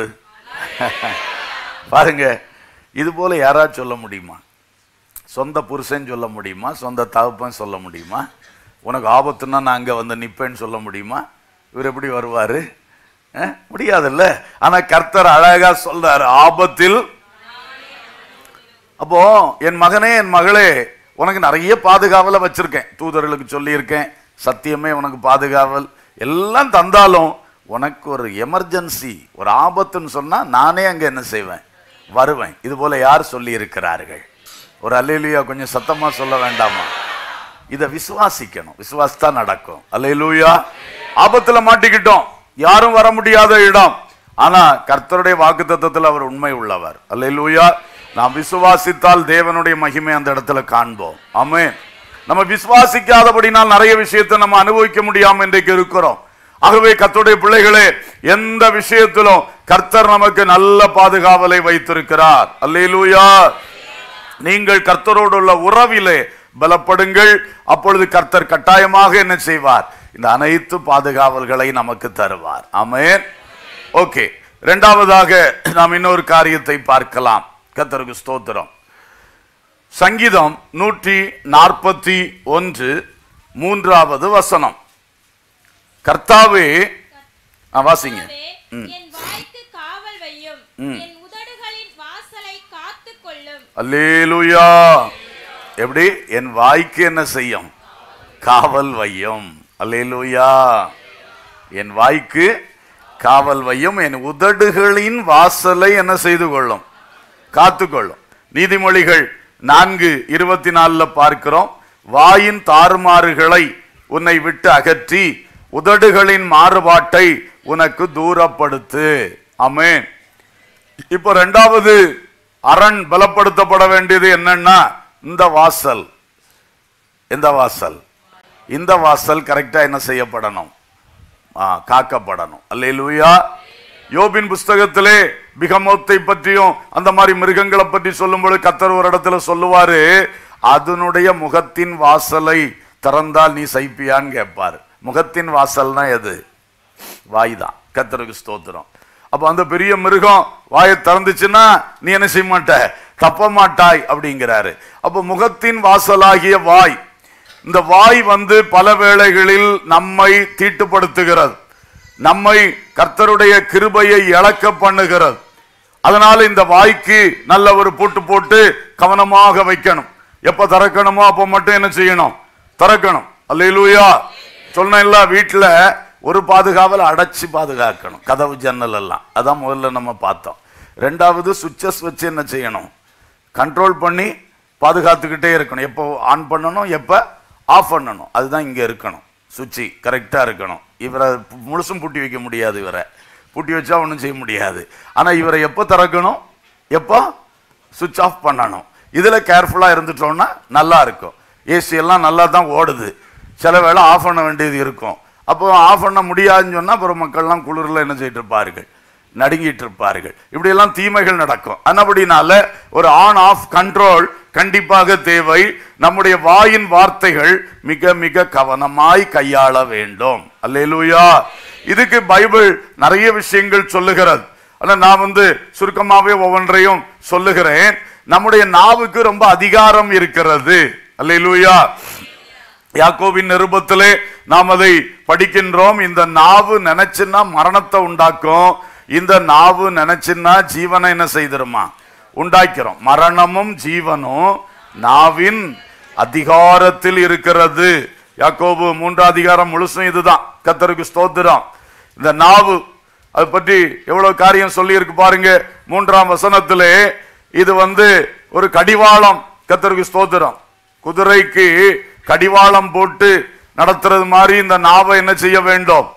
பாருங்க இது போல யாராவது சொல்ல முடியுமா சொந்த புருஷன் சொல்ல முடியுமா சொந்த தகப்பன் சொல்ல முடியுமா உனக்கு ஆபத்துன்னா நான் அங்கே வந்து நிப்பேன்னு சொல்ல முடியுமா இவர் எப்படி வருவாரு அஹ், முடியாதுல்ல ஆனா கர்த்தர் அழகா சொல்றாரு ஆபத்தில் அப்போ என் மகனே என் மகளே உனக்கு நிறைய பாதுகாவலை வச்சிருக்கேன் தூதர்களுக்கு சொல்லியிருக்கேன் சத்தியமே உனக்கு பாதுகாவல் எல்லாம் தந்தாலும் உனக்கு ஒரு எமர்ஜென்சி ஒரு ஆபத்துன்னு சொன்னா நானே அங்க என்ன செய்வேன் வருவேன் இது போல யார் சொல்லி இருக்கிறார்கள் ஒரு அல்லேலூயா கொஞ்சம் சத்தமா சொல்ல வேண்டாமா இதை விசுவாசிக்கணும் விசுவாசித்தா நடக்கும் அல்லேலூயா ஆபத்துல மாட்டிக்கிட்டோம் யாரும் வர முடியாத இடம் ஆனா கர்த்தருடைய வாக்குத்தத்தத்தில் அவர் உண்மை உள்ளவர் அல்லேலூயா நாம் விசுவாசித்தால் தேவனுடைய மகிமை அந்த இடத்துல காண்போம் ஆமென் நம்ம விசுவாசிக்காதபடினால் நிறைய விஷயத்தை நம்ம அனுபவிக்க முடியாம இன்றைக்கு இருக்கிறோம் ஆகவே கர்த்தருடைய பிள்ளைகளே எந்த விஷயத்திலும் கர்த்தர் நமக்கு நல்ல பாதுகாவலை வைத்திருக்கிறார் அல்லேலூயா நீங்கள் கர்த்தரோடு உள்ள உறவிலே பலப்படுங்கள் அப்பொழுது கர்த்தர் கட்டாயமாக என்ன செய்வார் இந்த அனைத்து பாதுகாவல்களை நமக்கு தருவார் ஆமென் ஓகே இரண்டாவதாக நாம் இன்னொரு காரியத்தை பார்க்கலாம் கர்த்தருக்கு ஸ்தோத்திரம் சங்கீதம் நூற்றி நாற்பத்தி ஒன்று மூன்றாவது வசனம் கர்த்தாவே ஆ, வாசிங்க என் வாய்க்கு காவல் வையும் என் உதடுகளின் வாசலை காத்துக் கொள்ளும் அல்லேலூயா எப்படி என் வாய்க்கு என்ன செய்யும் காவல் வையும் அல்லேலூயா என் வாய்க்கு காவல் வையும் என் உதடுகளின் வாசலை என்ன செய்து கொள்ளும் காத்துக்கொள்ளும் நீதிமொழிகள் நான்கு இருபத்தி நாலுல பார்க்கிறோம் வாயின் தாறுமாறுகளை உன்னை விட்டு அகற்றி உதடுகளின் மாறுபாட்டை உனக்கு தூரப்படுத்து ஆமென் இப்போ ரெண்டாவது அரண் பலப்படுத்தப்பட வேண்டியது என்னன்னா இந்த வாசல் இந்த வாசல் இந்த வாசல் கரெக்டா என்ன செய்யப்படணும் ஆ, காக்கப்படணும் அல்லேலூயா யோபின் புஸ்தகத்திலே பிகமோத்தை பற்றியும் அந்த மாதிரி மிருகங்களை பற்றி சொல்லும்போது கத்தர் ஒரு இடத்துல சொல்லுவாரு அதனுடைய முகத்தின் வாசலை திறந்தால் நீ சைப்பியான்னு கேட்பாரு முகத்தின் வாசல்னா எது வாய் தான் கத்தருக்கு ஸ்தோத்திரம் அப்ப அந்த பெரிய மிருகம் வாயை திறந்துச்சுன்னா நீ என்ன செய்ய மாட்ட தப்ப மாட்டாய் அப்படிங்கிறாரு அப்ப முகத்தின் வாசலாகிய வாய் இந்த வாய் வந்து பல வேளைகளில் நம்மை தீட்டுப்படுத்துகிறது நம்மை கர்த்தருடைய கிருபையை இழக்க பண்ணுகிறது அதனால இந்த வாய்க்கு நல்ல ஒரு பூட்டு போட்டு கவனமாக வைக்கணும் எப்ப திறக்கணுமோ அப்ப மட்டும் என்ன செய்யணும் திறக்கணும் அல்லேலூயா சொன்னேன்ல வீட்டுல ஒரு பாதுகாவல் அடைச்சு பாதுகாக்கணும் கதவு ஜன்னல் எல்லாம் அதான் முதல்ல நம்ம பார்த்தோம் ரெண்டாவது சுவிட்சஸ் வச்சு என்ன செய்யணும் கண்ட்ரோல் பண்ணி பாதுகாத்துக்கிட்டே இருக்கணும் எப்போ ஆன் பண்ணணும் எப்போ ஆஃப் பண்ணணும் அதுதான் இங்கே இருக்கணும் சுவிட்சு கரெக்டாக இருக்கணும் இவரை முழுசும் பூட்டி வைக்க முடியாது இவரை பூட்டி வச்சா ஒன்றும் செய்ய முடியாது ஆனால் இவரை எப்போ திறக்கணும் எப்போ சுவிட்ச் ஆஃப் பண்ணணும் இதில் கேர்ஃபுல்லாக இருந்துட்டோம்னா நல்லா இருக்கும் ஏசி எல்லாம் நல்லா தான் ஓடுது சில வேளை ஆஃப் பண்ண வேண்டியது இருக்கும் அப்போ ஆஃப் பண்ண முடியாதுன்னு சொன்னால் அப்புறம் மக்கள்லாம் குளிரில் என்ன செய்யிட்டு இருப்பார்கள் நடுங்கிட்டு இருப்பார்கள் இப்படியெல்லாம் தீமைகள் நடக்கும் அன்னபடினால ஒரு ஆன் ஆஃப் கண்ட்ரோல் கண்டிப்பாக தேவை நம்முடைய வாயின் வார்த்தைகள் மிக மிக கவனமாய் கையாள வேண்டும் அல்லேலூயா இதுக்கு பைபிள் நிறைய விஷயங்கள் சொல்லுகிறது ஆனா நான் வந்து சுருக்கமாவே ஒவ்வொன்றையும் சொல்லுகிறேன் நம்முடைய நாவுக்கு ரொம்ப அதிகாரம் இருக்கிறது அல்லேலூயா யாக்கோபின் நிருபத்திலே நாம் அதை படிக்கின்றோம் இந்த நாவு நினைச்சுன்னா மரணத்தை உண்டாக்கும் இந்த நாவு நினைச்சுன்னா ஜீவனை என்ன செய்திருமா உண்டாக்கிறோம் மரணமும் ஜீவனும் நாவின் அதிகாரத்தில் இருக்கிறது யாக்கோபு மூன்றாம் அதிகாரம் முழுசும் இதுதான் கத்தருக்கு ஸ்தோத்திரம் இந்த நாவு அது பற்றி எவ்வளவு காரியம் சொல்லி இருக்கு பாருங்க மூன்றாம் வசனத்திலே இது வந்து ஒரு கடிவாளம் கத்தருக்கு ஸ்தோத்திரம் குதிரைக்கு கடிவாளம் போட்டு நடத்துறது மாதிரி இந்த நாவை என்ன செய்ய வேண்டும்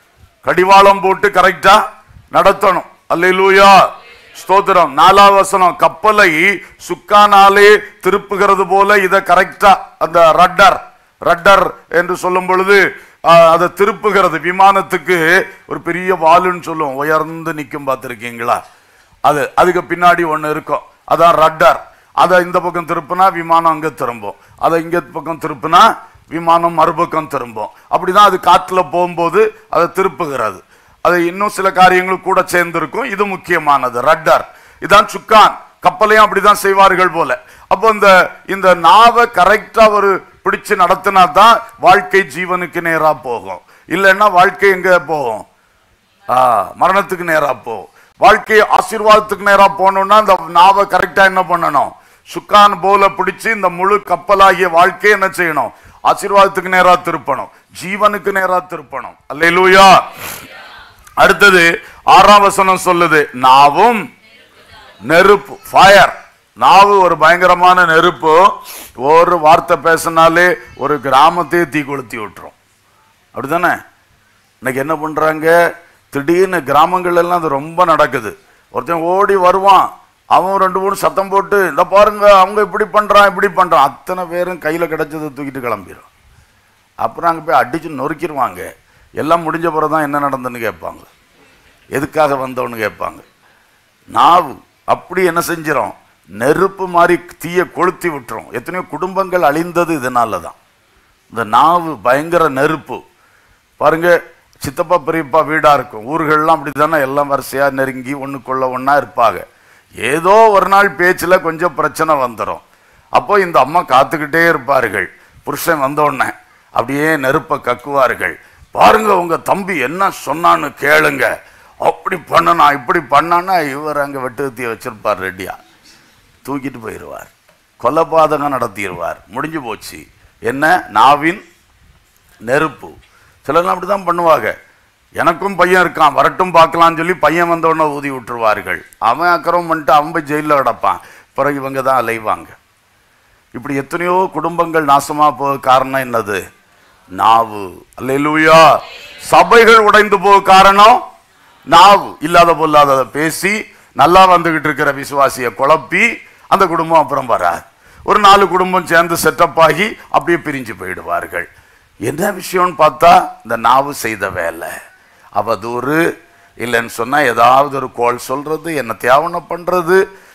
கடிவாளம் போட்டு கரெக்டா நடத்தணும் அல்லேலூயா ஸ்தோத்திரம் நாலாவது வசனம் கப்பலை சுக்கானாலே திருப்புகிறது போல இதை கரெக்டா அந்த ரட்டர் ரட்டர் என்று சொல்லும் பொழுது ஆ, அதை திருப்புகிறது விமானத்துக்கு ஒரு பெரிய வாலுன்னு சொல்லுவோம் உயர்ந்து நிற்கும் பார்த்துருக்கீங்களா அது அதுக்கு பின்னாடி ஒன்று இருக்கும் அதான் ரட்டர் அதை இந்த பக்கம் திருப்பினா விமானம் அங்கே திரும்பும் அதை இங்க பக்கம் திருப்பினா விமானம் மறுபக்கம் திரும்பும் அப்படிதான் அது காற்றுல போகும்போது அதை திருப்புகிறது அது இன்னும் சில காரியங்கள் கூட சேர்ந்திருக்கும் இது முக்கியமானது ரட்டர் இதான் சுக்கான் கப்பலையும் அப்படிதான் செய்வார்கள் போல அப்போ இந்த இந்த நாவை கரெக்டா ஒரு பிடிச்சு நடத்தினா தான் வாழ்க்கை ஜீவனுக்கு நேரா போகும் இல்லைன்னா வாழ்க்கை எங்க போகும் ஆ, மரணத்துக்கு நேரா போ வாழ்க்கை ஆசீர்வாதத்துக்கு நேரா போகணும்னா இந்த நாவை கரெக்டா என்ன பண்ணணும் சுக்கான் போல பிடிச்சு இந்த முழு கப்பலாகிய வாழ்க்கையை என்ன செய்யணும் ஆசீர்வாதத்துக்கு நேரா திருப்பணும் ஜீவனுக்கு நேரா திருப்பணும் அல்லேலூயா அடுத்தது ஆறாம் வசனம் சொல்லுது நாவும் நெருப்பு ஃபயர் நாவு ஒரு பயங்கரமான நெருப்பு ஒரு வார்த்தை பேசினாலே ஒரு கிராமத்தையே தீ கொளுத்தி விட்டுரும் அப்படிதானே இன்னைக்கு என்ன பண்றாங்க திடீர்னு கிராமங்கள் எல்லாம் அது ரொம்ப நடக்குது ஒருத்தன் ஓடி வருவான் அவன் ரெண்டு மூணு சத்தம் போட்டு இந்த பாருங்க அவங்க இப்படி பண்றான் இப்படி பண்றான் அத்தனை பேரும் கையில கிடைச்சதை தூக்கிட்டு கிளம்பிடும் அப்புறம் அங்கே போய் அடிச்சு நொறுக்கிடுவாங்க எல்லாம் முடிஞ்ச பிறகு தான் என்ன நடந்துன்னு கேட்பாங்க எதுக்காக வந்தோன்னு கேட்பாங்க நாவு அப்படி என்ன செஞ்சிடும் நெருப்பு மாதிரி தீயை கொளுத்தி விட்டுரும் எத்தனையோ குடும்பங்கள் அழிந்தது இதனால தான் இந்த நாவு பயங்கர நெருப்பு பாருங்க சித்தப்பா பெரியப்பா வீடா இருக்கும் ஊர்கள்லாம் அப்படி தானே எல்லாம் வரிசையா நெருங்கி ஒண்ணுக்குள்ள ஒண்ணா இருப்பாங்க ஏதோ ஒரு நாள் பேச்சுல கொஞ்சம் பிரச்சனை வந்துடும் அப்போ இந்த அம்மா காத்துக்கிட்டே இருப்பார்கள் புருஷன் வந்த உடனே அப்படியே நெருப்பை கக்குவார்கள் பாருங்க உங்க தம்பி என்ன சொன்னான்னு கேளுங்க அப்படி பண்ணனா இப்படி பண்ணான்னா இவர் அங்க வெட்டுத்திய வச்சிருப்பார் ரெடியா தூக்கிட்டு போயிடுவார் கொலபாதகம் நடத்திடுவார் முடிஞ்சு போச்சு என்ன நாவின் நெருப்பு சிலர்லாம் அப்படி தான் பண்ணுவாங்க எனக்கும் பையன் இருக்கான் வரட்டும் பார்க்கலாம்னு சொல்லி பையன் வந்த உடனே ஊதி விட்டுருவார்கள் அவன் அக்கிரமம் பண்ணிட்டு அவன் போய் ஜெயிலில் கிடப்பான் பிறகு இவங்க தான் அலைவாங்க இப்படி எத்தனையோ குடும்பங்கள் நாசமா போக காரணம் என்னது நாவு அல்லேலூயா சபைகள் உடைந்து போக காரணம் நாவு இல்லாத பொல்லாததை பேசி நல்லா வந்துகிட்டு இருக்கிற விசுவாசியை குழப்பி அந்த குடும்பம் அப்புறம் வராது ஒரு நாலு குடும்பம் சேர்ந்து செட்டப் ஆகி அப்படியே பிரிஞ்சு போயிடுவார்கள் என்ன விஷயம்னு பார்த்தா இந்த நாவு செய்த வேலை அவதூறு இல்லைன்னு சொன்னா ஏதாவது ஒரு கோல் சொல்றது என்ன தியாவனம் பண்றது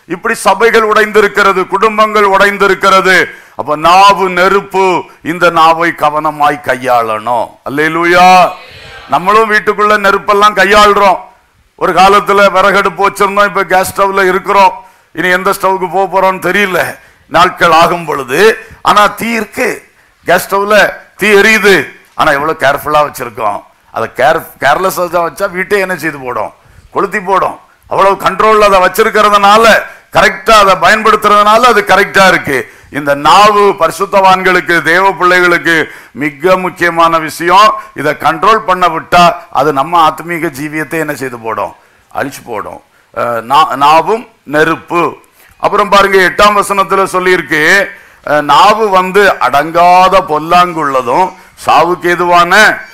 இப்படி சபைகள் உடைந்திருக்கிறது குடும்பங்கள் உடைந்திருக்கிறது அப்ப நாவு நெருப்பு இந்த நாவை கவனமாய் கையாளணும் அல்லேலூயா நம்மளும் வீட்டுக்குள்ள நெருப்பெல்லாம் கையாளுறோம் ஒரு காலத்துல விறகடுப்பு வச்சிருந்தோம் இப்ப கேஸ் ஸ்டவ்ல இருக்கிறோம் இனி எந்த ஸ்டவ்க்கு போக போறோம்னு தெரியல நாட்கள் ஆகும் பொழுது ஆனா தீ இருக்கு கேஸ் ஸ்டவ்ல தீ எரியுது ஆனா எவ்வளவு கேர்ஃபுல்லா வச்சிருக்கோம் அதை கேர் கேர்லெஸ்ஸா வச்சா வீட்டே என்ன செய்து போடும் கொளுத்தி போடும் அவ்வளவு கண்ட்ரோல்ல அதை வச்சிருக்கிறதுனால கரெக்டா அதை பயன்படுத்துறதுனால அது கரெக்டா இருக்கு இந்த நாவு பரிசுத்தவான்களுக்கு தேவ பிள்ளைகளுக்கு மிக முக்கியமான விஷயம் இதை கண்ட்ரோல் பண்ண விட்டா அது நம்ம ஆத்மீக ஜீவியத்தை என்ன செய்து போடும் அழிச்சு போடும் அஹ் நா- நாவும் நெருப்பு அப்புறம் பாருங்க எட்டாம் வசனத்துல சொல்லியிருக்கு அஹ் நாவு வந்து அடங்காத பொல்லாங்குள்ளதும் சாவுக்கு எதுவான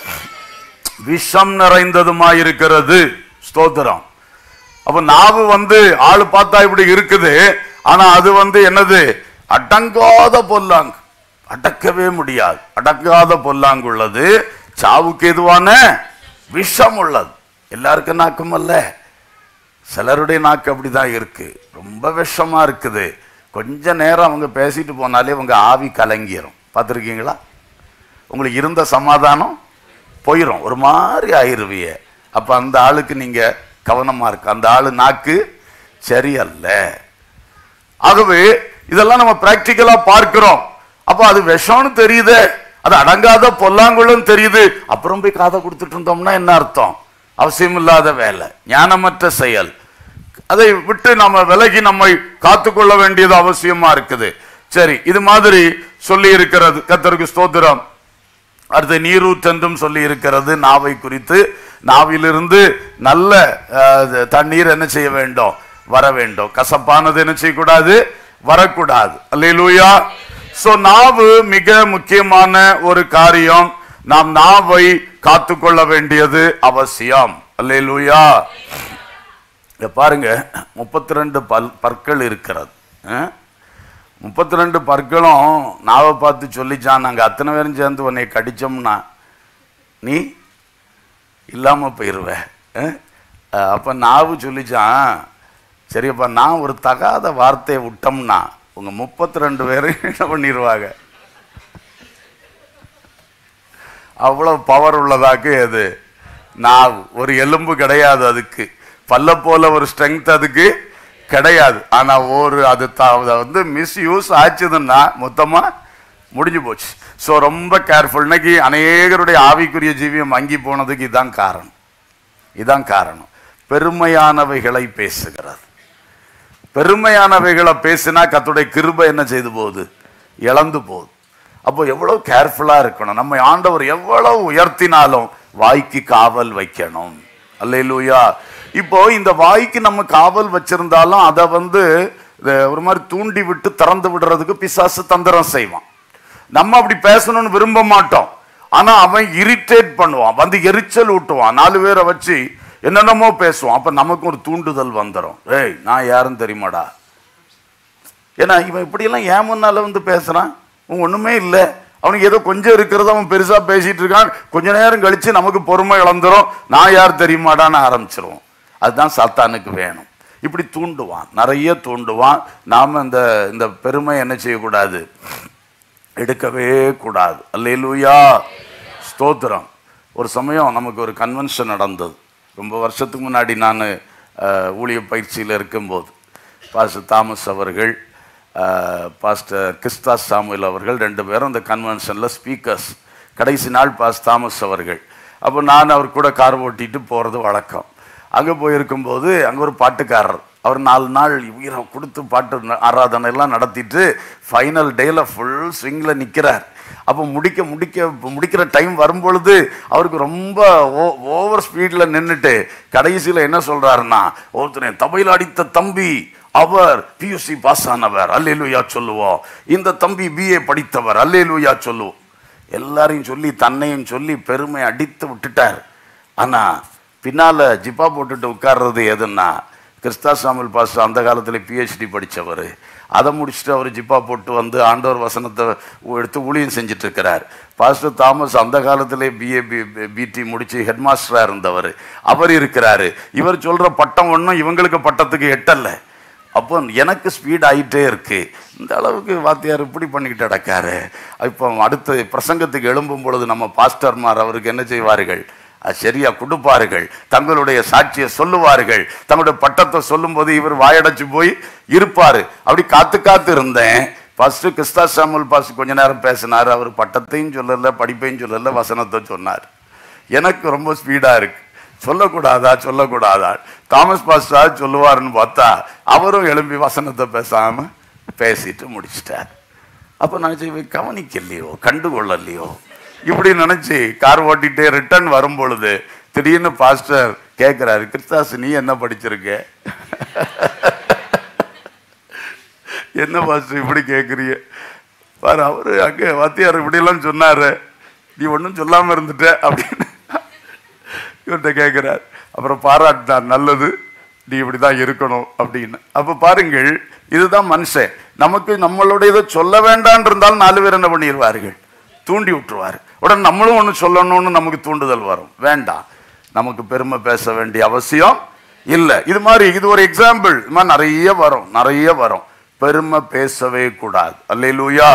விஷம் நிறைந்ததுமாயிருக்கிறது ஸ்தோத்திரம் அப்ப நாவு வந்து ஆளு பார்த்தா இப்படி இருக்குது ஆனா அது வந்து என்னது அடங்காத பொல்லாங்கு அடக்கவே முடியாது அடங்காத பொல்லாங்கு உள்ளது சாவுக்கு எதுவான விஷம் உள்ளது எல்லாருக்கும் நாக்கும் அல்ல சிலருடைய நாக்கு அப்படிதான் இருக்கு ரொம்ப விஷமா இருக்குது கொஞ்ச நேரம் அவங்க பேசிட்டு போனாலே உங்க ஆவி கலங்கிரும் பார்த்துருக்கீங்களா உங்களுக்கு இருந்த சமாதானம் போயிடும் ஒரு மாதிரி ஆயிருவிய அப்ப அந்த ஆளுக்கு நீங்க கவனமா இருக்கு அந்த ஆளு நாக்கு சரியல்ல ஆகவே இதெல்லாம் நம்ம பிராக்டிக்கலா பார்க்கிறோம் அப்ப அது விஷம்னு தெரியுது அது அடங்காத பொல்லாங்குழலும் தெரியுது அப்புறம் போய் காதை கொடுத்துட்டு இருந்தோம்னா என்ன அர்த்தம் அவசியம் இல்லாத வேலை ஞானமற்ற செயல் அதை விட்டு நம்ம விலகி நம்மை காத்துக்கொள்ள வேண்டியது அவசியமா இருக்குது சரி இது மாதிரி சொல்லி இருக்கிறது கத்தருக்கு ஸ்தோத்திரம் அடுத்து நீரூற்றென்றும் சொல்லி இருக்கிறது நாவை குறித்து நாவிலிருந்து நல்ல அஹ், தண்ணீர் என்ன செய்ய வேண்டும் வர வேண்டும் கசப்பானது என்ன செய்யக்கூடாது வரக்கூடாது அல்லேலூயா சோ நாவு மிக முக்கியமான ஒரு காரியம் நாம் நாவை காத்துக்கொள்ள வேண்டியது அவசியம் அல்லேலூயா இங்க பாருங்க முப்பத்தி ரெண்டு பல் பற்கள் இருக்கிறது முப்பத்தி ரெண்டு பற்களும் நாவை பார்த்து சொல்லிச்சான் நாங்கள் அத்தனை பேரும் சேர்ந்து உன்னை கடிச்சோம்னா நீ இல்லாம போயிடுவ அஹ்? அஹ், அப்ப நாவு சொல்லிச்சான் சரியப்பா நான் ஒரு தகாத வார்த்தையை விட்டோம்னா உங்க முப்பத்தி ரெண்டு பேரும் என்ன பண்ணிடுவாங்க அவ்வளவு பவர் உள்ளதாக்கு அது நாவு ஒரு எலும்பு கிடையாது அதுக்கு பல்ல போல ஒரு ஸ்ட்ரெங்க் அதுக்கு கிடையாது ஆனா ஒரு அது த- அதை வந்து மிஸ்யூஸ் ஆச்சுதுன்னா மொத்தமா முடிஞ்சு போச்சு ஸோ ரொம்ப கேர்ஃபுல் இன்னைக்கு அநேகருடைய ஆவிக்குரிய ஜீவியம் மங்கி போனதுக்கு இதான் காரணம் இதான் காரணம் பெருமையானவைகளை பேசுகிறது பெருமையானவைகளை பேசினா கத்துடைய கிருபை என்ன செய்து போகுது இழந்து போகுது அப்போ எவ்வளவு கேர்ஃபுல்லா இருக்கணும் நம்ம ஆண்டவர் எவ்வளவு உயர்த்தினாலும் வாய்க்கு காவல் வைக்கணும் அல்லேலூயா இப்போ இந்த வாய்க்கு நம்ம காவல் வச்சிருந்தாலும் அதை வந்து இத ஒரு மாதிரி தூண்டி விட்டு திறந்து விடுறதுக்கு பிசாசு தந்திரம் செய்வான் நம்ம அப்படி பேசணும்னு விரும்ப மாட்டோம் ஆனா அவன் இரிட்டேட் பண்ணுவான் வந்து எரிச்சல் ஊட்டுவான் நாலு பேரை வச்சு என்னென்னமோ பேசுவான் அப்ப நமக்கு ஒரு தூண்டுதல் வந்துடும் ஏய் நான் யாருன்னு தெரியுமாடா ஏன்னா இவன் இப்படியெல்லாம் ஏன் முன்னால வந்து பேசுறான் அவன் ஒண்ணுமே இல்லை அவனுக்கு ஏதோ கொஞ்சம் இருக்கிறத அவன் பெருசா பேசிட்டு இருக்கான் கொஞ்ச நேரம் கழிச்சு நமக்கு பொறுமை இழந்துரும் நான் யார் தெரியுமாடான்னு ஆரம்பிச்சிருவோம் அதுதான் சாத்தானுக்கு வேணும் இப்படி தூண்டுவான் நிறைய தூண்டுவான் நாம இந்த இந்த பெருமை என்ன செய்யக்கூடாது எடுக்கவே கூடாது அல்லேலூயா ஸ்தோத்திரம் ஒரு சமயம் நமக்கு ஒரு கன்வென்ஷன் நடந்தது ரொம்ப வருஷத்துக்கு முன்னாடி நான் ஊழிய பயிற்சியில் இருக்கும்போது பாஸ்டர் தாமஸ் அவர்கள் அஹ், பாஸ்டர் கிறிஸ்தா சாமுவேல் அவர்கள் ரெண்டு பேரும் அந்த கன்வென்ஷனில் ஸ்பீக்கர்ஸ் கடைசி நாள் பாஸ் தாமஸ் அவர்கள் அப்போ நான் அவர் கூட கார் ஓட்டிட்டு போகிறது வழக்கம் அங்கே போயிருக்கும்போது அங்கே ஒரு பாட்டுக்காரர் அவர் நாலு நாள் உயிரை கொடுத்து பாட்டு ந- ஆராதனை எல்லாம் நடத்திட்டு ஃபைனல் டேல ஃபுல் ஸ்விங்கில் நிற்கிறார் அப்போ முடிக்க முடிக்க இப்ப முடிக்கிற டைம் வரும்பொழுது அவருக்கு ரொம்ப ஓவர் ஸ்பீடில் நின்றுட்டு கடைசியில் என்ன சொல்றாருன்னா ஒருத்தனை தபையில் அடித்த தம்பி அவர் பியூசி பாஸ் ஆனவர் அல்லேலூயா சொல்லுவோம் இந்த தம்பி பிஏ படித்தவர் அல்லேலூயா சொல்லுவோம் எல்லாரையும் சொல்லி தன்னையும் சொல்லி பெருமை அடித்து விட்டுட்டார் ஆனா பின்னால ஜிப்பா போட்டுட்டு உட்கார்றது எதுன்னா கிறிஸ்தா சாமுல் பாஸ்டர் அந்த காலத்துல பிஹெச்டி படிச்சவர் அதை முடிச்சுட்டு அவர் ஜிப்பா போட்டு வந்து ஆண்டவர் வசனத்தை எடுத்து ஊழியம் செஞ்சுட்டு இருக்கிறார் பாஸ்டர் தாமஸ் அந்த காலத்திலே பிஏ பிடி முடிச்சு ஹெட் மாஸ்டரா இருந்தவர் அவர் இருக்கிறாரு இவர் சொல்ற பட்டம் ஒன்றும் இவங்களுக்கு பட்டத்துக்கு எட்டல்ல அப்போ எனக்கு ஸ்பீட் ஆகிட்டே இருக்கு இந்த அளவுக்கு வாத்தியார் இப்படி பண்ணிக்கிட்டு அடக்காரு இப்போ அடுத்த பிரசங்கத்துக்கு எழும்பும் பொழுது நம்ம பாஸ்டர்மார் அவருக்கு என்ன செய்வார்கள் அது சரியா கொடுப்பார்கள் தங்களுடைய சாட்சியை சொல்லுவார்கள் தங்களுடைய பட்டத்தை சொல்லும்போது இவர் வாயடைச்சு போய் இருப்பாரு அப்படி காத்து காத்து இருந்தேன் ஃபர்ஸ்ட் கிறிஸ்தா சாமுல் பாஸ் கொஞ்ச நேரம் பேசினார் அவர் பட்டத்தையும் சொல்லல படிப்பையும் சொல்லல வசனத்தை சொன்னார் எனக்கு ரொம்ப ஸ்பீடா இருக்கு சொல்லக்கூடாதா சொல்லக்கூடாதா தாமஸ் பாஸ்டா சொல்லுவாருன்னு பார்த்தா அவரும் எழும்பி வசனத்தை பேசாம பேசிட்டு முடிச்சிட்டார் அப்போ நினச்சி இவன் கவனிக்கலையோ கண்டுகொள்ளலையோ இப்படி நினைச்சு கார் ஓட்டிட்டே ரிட்டர்ன் வரும் பொழுது திடீர்னு பாஸ்டர் கேட்குறாரு கிறிஸ்தாஸ் நீ என்ன படிச்சிருக்க என்ன பாஸ்டர் இப்படி கேட்குறீங்க பாரு அவரு அங்கே வாத்தியார் இப்படியெல்லாம் சொன்னாரு நீ ஒன்றும் சொல்லாமல் இருந்துட்ட அப்படின்னு இவர்கிட்ட கேட்குறார் அப்புறம் பாராட்டினார் நல்லது நீ இப்படி தான் இருக்கணும் அப்படின்னு அப்போ பாருங்கள் இதுதான் மனுஷன் நமக்கு நம்மளுடைய இதை சொல்ல வேண்டான் இருந்தாலும் நாலு பேர் என்ன பண்ணிடுவார்கள் தூண்டி விட்டுருவார் உடனே நம்மளும் ஒன்று சொல்லணும்னு நமக்கு தூண்டுதல் வரும் வேண்டாம் நமக்கு பெருமை பேச வேண்டிய அவசியம் இல்லை இது மாதிரி இது ஒரு எக்ஸாம்பிள் இது மாதிரி நிறைய வரும் நிறைய வரும் பெருமை பேசவே கூடாது அல்லேலூயா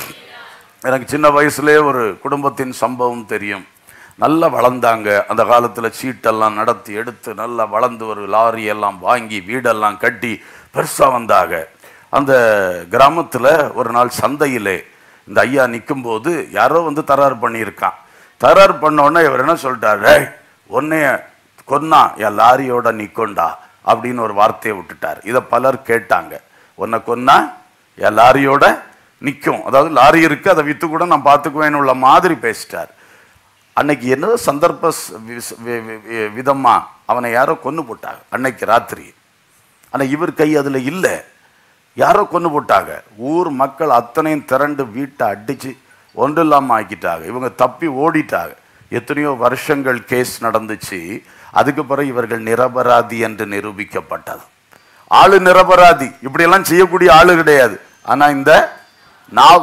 எனக்கு சின்ன வயசுலேயே ஒரு குடும்பத்தின் சம்பவம் தெரியும் நல்லா வளர்ந்தாங்க அந்த காலத்தில் சீட்டெல்லாம் நடத்தி எடுத்து நல்லா வளர்ந்து ஒரு லாரி எல்லாம் வாங்கி வீடெல்லாம் கட்டி பெருசாக வந்தாங்க அந்த கிராமத்தில் ஒரு நாள் சந்தையிலே இந்த ஐயா நிற்கும்போது யாரோ வந்து தரார் பண்ணியிருக்கான் தரார் பண்ண உடனே இவர் என்ன சொல்லிட்டாரு உன்னைய கொன்னா என் லாரியோட நிக்கொண்டா அப்படின்னு ஒரு வார்த்தையை விட்டுட்டார் இதை பலர் கேட்டாங்க உன்னை கொன்னா என் லாரியோட நிற்கும் அதாவது லாரி இருக்கு அதை வித்து கூட நான் பார்த்துக்குவேன்னு உள்ள மாதிரி பேசிட்டார் அன்னைக்கு என்ன சந்தர்ப்ப ஸ்- விஸ்- வி- வி- வி- விதமா அவனை யாரோ கொன்னு போட்டாங்க அன்னைக்கு ராத்திரி ஆனால் இவர் கை அதில் இல்லை யாரோ கொன்னு போட்டாங்க ஊர் மக்கள் அத்தனையும் திரண்டு வீட்டை அடிச்சு ஒன்றும் இல்லாமல் ஆக்கிட்டாங்க இவங்க தப்பி ஓடிட்டாங்க எத்தனையோ வருஷங்கள் கேஸ் நடந்துச்சு அதுக்கு பிறகு இவர்கள் நிரபராதி என்று நிரூபிக்கப்பட்டது ஆளு நிரபராதி இப்படியெல்லாம் செய்யக்கூடிய ஆளு கிடையாது ஆனா இந்த நாவ்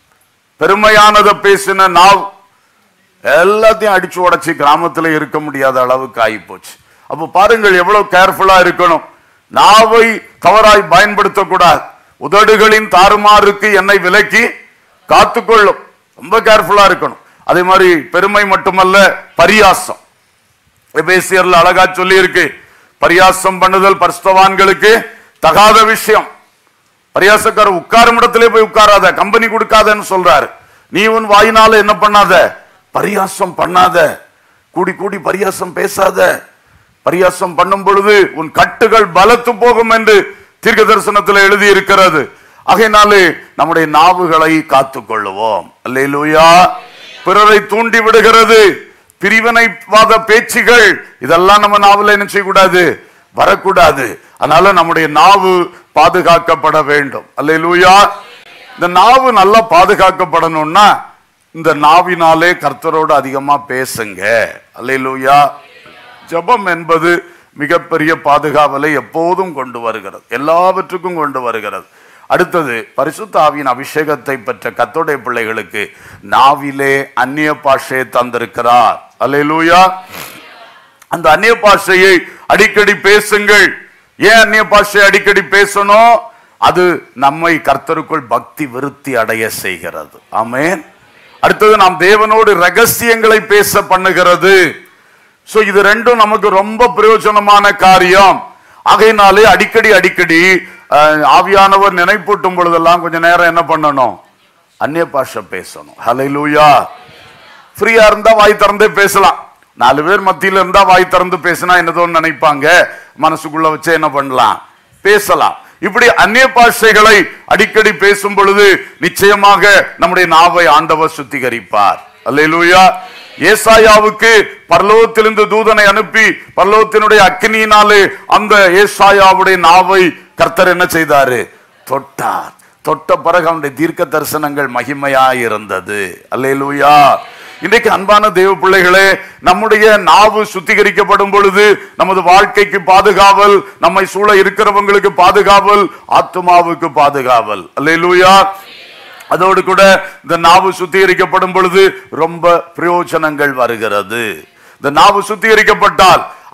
பெருமையானதை பேசின நாவ் எல்லாத்தையும் அடிச்சு உடைச்சு கிராமத்துல இருக்க முடியாத அளவுக்கு ஆகிப்போச்சு அப்போ பாருங்கள் எவ்வளவு கேர்ஃபுல்லா இருக்கணும் நாவை தவறாய் பயன்படுத்தக்கூடாது உதடுகளின் தாறுமாறுக்கு என்னை விலக்கி காத்துக்கொள்ளும் ரொம்ப கேர்ஃபுல்லா இருக்கணும் அதே மாதிரி பெருமை மட்டுமல்ல பரியாசம் எபேசியர்ல அழகா சொல்லி இருக்கு பரியாசம் பண்ணுதல் பரிசுத்தவான்களுக்கு தகாத விஷயம் பரியாசக்கார உட்காரும் இடத்திலே போய் உட்காராத கம்பெனி கொடுக்காதன்னு சொல்றாரு நீ உன் வாயினால என்ன பண்ணாத பரியாசம் பண்ணாத கூடி கூடி பரியாசம் பேசாத பரியாசம் பண்ணும் பொழுது உன் கட்டுகள் பலத்து போகும் என்று தீர்க்க தரிசனத்தில் எழுதி இருக்கிறது ஆகையினாலே நம்முடைய நாவுகளை காத்துக் கொள்ளுவோம் அல்லேலூயா பிறரை தூண்டி விடுகிறது பிரிவினைவாத பேச்சுகள் இதெல்லாம் நம்ம நாவல என்ன செய்யக்கூடாது வரக்கூடாது அதனால நம்முடைய நாவு பாதுகாக்கப்பட வேண்டும் அல்லேலூயா இந்த நாவு நல்லா பாதுகாக்கப்படணும்னா இந்த நாவினாலே கர்த்தரோடு அதிகமா பேசுங்க அல்லேலூயா ஜெபம் என்பது மிகப்பெரிய பாதுகாவலை எப்போதும் கொண்டு வருகிறது எல்லாவற்றுக்கும் கொண்டு வருகிறது அடுத்தது பரிசுத்த ஆவியின் அபிஷேகத்தை பெற்ற கத்தோடைய பிள்ளைகளுக்கு நாவிலே அந்நிய பாஷையை தந்திருக்கிறார் அல்லேலூயா அந்த அந்நிய பாஷையை அடிக்கடி பேசுங்கள் ஏன் அந்நிய பாஷையை அடிக்கடி பேசணும் அது நம்மை கர்த்தருக்குள் பக்தி விருத்தி அடைய செய்கிறது ஆமென் அடுத்தது நாம் தேவனோடு ரகசியங்களை பேச பண்ணுகிறது சோ இது ரெண்டும் நமக்கு ரொம்ப பிரயோஜனமான காரியம் ஆகையினாலே அடிக்கடி அடிக்கடி அஹ், ஆவியானவர் நினைப்பூட்டும் பொழுதெல்லாம் கொஞ்ச நேரம் என்ன பண்ணணும் அந்நிய பாஷை பேசணும் ஹalleluya ஃப்ரீயா இருந்தா வாய் திறந்தே பேசலாம் நாலு பேர் மத்தியில இருந்தா வாய் திறந்து பேசினா என்னதோன்னு நினைப்பாங்க மனசுக்குள்ள வச்சு என்ன பண்ணலாம் பேசலாம் இப்படி அந்நிய பாஷைகளை அடிக்கடி பேசும் பொழுது நிச்சயமாக நம்முடைய நாவை ஆண்டவர் சுத்திகரிப்பார் அல்லேலூயா ஏசாயாவுக்கு பரலோகத்திலிருந்து தூதனை அனுப்பி பரலோகத்தினுடைய அக்கினியினாலே அந்த ஏசாயாவுடைய நாவை கர்த்தர் என்ன செய்தாரு தொட்டார் தொட்ட பிறகு அவனுடைய தீர்க்க தரிசனங்கள் மகிமையா இருந்தது அல்லேலூயா இன்றைக்கு அன்பான தேவ பிள்ளைகளே நம்முடைய நாவு சுத்திகரிக்கப்படும் பொழுது நமது வாழ்க்கைக்கு பாதுகாவல் நம்மை சூழ இருக்கிறவங்களுக்கு பாதுகாவல் ஆத்மாவுக்கு பாதுகாவல் அல்லேலூயா அதோடு கூட இந்த நாவு சுத்திகரிக்கப்படும் பொழுது ரொம்ப பிரயோஜனங்கள் வருகிறது இந்த நாவு சுத்திகரிக்கப்பட்டால்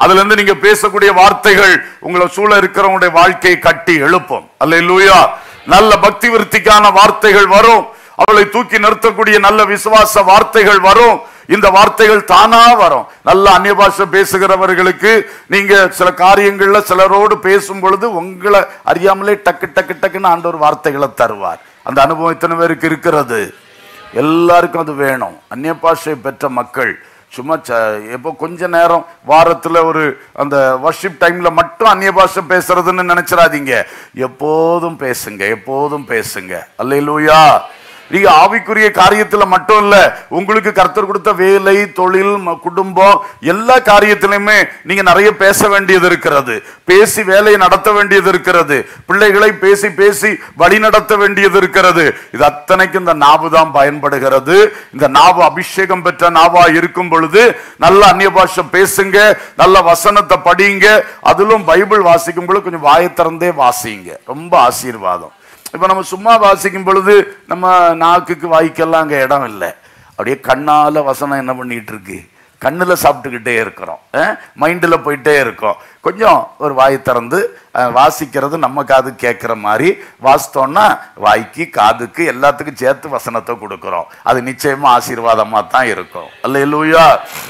அதுல இருந்து நீங்க பேசக்கூடிய வார்த்தைகள் உங்களை சூழ இருக்கிறவங்களுடைய வாழ்க்கையை கட்டி எழுப்பும் அல்லேலூயா நல்ல பக்தி விருத்திக்கான வார்த்தைகள் வரும் அவளை தூக்கி நிறுத்தக்கூடிய நல்ல விசுவாச வார்த்தைகள் வரும் இந்த வார்த்தைகள் தானா வரும் நல்ல அந்நிய பாஷை பேசுகிறவர்களுக்கு நீங்க சில காரியங்கள்ல சிலரோடு பேசும் பொழுது உங்களை அறியாமலே டக்கு டக்கு டக்குன்னு ஆண்டவர் வார்த்தைகளை தருவார் அந்த அனுபவம் எத்தனை பேருக்கு இருக்கிறது எல்லாருக்கும் அது வேணும் அந்நிய பாஷை பெற்ற மக்கள் சும்மா ச- எப்போ கொஞ்ச நேரம் வாரத்துல ஒரு அந்த வர்ஷிப் டைம்ல மட்டும் அந்நிய பாஷை பேசுறதுன்னு நினைச்சிடாதீங்க எப்போதும் பேசுங்க எப்போதும் பேசுங்க அல்லேலூயா நீங்க ஆவிக்குரிய காரியத்துல மட்டும் இல்ல உங்களுக்கு கர்த்தர் கொடுத்த வேலை தொழில் ம- குடும்பம் எல்லா காரியத்திலுமே நீங்க நிறைய பேச வேண்டியது இருக்கிறது பேசி வேலையை நடத்த வேண்டியது இருக்கிறது பிள்ளைகளை பேசி பேசி வழி நடத்த வேண்டியது இருக்கிறது இது அத்தனைக்கும் இந்த நாவு தான் பயன்படுகிறது இந்த நாவு அபிஷேகம் பெற்ற நாவா இருக்கும் பொழுது நல்ல அந்நிய பாஷை பேசுங்க நல்ல வசனத்தை படிங்க அதிலும் பைபிள் வாசிக்கும் பொழுது கொஞ்சம் வாயை திறந்தே வாசிங்க ரொம்ப ஆசீர்வாதம் இப்ப நம்ம சும்மா வாசிக்கும் பொழுது நம்ம நாக்குக்கு வாய்க்கெல்லாம் அங்க இடம் இல்லை அப்படியே கண்ணால வசனம் என்ன பண்ணிட்டு இருக்கு கண்ணுல சாப்பிட்டுக்கிட்டே இருக்கிறோம் மைண்டில் போயிட்டே இருக்கோம் கொஞ்சம் ஒரு வாய் திறந்து அஹ், வாசிக்கிறது நம்ம காது கேட்குற மாதிரி வாசித்தோம்னா வாய்க்கு காதுக்கு எல்லாத்துக்கும் சேர்த்து வசனத்தை கொடுக்குறோம் அது நிச்சயமா ஆசீர்வாதமா தான் இருக்கும் அல்ல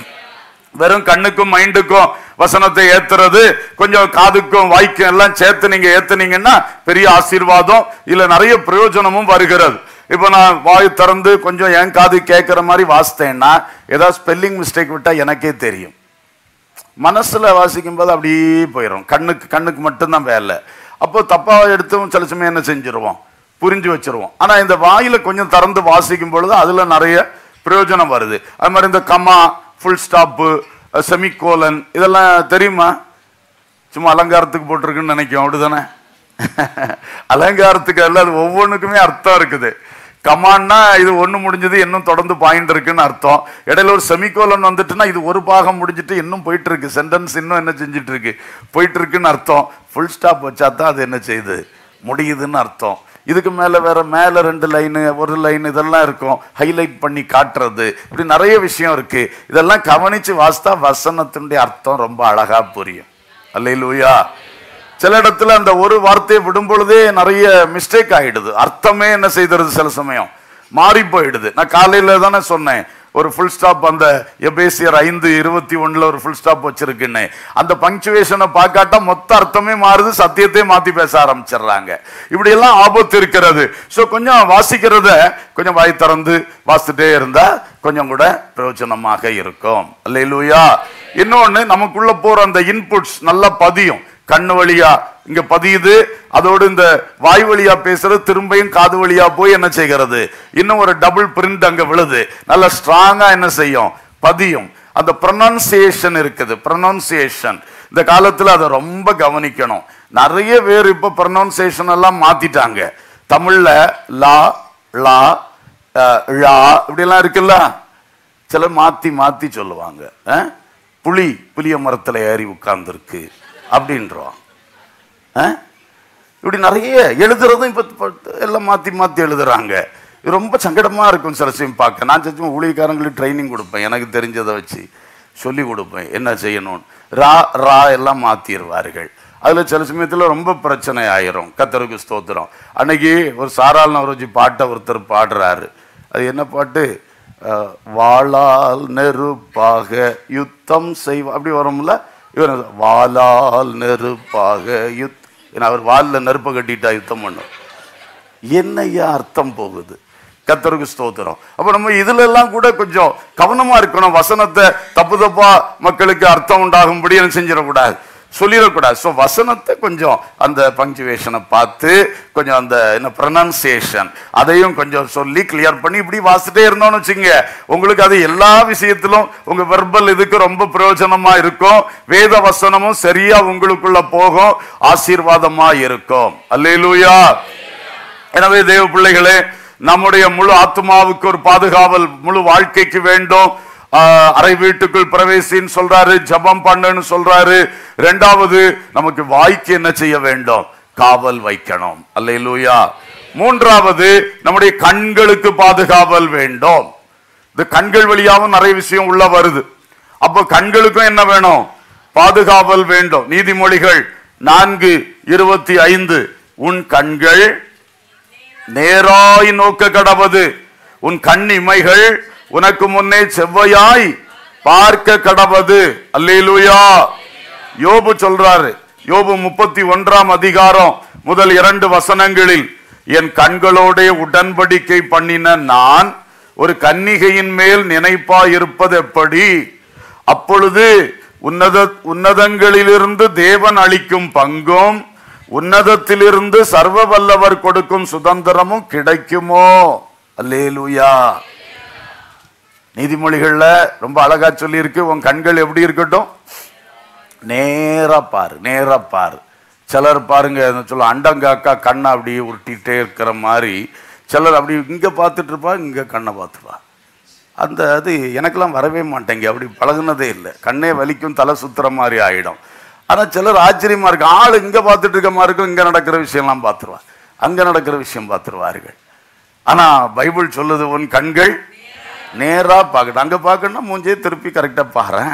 வெறும் கண்ணுக்கும் மைண்டுக்கும் வசனத்தை ஏத்துறது கொஞ்சம் காதுக்கும் வாய்க்கும் எல்லாம் சேர்த்து நீங்க ஏத்துனீங்கன்னா பெரிய ஆசீர்வாதம் இல்ல நிறைய பிரயோஜனமும் வருகிறது இப்ப நான் வாய் திறந்து கொஞ்சம் என் காது கேட்கிற மாதிரி வாசித்தேன்னா ஏதாவது ஸ்பெல்லிங் மிஸ்டேக் விட்டா எனக்கே தெரியும் மனசுல வாசிக்கும் போது அப்படியே போயிடும் கண்ணுக்கு கண்ணுக்கு மட்டும்தான் வேலை அப்போ தப்பா எடுத்தும் சில சமயம் என்ன செஞ்சிருவோம் புரிஞ்சு வச்சிருவோம் ஆனா இந்த வாயில கொஞ்சம் திறந்து வாசிக்கும் பொழுது அதுல நிறைய பிரயோஜனம் வருது அது மாதிரி இந்த கமா ஃபுல் ஸ்டாப்பு செமிகோலன் இதெல்லாம் தெரியுமா சும்மா அலங்காரத்துக்கு போட்டிருக்குன்னு நினைக்கும் அப்படிதானே அலங்காரத்துக்கு அல்ல அது ஒவ்வொன்றுக்குமே அர்த்தம் இருக்குது கமான்னா இது ஒண்ணு முடிஞ்சது இன்னும் தொடர்ந்து பாயிண்ட் இருக்குன்னு அர்த்தம் இடையில ஒரு செமிகோலன் வந்துட்டுன்னா இது ஒரு பாகம் முடிஞ்சிட்டு இன்னும் போயிட்டு இருக்கு சென்டென்ஸ் இன்னும் என்ன செஞ்சுட்டு இருக்கு போயிட்டு இருக்குன்னு அர்த்தம் ஃபுல் ஸ்டாப் வச்சா தான் அது என்ன செய்யுது முடியுதுன்னு அர்த்தம் இதுக்கு மேல வேற மேல ரெண்டு லைனு ஒரு லைன் இதெல்லாம் இருக்கும் ஹைலைட் பண்ணி காட்டுறது இப்படி நிறைய விஷயம் இருக்கு இதெல்லாம் கவனிச்சு வாசித்தா வசனத்தினுடைய அர்த்தம் ரொம்ப அழகா புரியும் அல்லேலூயா சில இடத்துல அந்த ஒரு வார்த்தையை விடும் பொழுதே நிறைய மிஸ்டேக் ஆயிடுது அர்த்தமே என்ன செய்தது சில சமயம் மாறி போயிடுது நான் காலையில தானே சொன்னேன் ஒரு ஃபுல் ஸ்டாப் அந்த எபேசியர் ஐந்து இருபத்தி ஒண்ணுல ஒரு ஃபுல் ஸ்டாப் வச்சிருக்குன்னு அந்த பங்க்சுவேஷனை பார்க்காட்டா மொத்த அர்த்தமே மாறுது சத்தியத்தை மாத்தி பேச ஆரம்பிச்சிடுறாங்க இப்படி எல்லாம் ஆபத்து இருக்கிறது சோ கொஞ்சம் வாசிக்கிறத கொஞ்சம் வாய் திறந்து வாசிச்சுட்டே இருந்தா கொஞ்சம் கூட பிரயோஜனமாக இருக்கும் அல்லேலூயா இன்னொன்னு நமக்குள்ள போற அந்த இன்புட்ஸ் நல்லா பதியும் கண்ணு வழியா இங்க பதியுது அதோடு இந்த வாய் வழியா பேசுறது திரும்பியும் காது வழியா போய் என்ன செய்கிறது இன்னும் ஒரு டபுள் பிரிண்ட் அங்க விழுது நல்ல ஸ்ட்ராங்கா என்ன செய்யும் பதியும் அந்த ப்ரொனன்சியேஷன் இருக்குது ப்ரொனன்சியேஷன் இந்த காலத்துல அதை ரொம்ப கவனிக்கணும் நிறைய பேர் இப்ப ப்ரொனன்சியேஷன் எல்லாம் மாத்திட்டாங்க தமிழ்ல லா லா அஹ், ழா இப்படி எல்லாம் இருக்குல்ல சிலர் மாத்தி மாத்தி சொல்லுவாங்க அஹ்? புலி புளிய மரத்துல ஏறி உட்கார்ந்துருக்கு அப்படின்றோம் அஹ்? இப்படி நிறைய எழுதுறதும் இப்ப இப்ப எல்லாம் மாத்தி மாத்தி எழுதுறாங்க இது ரொம்ப சங்கடமா இருக்கும் சில சமயம் பார்க்க நான் சச்சும் ஊழியக்காரங்களுக்கு ட்ரைனிங் கொடுப்பேன் எனக்கு தெரிஞ்சதை வச்சு சொல்லி கொடுப்பேன் என்ன செய்யணும்னு ரா ரா எல்லாம் மாத்திடுவார்கள் அதுல சில சமயத்துல ரொம்ப பிரச்சனை ஆயிரும் கத்தருக்கு ஸ்தோத்திரம் அன்னைக்கு ஒரு சாரால் நவரோஜி பாட்டை ஒருத்தர் பாடுறாரு அது என்ன பாட்டு அஹ், வாளால் நெருப்பாக யுத்தம் செய்வா அப்படி வரும்ல இவர் வாளால் நெருப்பாக யுத் ஏன்னா அவர் வாலில் நெருப்பை கட்டிட்டா யுத்தம் பண்ணும் என்னையா அர்த்தம் போகுது கத்தருக்கு ஸ்தோத்திரம் அப்ப நம்ம இதுல எல்லாம் கூட கொஞ்சம் கவனமா இருக்கணும் வசனத்தை தப்பு தப்பா மக்களுக்கு அர்த்தம் உண்டாகும்படி என்ன செஞ்சிடக்கூடாது சொல்லிடக்கூடாது ஸோ வசனத்தை கொஞ்சம் அந்த பங்க்சுவேஷனை பார்த்து கொஞ்சம் அந்த என்ன ப்ரொனன்சியேஷன் அதையும் கொஞ்சம் சொல்லி கிளியர் பண்ணி இப்படி வாசிட்டே இருந்தோம்னு வச்சுங்க உங்களுக்கு அது எல்லா விஷயத்திலும் உங்க வெர்பல் இதுக்கு ரொம்ப பிரயோஜனமா இருக்கும் வேத வசனமும் சரியா உங்களுக்குள்ள போகும் ஆசீர்வாதமா இருக்கும் அல்லேலூயா எனவே தேவ பிள்ளைகளே நம்முடைய முழு ஆத்மாவுக்கு ஒரு பாதுகாவல் முழு வாழ்க்கைக்கு வேண்டும் ஆஹ், அறை வீட்டுக்குள் பிரவேசின்னு சொல்றாரு ஜெபம் பண்ணுன்னு சொல்றாரு ரெண்டாவது நமக்கு வாய்க்கு என்ன செய்ய வேண்டும் காவல் வைக்கணும் அல்லேலூயா மூன்றாவது நம்முடைய கண்களுக்கு பாதுகாவல் வேண்டும் இந்த கண்கள் வழியாவும் நிறைய விஷயம் உள்ள வருது அப்போ கண்களுக்கும் என்ன வேணும் பாதுகாவல் வேண்டும் நீதிமொழிகள் நான்கு இருபத்தி ஐந்து உன் கண்கள் நேராய் நோக்க கடவது உன் கண் இமைகள் உனக்கு முன்னே செவ்வையாய் பார்க்க கடவது அல்லேலூயா யோபு சொல்றாரு யோபு முப்பத்தி ஒன்றாம் அதிகாரம் முதல் இரண்டு வசனங்களில் என் கண்களோடே உடன்படிக்கை பண்ணின நான் ஒரு கன்னிகையின் மேல் நினைப்பாய் இருப்பது எப்படி அப்பொழுது உன்னத உன்னதங்களிலிருந்து தேவன் அளிக்கும் பங்கும் உன்னதத்திலிருந்து சர்வ வல்லவர் கொடுக்கும் சுதந்திரமும் கிடைக்குமோ அல்லேலூயா நீதிமொழிகள்ல ரொம்ப அழகா சொல்லியிருக்கு உன் கண்கள் எப்படி இருக்கட்டும் நேரா பாரு நேரா பாரு சிலர் பாருங்க என்ன சொல்ல அண்டங்காக்கா கண்ணை அப்படி உருட்டிகிட்டே இருக்கிற மாதிரி சிலர் அப்படி இங்க பார்த்துட்டு இருப்பா இங்க கண்ணை பார்த்துப்பா அந்த அது எனக்கெல்லாம் வரவே மாட்டேங்க அப்படி பழகுனதே இல்லை கண்ணே வலிக்கும் தலை சுத்துற மாதிரி ஆயிடும் ஆனா சிலர் ஆச்சரியமா இருக்கு ஆள் இங்க பார்த்துட்டு இருக்க மாதிரி இருக்கும் இங்க நடக்கிற விஷயம்லாம் பார்த்துருவா அங்க நடக்கிற விஷயம் பார்த்துருவார்கள் ஆனா பைபிள் சொல்லுது உன் கண்கள் நேரா பார்க்கணும் அங்க பார்க்கணும்னா மூஞ்சே திருப்பி கரெக்டா பாரேன்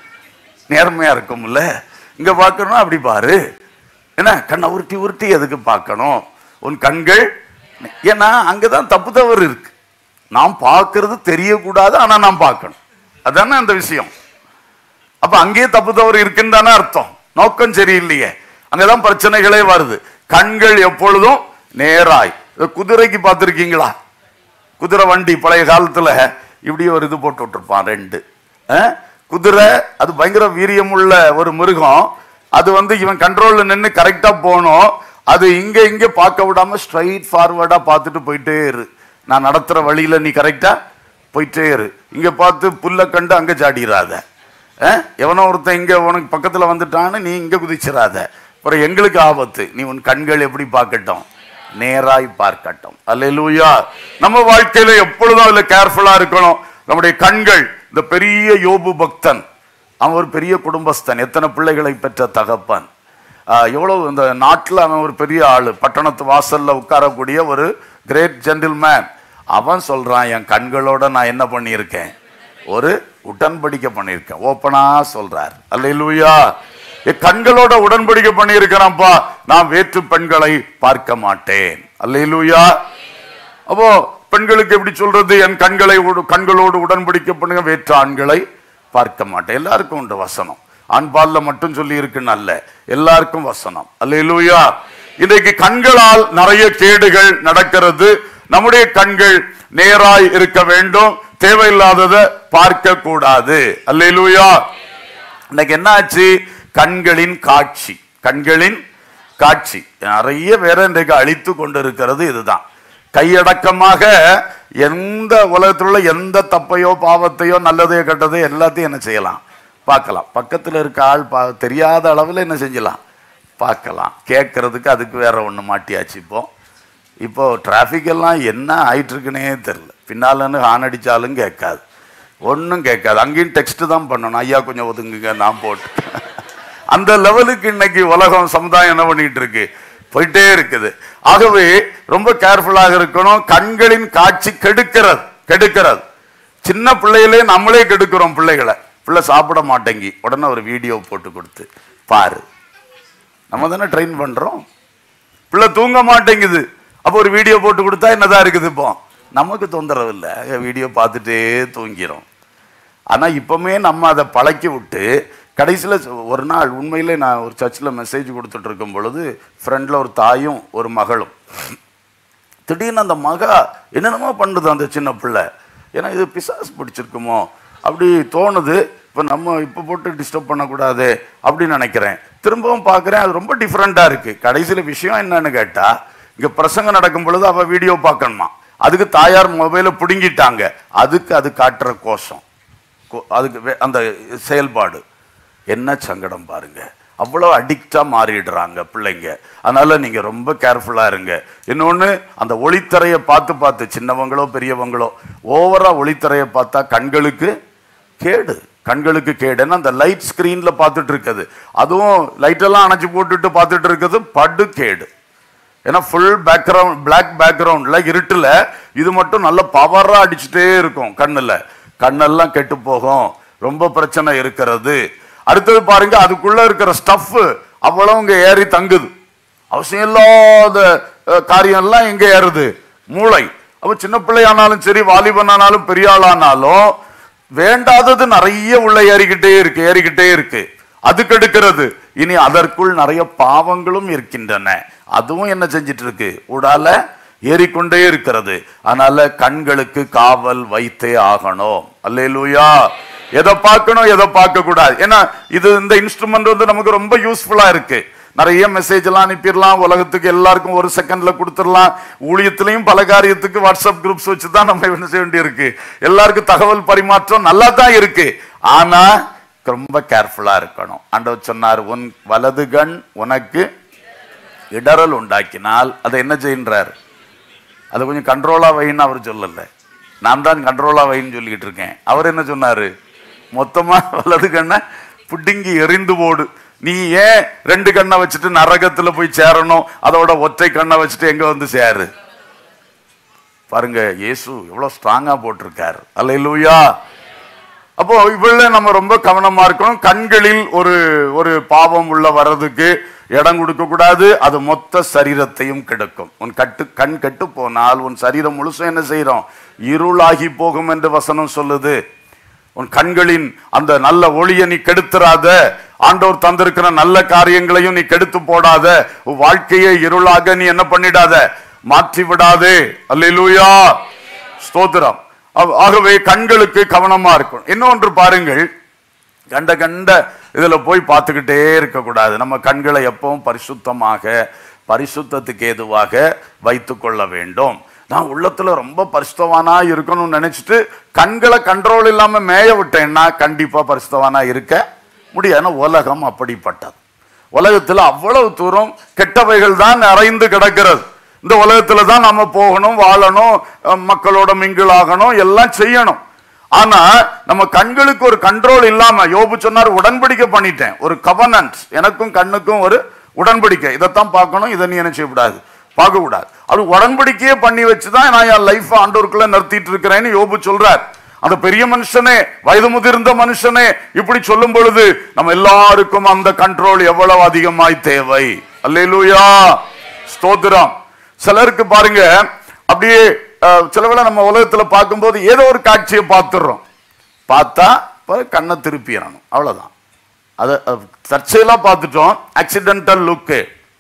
நேர்மையா இருக்கும்ல இங்க பார்க்கணும் அப்படி பாரு என்ன கண்ணை உருட்டி உருட்டி எதுக்கு பார்க்கணும் உன் கண்கள் ஏன்னா அங்கதான் தப்பு தவறு இருக்கு நாம் பார்க்கிறது தெரியக்கூடாது ஆனா நாம் பார்க்கணும் அதானே அந்த விஷயம் அப்ப அங்கேயே தப்பு தவறு இருக்குன்னு தானே அர்த்தம் நோக்கம் சரியில்லையே அங்கதான் பிரச்சனைகளே வருது கண்கள் எப்பொழுதும் நேராய் இந்த குதிரைக்கு பார்த்துருக்கீங்களா குதிரை வண்டி பழைய காலத்துல இப்படி ஒரு இது போட்டு விட்டுருப்பான் ரெண்டு அஹ்? குதிரை அது பயங்கர வீரியமுள்ள ஒரு மிருகம் அது வந்து இவன் கண்ட்ரோல்ல நின்று கரெக்டா போகணும் அது இங்க இங்க பார்க்க விடாம ஸ்ட்ரைட் ஃபார்வர்டா பார்த்துட்டு போயிட்டே இரு நான் நடத்துற வழியில நீ கரெக்டா போயிட்டே இரு இங்க பார்த்து புல்ல கண்டு அங்க சாடிராத அஹ்? எவனோ ஒருத்தன் இங்க உனக்கு பக்கத்துல வந்துட்டான்னு நீ இங்க குதிச்சிடாத அப்புறம் எங்களுக்கு ஆபத்து நீ உன் கண்கள் எப்படி பார்க்கட்டும் நேராய் பார்க்கட்டும் அல்லேலூயா நம்ம வாழ்க்கையில எப்பொழுதும் அதுல கேர்ஃபுல்லா இருக்கணும் நம்முடைய கண்கள் இந்த பெரிய யோபு பக்தன் அவன் ஒரு பெரிய குடும்பஸ்தன் எத்தனை பிள்ளைகளை பெற்ற தகப்பன் ஆஹ் எவ்வளவு இந்த நாட்டுல அவன் ஒரு பெரிய ஆளு பட்டணத்து வாசல்ல உட்காரக்கூடிய ஒரு கிரேட் ஜென்டில்மேன் அவன் சொல்றான் என் கண்களோட நான் என்ன பண்ணியிருக்கேன் ஒரு உடன்படிக்கை பண்ணியிருக்கேன் ஓப்பனா சொல்றார் அல்லேலூயா என் கண்களோட உடன்படிக்கை பண்ணியிருக்கிறேன்ப்பா நான் வேற்று பெண்களை பார்க்க மாட்டேன் அல்லேலூயா அப்போ பெண்களுக்கு எப்படி சொல்றது என் கண்களை உடு- கண்களோடு உடன்படிக்கை பண்ணுங்க வேற்று ஆண்களை பார்க்க மாட்டேன் எல்லாருக்கும் உண்டு வசனம் ஆண்பால்ல மட்டும் சொல்லி இருக்குன்னு அல்ல எல்லாருக்கும் வசனம் அல்லேலூயா இன்றைக்கு கண்களால் நிறைய கேடுகள் நடக்கிறது நம்முடைய கண்கள் நேராய் இருக்க வேண்டும் தேவையில்லாததை பார்க்க கூடாது அல்லேலூயா இன்னைக்கு என்ன ஆச்சு கண்களின் காட்சி கண்களின் காட்சி நிறைய பேரை இன்றைக்கு அழித்து கொண்டிருக்கிறது இதுதான் கையடக்கமாக எந்த உலகத்தில் உள்ள எந்த தப்பையோ பாவத்தையோ நல்லதையோ கெட்டதையோ எல்லாத்தையும் என்ன செய்யலாம் பார்க்கலாம் பக்கத்தில் இருக்க ஆள் பா தெரியாத அளவில் என்ன செஞ்சலாம் பார்க்கலாம் கேட்கறதுக்கு அதுக்கு வேற ஒன்று மாட்டியாச்சு இப்போ இப்போ டிராஃபிக் எல்லாம் என்ன ஆயிட்டு இருக்குன்னே தெரில பின்னாலன்னு ஹார்ன் அடிச்சாலும் கேட்காது ஒன்றும் கேட்காது அங்கேயும் டெக்ஸ்ட் தான் பண்ணணும் ஐயா கொஞ்சம் ஒதுங்குங்க நான் போட்டு அந்த லெவலுக்கு இன்னைக்கு உலகம் சமுதாயம் என்ன பண்ணிட்டு இருக்கு போயிட்டே இருக்குது ஆகவே ரொம்ப கேர்ஃபுல்லாக இருக்கணும் கண்களின் காட்சி கெடுக்கிறது கெடுக்கிறது சின்ன பிள்ளைகளே நம்மளே கெடுக்கிறோம் பிள்ளைகளை பிள்ளை சாப்பிட மாட்டேங்கி உடனே ஒரு வீடியோ போட்டு கொடுத்து பாரு நம்ம தானே ட்ரெயின் பண்றோம் பிள்ளை தூங்க மாட்டேங்குது அப்போ ஒரு வீடியோ போட்டு கொடுத்தா என்னதான் இருக்குது இப்போ நமக்கு தொந்தரவு இல்லை வீடியோ பார்த்துட்டே தூங்கிறோம் ஆனா இப்பவுமே நம்ம அதை பழக்கி விட்டு கடைசியில் ஒரு நாள் உண்மையிலே நான் ஒரு சர்ச்சில் மெசேஜ் கொடுத்துட்டு இருக்கும் பொழுது ஃப்ரெண்டில் ஒரு தாயும் ஒரு மகளும் திடீர்னு அந்த மகா என்னென்னமோ பண்ணுது அந்த சின்ன பிள்ளை ஏன்னா இது பிசாசு பிடிச்சிருக்குமோ அப்படி தோணுது இப்போ நம்ம இப்போ போட்டு டிஸ்டர்ப் பண்ணக்கூடாது அப்படின்னு நினைக்கிறேன் திரும்பவும் பார்க்குறேன் அது ரொம்ப டிஃப்ரெண்ட்டாக இருக்குது கடைசியில் விஷயம் என்னன்னு கேட்டால் இங்கே பிரசங்கம் நடக்கும் பொழுது அவள் வீடியோ பார்க்கணுமா அதுக்கு தாயார் மொபைலை பிடுங்கிட்டாங்க அதுக்கு அது காட்டுற கோஷம் கோ- அதுக்கு வே- அந்த செயல்பாடு என்ன சங்கடம் பாருங்க அவ்வளோ அடிக்டா மாறிடுறாங்க பிள்ளைங்க அதனால நீங்க ரொம்ப கேர்ஃபுல்லா இருங்க இன்னொன்னு அந்த ஒளித்தரையை பார்த்து பார்த்து சின்னவங்களோ பெரியவங்களோ ஓவரா ஒளித்தரையை பார்த்தா கண்களுக்கு கேடு கண்களுக்கு கேடு ஏன்னா அந்த லைட் ஸ்கிரீன்ல பார்த்துட்டு இருக்குது அதுவும் லைட் எல்லாம் அணைச்சு போட்டுட்டு பார்த்துட்டு இருக்குது படு கேடு ஏன்னா ஃபுல் பேக்ரவுண்ட் பிளாக் பேக்ரவுண்ட்ல இருட்டுல இது மட்டும் நல்ல பவரா அடிச்சுட்டே இருக்கும் கண்ணுல கண்ணெல்லாம் கெட்டு போகும் ரொம்ப பிரச்சனை இருக்கிறது அடுத்தது பாருங்க அதுக்குள்ள இருக்கிற ஸ்டஃப் அவ்வளவு இங்க ஏறி தங்குது அவசியம் இல்லாத அஹ், காரியம் எல்லாம் எங்க ஏறுது மூளை அப்ப சின்ன பிள்ளையானாலும் சரி வாலிபனானாலும் பெரிய ஆளானாலும் வேண்டாதது நிறைய உள்ள ஏறிக்கிட்டே இருக்கு ஏறிக்கிட்டே இருக்கு அது கெடுக்கிறது இனி அதற்குள் நிறைய பாவங்களும் இருக்கின்றன அதுவும் என்ன செஞ்சிட்டு இருக்கு உடால ஏறிக்கொண்டே இருக்கிறது அதனால கண்களுக்கு காவல் வைத்தே ஆகணும் அல்லேலூயா எதை பார்க்கணும் எதை பார்க்க கூடாது ஏன்னா இது இந்த இன்ஸ்ட்ருமெண்ட் வந்து நமக்கு ரொம்ப யூஸ்ஃபுல்லா இருக்கு நிறைய மெசேஜ் எல்லாம் அனுப்பிடலாம் உலகத்துக்கு எல்லாருக்கும் ஒரு செகண்ட்ல கொடுத்துடலாம் ஊழியத்திலையும் பல காரியத்துக்கு வாட்ஸ்அப் குரூப்ஸ் வச்சு தான் நம்ம என்ன செய்ய வேண்டியிருக்கு எல்லாருக்கும் தகவல் பரிமாற்றம் நல்லா தான் இருக்கு ஆனா ரொம்ப கேர்ஃபுல்லா இருக்கணும் ஆண்டவர் சொன்னார் உன் வலது கண் உனக்கு இடரல் உண்டாக்கினால் அதை என்ன செய்கின்றார் அதை கொஞ்சம் கண்ட்ரோலா வைன்னு அவர் சொல்லல நான் தான் கண்ட்ரோலா வைன்னு சொல்லிக்கிட்டு இருக்கேன் அவர் என்ன சொன்னாரு மொத்தமா வலது கண்ணை புடுங்கி எறிந்து போடு நீ ஏன் ரெண்டு கண்ணை வச்சுட்டு நரகத்துல போய் சேரணும் அதோட ஒற்றை கண்ணை வச்சுட்டு எங்க வந்து சேரு பாருங்க இயேசு எவ்வளவு ஸ்ட்ராங்கா போட்டிருக்காரு அல்லேலூயா அப்போ இவ்வளவு நம்ம ரொம்ப கவனமா இருக்கணும் கண்களில் ஒரு ஒரு பாவம் உள்ள வர்றதுக்கு இடம் கொடுக்க கூடாது அது மொத்த சரீரத்தையும் கெடுக்கும் உன் கட்டு கண் கெட்டு போனால் உன் சரீரம் முழுசும் என்ன செய்யறோம் இருளாகி போகும் என்று வசனம் சொல்லுது உன் கண்களின் அந்த நல்ல ஒளியை நீ கெடுத்துறாத ஆண்டவர் தந்திருக்கிற நல்ல காரியங்களையும் நீ கெடுத்து போடாத உன் வாழ்க்கையை இருளாக நீ என்ன பண்ணிடாத மாற்றி விடாதே அல்லேலூயா ஸ்தோத்திரம் ஆ- ஆகவே கண்களுக்கு கவனமா இருக்கும் இன்னொன்று பாருங்கள் கண்ட கண்ட இதுல போய் பார்த்துக்கிட்டே இருக்கக்கூடாது நம்ம கண்களை எப்பவும் பரிசுத்தமாக பரிசுத்தத்துக்கு ஏதுவாக வைத்துக் கொள்ள வேண்டும் நான் உள்ளத்துல ரொம்ப பரிசுத்தவானா இருக்கணும்னு நினைச்சிட்டு கண்களை கண்ட்ரோல் இல்லாம மேய விட்டேன்னா கண்டிப்பா பரிசுத்தவானா இருக்க முடியாது ஏன்னா உலகம் அப்படிப்பட்டது உலகத்துல அவ்வளவு தூரம் கெட்டவைகள் தான் நிறைந்து கிடக்கிறது இந்த உலகத்துல தான் நம்ம போகணும் வாழணும் அஹ் மக்களோட மிங்கிள் ஆகணும் எல்லாம் செய்யணும் ஆனா நம்ம கண்களுக்கு ஒரு கண்ட்ரோல் இல்லாம யோபு சொன்னார் உடன்படிக்கை பண்ணிட்டேன் ஒரு கவர்னன்ஸ் எனக்கும் கண்ணுக்கும் ஒரு உடன்படிக்கை இதைத்தான் பார்க்கணும் இதை நீ என்ன செய்யக்கூடாது பார்க்க கூடாது அது உடன்படிக்கையே பண்ணி வச்சுதான் நான் என் லைஃப் ஆண்டோருக்குள்ள நிறுத்திட்டு இருக்கிறேன்னு யோபு சொல்றார் அந்த பெரிய மனுஷனே வயது முதிர்ந்த மனுஷனே இப்படி சொல்லும் பொழுது நம்ம எல்லாருக்கும் அந்த கண்ட்ரோல் எவ்வளவு அதிகமாய் தேவை அல்லேலூயா ஸ்தோத்திரம் சிலருக்கு பாருங்க அப்படியே அஹ், சில வேளை நம்ம உலகத்துல பார்க்கும்போது ஏதோ ஒரு காட்சியை பார்த்துடுறோம் பார்த்தா பிறகு கண்ணை திருப்பிடணும் அவ்வளவுதான் அதை அஹ், தற்செயலா பார்த்துட்டோம் accidental look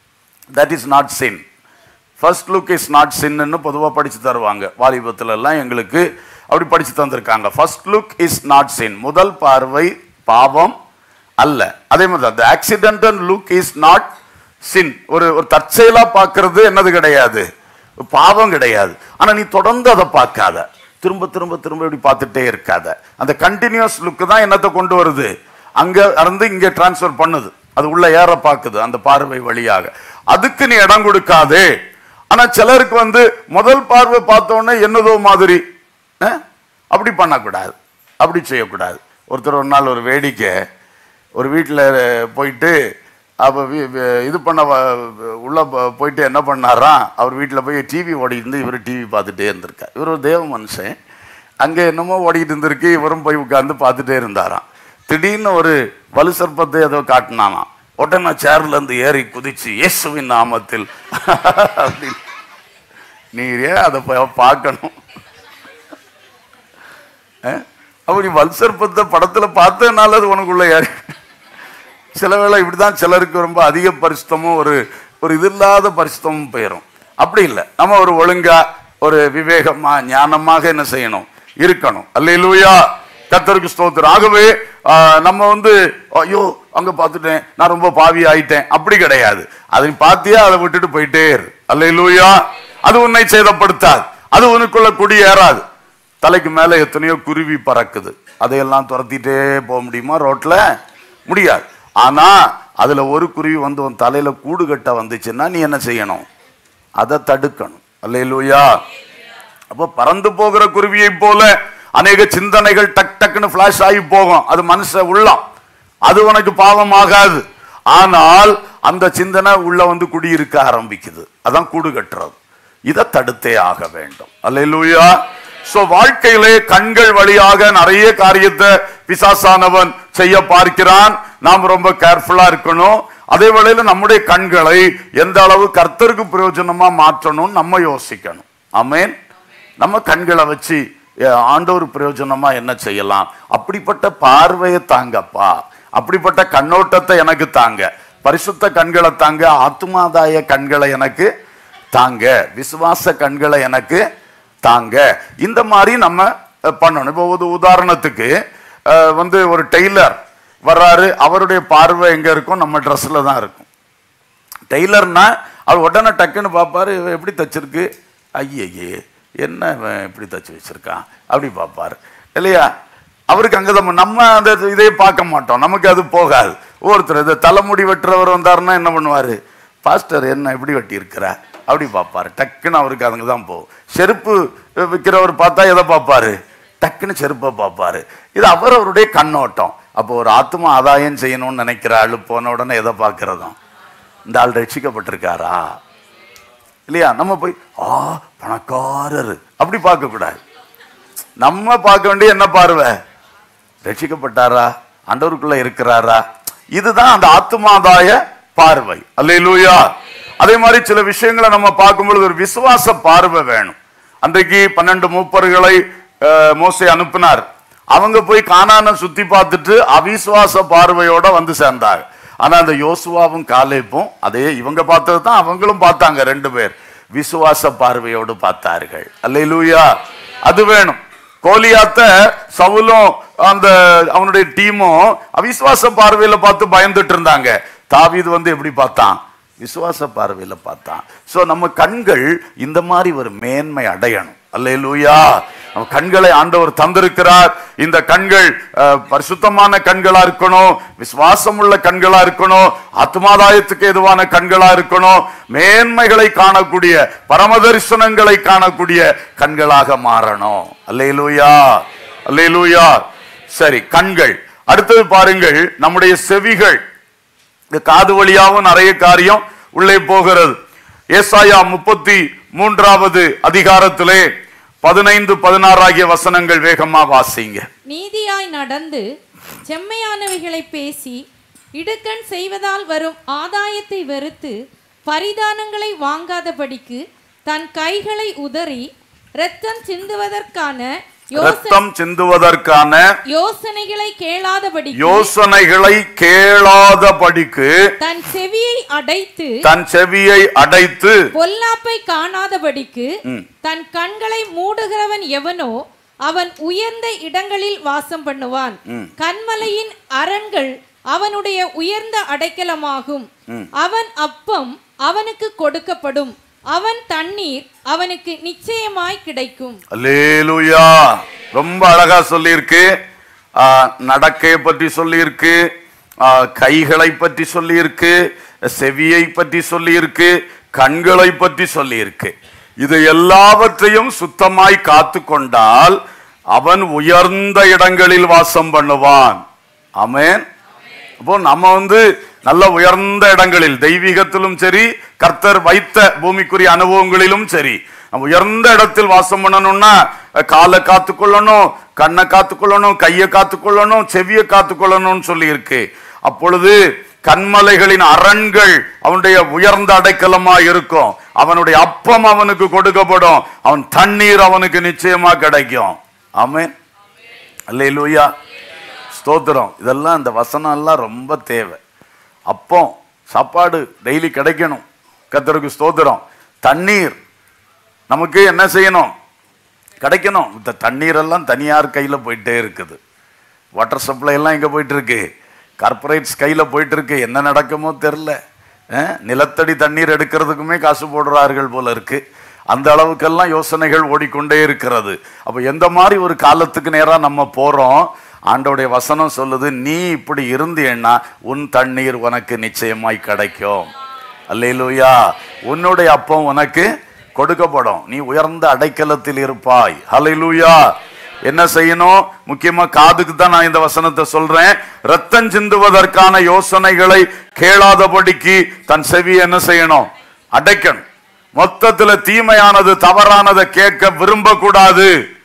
that is not sin first look is not சின்னு பொதுவாக படிச்சு தருவாங்க வாலிபத்துல எல்லாம் எங்களுக்கு அப்படி படிச்சு தந்திருக்காங்க first look is not sin முதல் பார்வை பாவம் அல்ல அதே மாதிரி தான் accidental look is not sin ஒரு ஒரு தற்செயலா பார்க்கிறது என்னது கிடையாது பாவம் கிடையாது ஆனா நீ தொடர்ந்து அதை பார்க்காத திரும்ப திரும்ப திரும்ப இப்படி பார்த்துட்டே இருக்காத அந்த கண்டினியூஸ் லுக் தான் என்னத்தை கொண்டு வருது அங்க இருந்து இங்க டிரான்ஸ்ஃபர் பண்ணுது அது உள்ள ஏற பார்க்குது அந்த பார்வை வழியாக அதுக்கு நீ இடம் கொடுக்காதே ஆனா சிலருக்கு வந்து முதல் பார்வை பார்த்த உடனே என்னதோ மாதிரி அஹ், அப்படி பண்ணக்கூடாது அப்படி செய்யக்கூடாது ஒருத்தர் ஒரு நாள் ஒரு வேடிக்கை ஒரு வீட்டில் போயிட்டு அப்போ இது பண்ண வ- உள்ள ப- போயிட்டு என்ன பண்ணாராம் அவர் வீட்டில் போய் டிவி ஓடிட்டு இவர் டிவி பார்த்துட்டே இருந்திருக்கார் இவர் ஒரு தேவ மனுஷன் அங்கே என்னமோ ஓடிக்கிட்டு இருந்திருக்கு இவரும் போய் உட்கார்ந்து பார்த்துட்டே இருந்தாராம் திடீர்னு ஒரு வலு சர்ப்பத்தை ஏதோ காட்டினானாம் உடனே சேர்ல இருந்து ஏறி குதிச்சு இயேசுவின் நாமத்தில் அப்படின்னு நீரே அதை ப- பார்க்கணும் அஹ்? அப்படி வல்சர்ப்பத்தை படத்துல பார்த்ததுனால அது உனக்குள்ள ஏறி சில வேளை இப்படிதான் சிலருக்கு ரொம்ப அதிக பரிசுத்தமும் ஒரு ஒரு இது இல்லாத பரிசுத்தமும் போயிடும் அப்படி இல்லை நம்ம ஒரு ஒழுங்கா ஒரு விவேகமா ஞானமாக என்ன செய்யணும் இருக்கணும் அல்லேலூயா கத்தருக்கு ஸ்தோத்திரம் ஆகவே ஆஹ், நம்ம வந்து ஐயோ அங்க பார்த்துட்டேன் நான் ரொம்ப பாவி ஆயிட்டேன் அப்படி கிடையாது அதை பார்த்தியா அதை விட்டுட்டு போயிட்டே இரு அல்லேலூயா அது உன்னை சேதப்படுத்தாது அது உனக்குள்ள குடியேறாது தலைக்கு மேல எத்தனையோ குருவி பறக்குது அதையெல்லாம் துரத்திட்டே போக முடியுமா ரோட்ல முடியாது ஆனா அதுல ஒரு குருவி வந்து உன் தலையில கூடு கட்ட வந்துச்சுன்னா நீ என்ன செய்யணும் அதை தடுக்கணும் அல்லேலூயா அப்போ பறந்து போகிற குருவியை போல அநேக சிந்தனைகள் டக் டக்குன்னு ஃபிளாஷ் ஆகி போகும் அது மனுஷ உள்ளம் அது உனக்கு பாவம் ஆகாது ஆனால் அந்த சிந்தனை உள்ள வந்து குடியிருக்க ஆரம்பிக்குது அதான் கூடு கட்டுறது இதை தடுத்தே ஆக வேண்டும் அல்லேலூயா சோ வாழ்க்கையிலே கண்கள் வழியாக நிறைய காரியத்தை பிசாசானவன் செய்ய பார்க்கிறான் நாம் ரொம்ப கேர்ஃபுல்லா இருக்கணும் அதே வேளையில நம்முடைய கண்களை எந்த அளவு கர்த்தருக்கு பிரயோஜனமா மாற்றணும் நம்ம யோசிக்கணும் ஆமென் நம்ம கண்களை வச்சு அஹ், ஆண்டவர் பிரயோஜனமா என்ன செய்யலாம் அப்படிப்பட்ட பார்வையை தாங்கப்பா அப்படிப்பட்ட கண்ணோட்டத்தை எனக்கு தாங்க பரிசுத்த கண்களை தாங்க ஆத்துமாதாய கண்களை எனக்கு தாங்க விசுவாச கண்களை எனக்கு தாங்க இந்த மாதிரி நம்ம அஹ், பண்ணணும் இப்போ ஒரு உதாரணத்துக்கு அஹ், வந்து ஒரு டெய்லர் வர்றாரு அவருடைய பார்வை எங்க இருக்கும் நம்ம ட்ரெஸ்ல தான் இருக்கும் டெய்லர்னா அவர் உடனே டக்குன்னு பார்ப்பாரு இவன் எப்படி தச்சிருக்கு ஐயே என்ன இவன் எப்படி தச்சு வச்சிருக்கான் அப்படி பார்ப்பாரு இல்லையா அவருக்கு அங்கே தான் நம்ம அந்த இதை பார்க்க மாட்டோம் நமக்கு அது போகாது ஒருத்தர் இந்த தலைமுடி வெட்டுறவர் வந்தாருன்னா என்ன பண்ணுவாரு பாஸ்டர் என்ன எப்படி வெட்டி இருக்கிற அப்படி பார்ப்பாரு டக்குன்னு அவருக்கு அதுங்க தான் போகும் செருப்பு விற்கிறவர் பார்த்தா எதை பார்ப்பாரு டக்குன்னு செருப்பை பார்ப்பாரு இது அவர் அவருடைய கண்ணோட்டம் அப்போ ஒரு ஆத்மா ஆதாயம் செய்யணும்னு நினைக்கிற ஆளு போன உடனே எதை பார்க்கறதும் இந்த ஆள் ரட்சிக்கப்பட்டிருக்காரா இல்லையா நம்ம போய் ஆ பணக்காரர் அப்படி பார்க்க கூடாது நம்ம பார்க்க வேண்டிய என்ன பார்வை ரட்சிக்கப்பட்டாரா ஆண்டவருக்குள்ள இருக்கிறாரா இதுதான் அந்த ஆத்மாதாய பார்வை அல்லேலூயா அதே மாதிரி சில விஷயங்களை நம்ம பார்க்கும் பொழுது ஒரு விசுவாச பார்வை வேணும் அன்றைக்கு பன்னெண்டு மூப்பர்களை அஹ், மோசே அனுப்பினார் அவங்க போய் கானானை சுத்தி பார்த்துட்டு அவிசுவாச பார்வையோட வந்து சேர்ந்தாங்க ஆனா அந்த யோசுவாவும் காலேப்பும் அதே இவங்க பார்த்தது தான் அவங்களும் பார்த்தாங்க ரெண்டு பேர் விசுவாச பார்வையோடு பார்த்தார்கள் அல்லேலூயா அது வேணும் கோலியாத்த சவுலும் அந்த அவனுடைய டீமும் அவிசுவாச பார்வையில பார்த்து பயந்துட்டு இருந்தாங்க தாவீது வந்து எப்படி பார்த்தான் விசுவாச பார்வையில பார்த்தான் சோ நம்ம கண்கள் இந்த மாதிரி ஒரு மேன்மை அடையணும் அல்லேலூயா நம்ம கண்களை ஆண்டவர் தந்திருக்கிறார் இந்த கண்கள் அஹ், பரிசுத்தமான கண்களா இருக்கணும் விசுவாசம் உள்ள கண்களா இருக்கணும் ஆத்மாதாயத்துக்கு எதுவான கண்களா இருக்கணும் மேன்மைகளை காணக்கூடிய பரமதரிசனங்களை காணக்கூடிய கண்களாக மாறணும் அல்லேலூயா அல்லேலூயா சரி கண்கள் அடுத்தது பாருங்கள் நம்முடைய செவிகள் இந்த காது வழியாவும் நிறைய காரியம் உள்ளே போகிறது ஏசாயா முப்பத்தி மூன்றாவது அதிகாரத்திலே பதினைந்து பதினாறு ஆகிய வசனங்கள் வேகமா வாசிங்க நீதியாய் நடந்து செம்மையானவைகளை பேசி இடுக்கண் செய்வதால் வரும் ஆதாயத்தை வெறுத்து பரிதானங்களை வாங்காதபடிக்கு தன் கைகளை உதறி இரத்தம் சிந்துவதற்கான யோச- ரத்தம் சிந்துவதற்கான யோசனைகளை கேளாதபடிக்கு யோசனைகளை கேளாதபடிக்கு தன் செவியை அடைத்து தன் செவியை அடைத்து பொல்லாப்பை காணாதபடிக்கு தன் கண்களை மூடுகிறவன் எவனோ அவன் உயர்ந்த இடங்களில் வாசம் பண்ணுவான் கண்மலையின் அரண்கள் அவனுடைய உயர்ந்த அடைக்கலமாகும் அவன் அப்பம் அவனுக்கு கொடுக்கப்படும் அவன் தண்ணீர் அவனுக்கு நிச்சயமாய் கிடைக்கும் அல்லேலூயா ரொம்ப அழகா சொல்லியிருக்கு ஆ, நடக்கையை பற்றி சொல்லியிருக்கு ஆ, கைகளை பற்றி சொல்லியிருக்கு செவியை பற்றி சொல்லியிருக்கு கண்களை பற்றி சொல்லியிருக்கு இது எல்லாவற்றையும் சுத்தமாய் காத்து கொண்டால் அவன் உயர்ந்த இடங்களில் வாசம் பண்ணுவான் ஆமென் அப்போ நம்ம வந்து நல்ல உயர்ந்த இடங்களில் தெய்வீகத்திலும் சரி கர்த்தர் வைத்த பூமிக்குரிய அனுபவங்களிலும் சரி நம்ம உயர்ந்த இடத்தில் வாசம் பண்ணணும்னா அஹ், காலை காத்துக்கொள்ளணும் கண்ணை காத்துக்கொள்ளணும் கையை காத்துக்கொள்ளணும் செவியை காத்துக்கொள்ளணும்னு சொல்லி இருக்கு அப்பொழுது கண்மலைகளின் அரண்கள் அவனுடைய உயர்ந்த அடைக்கலமா இருக்கும் அவனுடைய அப்பம் அவனுக்கு கொடுக்கப்படும் அவன் தண்ணீர் அவனுக்கு நிச்சயமா கிடைக்கும் ஆமென் அல்லேலூயா ஸ்தோத்திரம் இதெல்லாம் இந்த வசனம் எல்லாம் ரொம்ப தேவை அப்போ சாப்பாடு டெய்லி கிடைக்கணும் கத்தருக்கு ஸ்தோத்திரம் தண்ணீர் நமக்கு என்ன செய்யணும் கிடைக்கணும் இந்த தண்ணீர் எல்லாம் தனியார் கையில் போயிட்டே இருக்குது வாட்டர் சப்ளை எல்லாம் எங்கே போயிட்டு இருக்கு கார்பரேட்ஸ் கையில் போயிட்டு இருக்கு என்ன நடக்குமோ தெரில நிலத்தடி தண்ணீர் எடுக்கிறதுக்குமே காசு போடுறார்கள் போல இருக்கு அந்த அளவுக்கெல்லாம் யோசனைகள் ஓடிக்கொண்டே இருக்கிறது அப்போ எந்த மாதிரி ஒரு காலத்துக்கு நேராக நம்ம போகிறோம் ஆண்டோடைய வசனம் சொல்லுது நீ இப்படி இருந்தீன்னா உன் தண்ணீர் உனக்கு நிச்சயமாய் கிடைக்கும் அல்லேலூயா உன்னுடைய அப்பம் உனக்கு கொடுக்கப்படும் நீ உயர்ந்த அடைக்கலத்தில் இருப்பாய் ஹalleluya என்ன செய்யணும் முக்கியமா காதுக்கு தான் நான் இந்த வசனத்தை சொல்றேன் ரத்தம் சிந்துவதற்கான யோசனைகளை கேளாதபடிக்கு தன் செவி என்ன செய்யணும் அடைக்கணும் மொத்தத்துல தீமையானது தவறானதை கேட்க விரும்ப கூடாது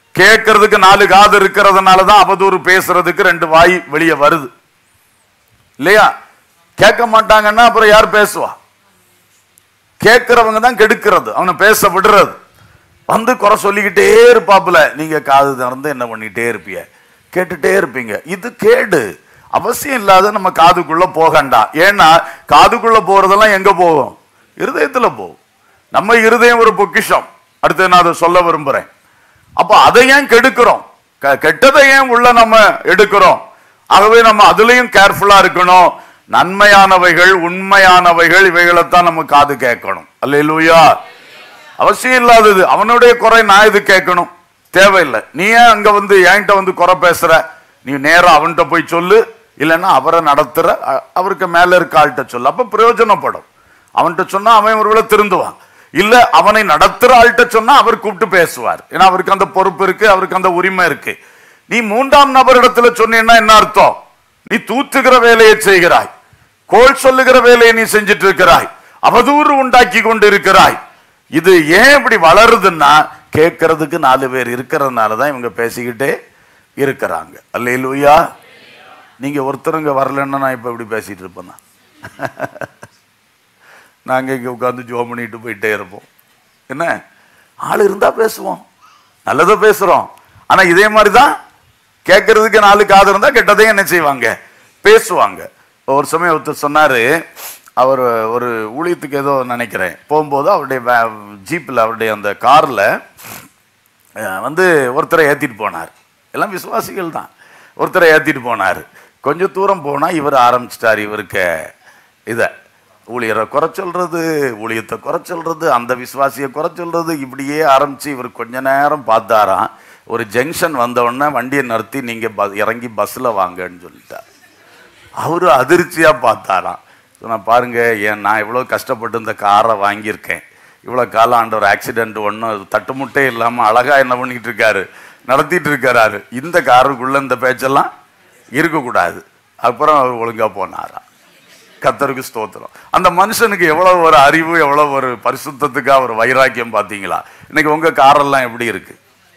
கேட்கறதுக்கு நாலு காது இருக்கிறதுனால தான் அவதூறு பேசுறதுக்கு ரெண்டு வாய் வெளியே வருது இல்லையா கேட்க மாட்டாங்கன்னா அப்புறம் யார் பேசுவா கேட்கிறவங்க தான் கெடுக்கிறது அவனை பேச விடுறது வந்து குறை சொல்லிக்கிட்டே இருப்பாப்புல நீங்க காது திறந்து என்ன பண்ணிட்டே இருப்பீங்க கேட்டுட்டே இருப்பீங்க இது கேடு அவசியம் இல்லாத நம்ம காதுக்குள்ள போகண்டா ஏன்னா காதுக்குள்ள போறதெல்லாம் எங்க போகும் இருதயத்துல போகும் நம்ம இருதயம் ஒரு பொக்கிஷம் அடுத்து நான் அதை சொல்ல விரும்புறேன் அப்ப அதை ஏன் கெடுக்கிறோம் க- கெட்டதை ஏன் உள்ள நம்ம எடுக்கிறோம் ஆகவே நம்ம அதுலயும் கேர்ஃபுல்லா இருக்கணும் நன்மையானவைகள் உண்மையானவைகள் இவைகளைத்தான் நம்ம காது கேட்கணும் அல்லேலூயா அவசியம் இல்லாதது அவனுடைய குறை நான் இது கேட்கணும் தேவையில்லை நீ ஏன் அங்க வந்து என்கிட்ட வந்து குறை பேசுற நீ நேரா அவன்கிட்ட போய் சொல்லு இல்லைன்னா அவரை நடத்துற அ- அவருக்கு மேல இருக்க ஆள்கிட்ட சொல்லு அப்ப பிரயோஜனப்படும் அவன்கிட்ட சொன்னா அவன் ஒருவேளை திருந்துவான் இல்ல அவனை நடத்துற ஆள்கிட்ட சொன்னா அவர் கூப்பிட்டு பேசுவார் ஏன்னா அவருக்கு அந்த பொறுப்பு இருக்கு அவருக்கு அந்த உரிமை இருக்கு நீ மூன்றாம் நபரிடத்துல சொன்னீன்னா என்ன அர்த்தம் நீ தூத்துகிற வேலையை செய்கிறாய் கோல் சொல்லுகிற வேலையை நீ செஞ்சிட்டு இருக்கிறாய் அவதூறு உண்டாக்கி கொண்டு இருக்கிறாய் இது ஏன் இப்படி வளருதுன்னா கேட்கறதுக்கு நாலு பேர் இருக்கிறதுனால தான் இவங்க பேசிக்கிட்டே இருக்கிறாங்க அல்லேலூயா நீங்க ஒருத்தருங்க வரலன்னா நான் இப்ப இப்படி பேசிட்டு இருப்பேன்னா நாங்க இங்க உட்கார்ந்து ஜோ பண்ணிட்டு போயிட்டே இருப்போம் என்ன ஆள் இருந்தா பேசுவோம் நல்லதை பேசுறோம் ஆனா இதே மாதிரி தான் கேட்கறதுக்கு நாலு காது இருந்தா கெட்டதையும் என்ன செய்வாங்க பேசுவாங்க ஒரு சமயம் ஒருத்தர் சொன்னாரு அவர் ஒரு ஊழியத்துக்கு ஏதோ நினைக்கிறேன் போகும்போது அவருடைய ஜீப்பில் அவருடைய அந்த காரில் வந்து ஒருத்தரை ஏற்றிட்டு போனார் எல்லாம் விசுவாசிகள் தான் ஒருத்தரை ஏற்றிட்டு போனார் கொஞ்சம் தூரம் போனால் இவர் ஆரம்பிச்சிட்டார் இவருக்கு இதை ஊழியரை குறை சொல்றது ஊழியத்தை குறை சொல்றது அந்த விசுவாசியை குறை சொல்றது இப்படியே ஆரம்பிச்சு இவர் கொஞ்ச நேரம் பார்த்தாராம் ஒரு ஜங்ஷன் வந்த உடனே வண்டியை நிறுத்தி நீங்க ப- இறங்கி பஸ்ல வாங்கன்னு சொல்லிட்டார் அவரு அதிர்ச்சியா பார்த்தாராம் நான் பாருங்க ஏன் நான் இவ்வளோ கஷ்டப்பட்டு இந்த காரை வாங்கியிருக்கேன் இவ்வளோ காலம் ஆண்ட ஒரு ஆக்சிடென்ட் ஒன்றும் தட்டுமுட்டே இல்லாமல் அழகா என்ன பண்ணிட்டு இருக்காரு நடத்திட்டு இருக்காரு இந்த காருக்குள்ள இந்த பேச்செல்லாம் இருக்கக்கூடாது அப்புறம் அவர் ஒழுங்கா போனாராம் கத்தருக்கு ஸ்தோத்திரம் அந்த மனுஷனுக்கு எவ்வளவு ஒரு அறிவு எவ்வளவு ஒரு பரிசுத்தத்துக்கு ஒரு வைராக்கியம் பார்த்தீங்களா இன்னைக்கு உங்க காரெல்லாம் எப்படி இருக்கு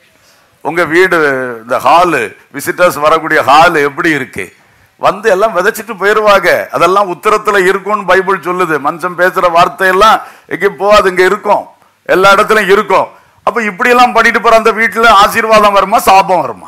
உங்க வீடு இந்த ஹாலு விசிட்டர்ஸ் வரக்கூடிய ஹாலு எப்படி இருக்கு வந்து எல்லாம் விதைச்சிட்டு போயிருவாங்க அதெல்லாம் உத்தரத்துல இருக்கும்னு பைபிள் சொல்லுது மனுஷன் பேசுற வார்த்தையெல்லாம் எங்கே போகாது இங்க இருக்கும் எல்லா இடத்துலயும் இருக்கும் அப்ப இப்படி எல்லாம் பண்ணிட்டு போற அந்த வீட்டுல ஆசீர்வாதம் வருமா சாபம் வருமா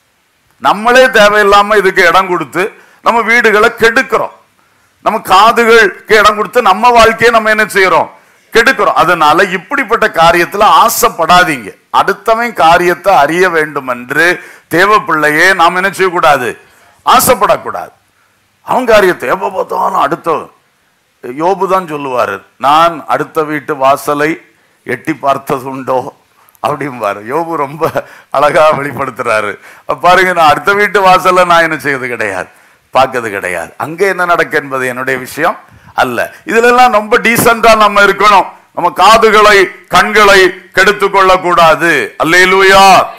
நம்மளே தேவையில்லாம இதுக்கு இடம் கொடுத்து நம்ம வீடுகளை கெடுக்கிறோம் நம்ம காதுகளுக்கு இடம் கொடுத்து நம்ம வாழ்க்கையை நம்ம என்ன செய்யறோம் கெடுக்கிறோம் அதனால இப்படிப்பட்ட காரியத்துல ஆசைப்படாதீங்க அடுத்தவன் காரியத்தை அறிய வேண்டும் என்று தேவ பிள்ளையே நாம் என்ன செய்யக்கூடாது ஆசைப்படக்கூடாது அவன் காரியத்தை எப்ப பார்த்தாலும் அடுத்தவன் யோபு தான் சொல்லுவாரு நான் அடுத்த வீட்டு வாசலை எட்டி பார்த்தது உண்டோ அப்படிம்பாரு யோபு ரொம்ப அழகா வெளிப்படுத்துறாரு அப்ப பாருங்க நான் அடுத்த வீட்டு வாசல்ல நான் என்ன செய்யறது கிடையாது பார்க்கறது கிடையாது அங்க என்ன நடக்கு என்பது என்னுடைய விஷயம் அல்ல இதுல எல்லாம் ரொம்ப டீசெண்டா நம்ம இருக்கணும் நம்ம காதுகளை கண்களை கெடுத்து கொள்ளக்கூடாது அல்லேலூயா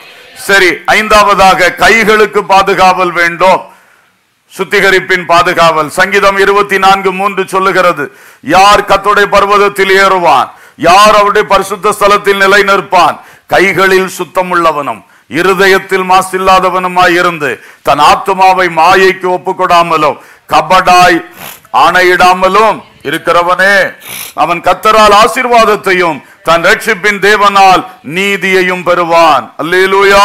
சரி ஐந்தாவதாக கைகளுக்கு பாதுகாவல் வேண்டும் சுத்திகரிப்பின் பாதுகாவல் சங்கீதம் இருபத்தி நான்கு மூன்று சொல்லுகிறது யார் கத்துடைய பர்வதத்தில் ஏறுவான் யார் அவருடைய பரிசுத்த ஸ்தலத்தில் நிலை நிற்பான் கைகளில் சுத்தமுள்ளவனும் இருதயத்தில் மாசில்லாதவனுமாய் இருந்து தன் ஆத்துமாவை மாயைக்கு ஒப்புக்கொடாமலும் கபடாய் ஆணையிடாமலும் இருக்கிறவனே அவன் கத்தரால் ஆசீர்வாதத்தையும் தன் ரட்சிப்பின் தேவனால் நீதியையும் பெறுவான் அல்லேலூயா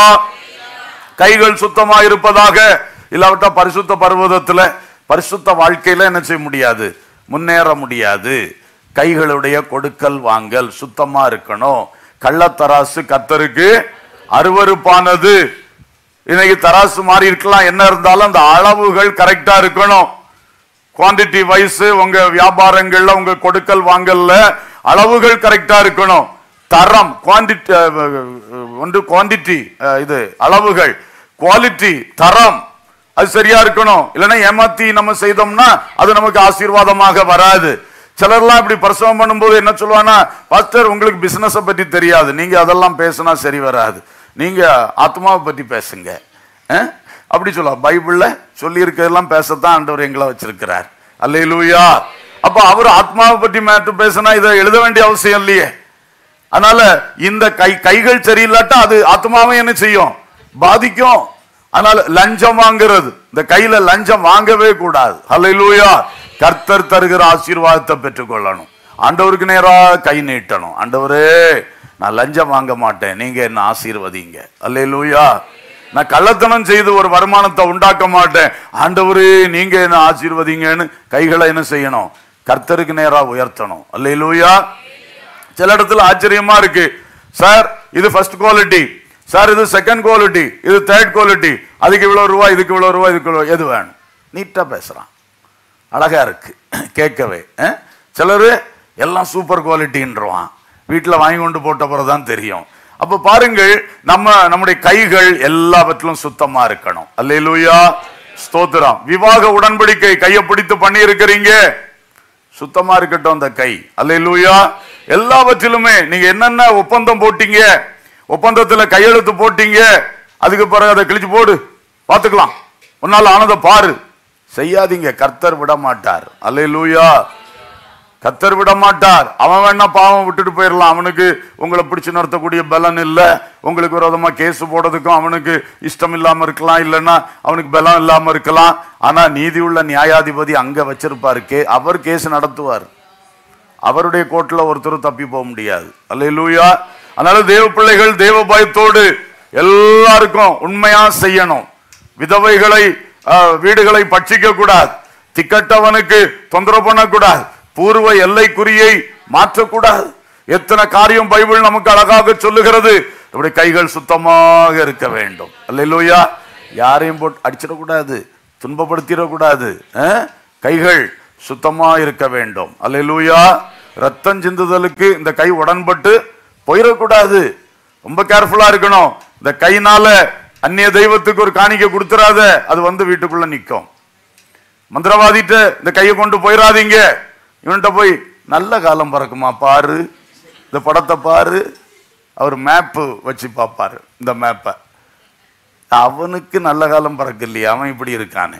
கைகள் சுத்தமா இருப்பதாக இல்லாவிட்டா பரிசுத்த பர்வதத்துல பரிசுத்த வாழ்க்கையில என்ன செய்ய முடியாது முன்னேற முடியாது கைகளுடைய கொடுக்கல் வாங்கல் சுத்தமா இருக்கணும் கள்ளத்தராசு கத்தருக்கு அருவருப்பானது இன்னைக்கு தராசு மாறி இருக்கலாம் என்ன இருந்தாலும் அந்த அளவுகள் கரெக்டா இருக்கணும் குவாண்டிட்டி வைஸ் உங்க வியாபாரங்கள்ல உங்க கொடுக்கல் வாங்கல்ல அளவுகள் கரெக்டா இருக்கணும் தரம் குவாண்டிட்டி ஒன்று குவாண்டிட்டி இது அளவுகள் குவாலிட்டி தரம் அது சரியா இருக்கணும் இல்லைன்னா ஏமாத்தி நம்ம செய்தோம்னா அது நமக்கு ஆசீர்வாதமாக வராது சிலர்லாம் இப்படி பிரசவம் பண்ணும்போது என்ன சொல்லுவானா பாஸ்டர் உங்களுக்கு பிசினஸ பத்தி தெரியாது நீங்க அதெல்லாம் பேசினா சரி வராது நீங்க ஆத்மாவை பத்தி பேசுங்க அஹ்? அப்படி சொல்ல பைபிள்ல சொல்லி இருக்கிறதெல்லாம் பேசத்தான் ஆண்டவர் எங்களை வச்சிருக்கிறார் அல்லேலூயா அப்ப அவர் ஆத்மாவை பத்தி மேட்டு பேசினா இதை எழுத வேண்டிய அவசியம் இல்லையே அதனால இந்த கை கைகள் சரியில்லாட்டா அது ஆத்மாவை என்ன செய்யும் பாதிக்கும் அதனால லஞ்சம் வாங்குறது இந்த கையில லஞ்சம் வாங்கவே கூடாது ஹalleluya கர்த்தர் தருகிற ஆசீர்வாதத்தை பெற்றுக்கொள்ளணும் ஆண்டவருக்கு நேரா கை நீட்டணும் ஆண்டவரே நான் லஞ்சம் வாங்க மாட்டேன் நீங்க என்ன ஆசீர்வதிங்க அல்லேலூயா நான் கள்ளத்தனம் செய்து ஒரு வருமானத்தை உண்டாக்க மாட்டேன் ஆண்டவரே நீங்க என்ன ஆசீர்வதிங்கன்னு கைகளை என்ன செய்யணும் கர்த்தருக்கு நேரா உயர்த்தணும் அல்லேலூயா சில இடத்துல ஆச்சரியமா இருக்கு சார் இது ஃபர்ஸ்ட் குவாலிட்டி சார் இது செகண்ட் குவாலிட்டி இது தேர்ட் குவாலிட்டி அதுக்கு இவ்வளவு ரூபாய் இதுக்கு இவ்வளவு ரூபாய் இதுக்கு இவ்வளவு எது வேணும் நீட்டா பேசுறான் அழகா இருக்கு கேட்கவே அஹ்? சிலரு எல்லாம் சூப்பர் குவாலிட்டின்றவான் வீட்டுல வாங்கி கொண்டு போட்ட பிறகுதான் தெரியும் அப்ப பாருங்கள் நம்ம நம்முடைய கைகள் எல்லாவற்றிலும் சுத்தமா இருக்கணும் அல்லேலூயா ஸ்தோத்திரம் விவாக உடன்படிக்கை கையை பிடித்து பண்ணி இருக்கிறீங்க சுத்தமா இருக்கட்டும் அந்த கை அல்லேலூயா எல்லாவற்றிலுமே நீங்க என்னென்ன ஒப்பந்தம் போட்டீங்க ஒப்பந்தத்துல கையெழுத்து போட்டீங்க அதுக்கு பிறகு அதை கிழிச்சு போடு பார்த்துக்கலாம் உன்னால ஆனதை பாரு செய்யாதீங்க கர்த்தர் விட மாட்டார் அல்லேலூயா கர்த்தர் விட மாட்டார் அவன் வேணா பாவம் விட்டுட்டு போயிடலாம் அவனுக்கு உங்களை பிடிச்சு நடத்தக்கூடிய பலன் இல்ல உங்களுக்கு விரோதமா கேஸ் போடுறதுக்கும் அவனுக்கு இஷ்டம் இல்லாம இருக்கலாம் இல்லைன்னா அவனுக்கு பலம் இல்லாம இருக்கலாம் ஆனா நீதி உள்ள நியாயாதிபதி அங்க வச்சிருப்பாரு கே அவர் கேஸ் நடத்துவார் அவருடைய கோர்ட்ல ஒருத்தர் தப்பி போக முடியாது அல்லேலூயா அதனால தேவ பிள்ளைகள் தேவ பயத்தோடு எல்லாருக்கும் உண்மையா செய்யணும் விதவைகளை ஆஹ், வீடுகளை பட்சிக்க கூடாது திக்கட்டவனுக்கு தொந்தரவு பண்ணக்கூடாது பூர்வ எல்லைக்குறியை மாற்றக்கூடாது எத்தனை காரியம் பைபிள் நமக்கு அழகாக சொல்லுகிறது நம்முடைய கைகள் சுத்தமாக இருக்க வேண்டும் அல்லேலூயா யாரையும் போட்டு அடிச்சிடக்கூடாது துன்பப்படுத்திடக்கூடாது அஹ்? கைகள் சுத்தமா இருக்க வேண்டும் அல்லேலூயா ரத்தம் சிந்துதலுக்கு இந்த கை உடன்பட்டு போயிடக்கூடாது ரொம்ப கேர்ஃபுல்லா இருக்கணும் இந்த கைனால அந்நிய தெய்வத்துக்கு ஒரு காணிக்கை கொடுத்துறாத அது வந்து வீட்டுக்குள்ள நிக்கும் மந்திரவாதிட்ட இந்த கையை கொண்டு போயிடாதீங்க இவன்கிட்ட போய் நல்ல காலம் பறக்குமா பாரு இந்த படத்தை பாரு அவர் மேப்பு வச்சு பார்ப்பாரு இந்த மேப்பை அவனுக்கு நல்ல காலம் பறக்க இல்லையா அவன் இப்படி இருக்கானே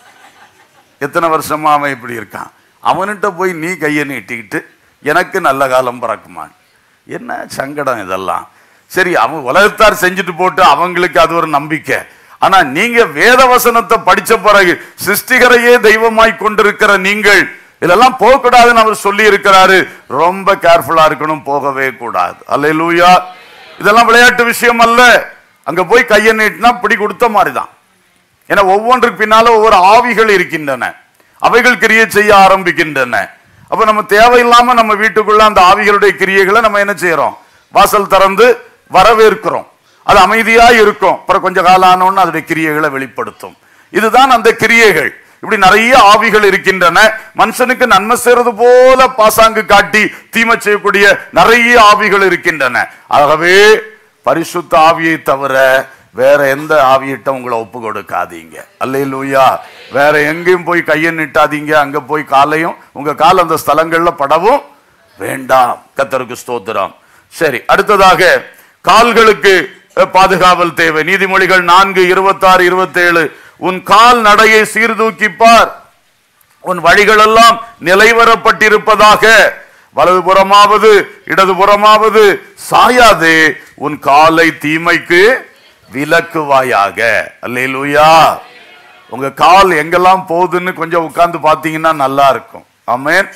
எத்தனை வருஷமா அவன் இப்படி இருக்கான் அவன்கிட்ட போய் நீ கையை நீட்டிக்கிட்டு எனக்கு நல்ல காலம் பிறக்குமான் என்ன சங்கடம் இதெல்லாம் சரி அவன் உலகத்தார் செஞ்சுட்டு போட்டு அவங்களுக்கு அது ஒரு நம்பிக்கை ஆனா நீங்க வேத வசனத்தை படிச்ச பிறகு சிருஷ்டிகரையே தெய்வமாய் கொண்டிருக்கிற நீங்கள் இதெல்லாம் போகக்கூடாதுன்னு அவர் சொல்லி இருக்கிறாரு ரொம்ப கேர்ஃபுல்லா இருக்கணும் போகவே கூடாது அல்லேலூயா இதெல்லாம் விளையாட்டு விஷயம் அல்ல அங்க போய் கையை நீட்டினா பிடி கொடுத்த மாதிரி தான் ஏன்னா ஒவ்வொன்றுக்கு பின்னால ஒவ்வொரு ஆவிகள் இருக்கின்றன அவைகள் கிரியை செய்ய ஆரம்பிக்கின்றன அப்ப நம்ம தேவையில்லாம நம்ம வீட்டுக்குள்ள அந்த ஆவிகளுடைய கிரியைகளை நம்ம என்ன செய்யறோம் வாசல் திறந்து வரவேற்கிறோம் அது அமைதியா இருக்கும் அப்புறம் கொஞ்ச காலம் ஆனோன்னு அதோடைய கிரியைகளை வெளிப்படுத்தும் இதுதான் அந்த கிரியைகள் இப்படி நிறைய ஆவிகள் இருக்கின்றன மனுஷனுக்கு நன்மை செய்யறது போல பாசாங்கு காட்டி தீமை செய்யக்கூடிய நிறைய ஆவிகள் இருக்கின்றன ஆகவே பரிசுத்த ஆவியை தவிர வேற எந்த ஆவியிட்ட உங்களை ஒப்பு கொடுக்காதீங்க அல்லேலூயா வேற எங்கேயும் போய் கையை நீட்டாதீங்க அங்க போய் காலையும் உங்க கால் அந்த ஸ்தலங்கள்ல படவும் வேண்டாம் கத்தருக்கு ஸ்தோத்திரம் சரி அடுத்ததாக கால்களுக்கு அஹ், பாதுகாவல் தேவை நீதிமொழிகள் நான்கு இருபத்தாறு இருபத்தேழு உன் கால் நடையை சீர்தூக்கிப்பார் உன் வழிகளெல்லாம் நிலைவரப்பட்டிருப்பதாக வலதுபுறமாவது இடதுபுறமாவது சாயாதே உன் காலை தீமைக்கு விலக்குவாயாக அல்லேலூயா உங்க கால் எங்கெல்லாம் போகுதுன்னு கொஞ்சம் உட்கார்ந்து பார்த்தீங்கன்னா நல்லா இருக்கும் ஆமென்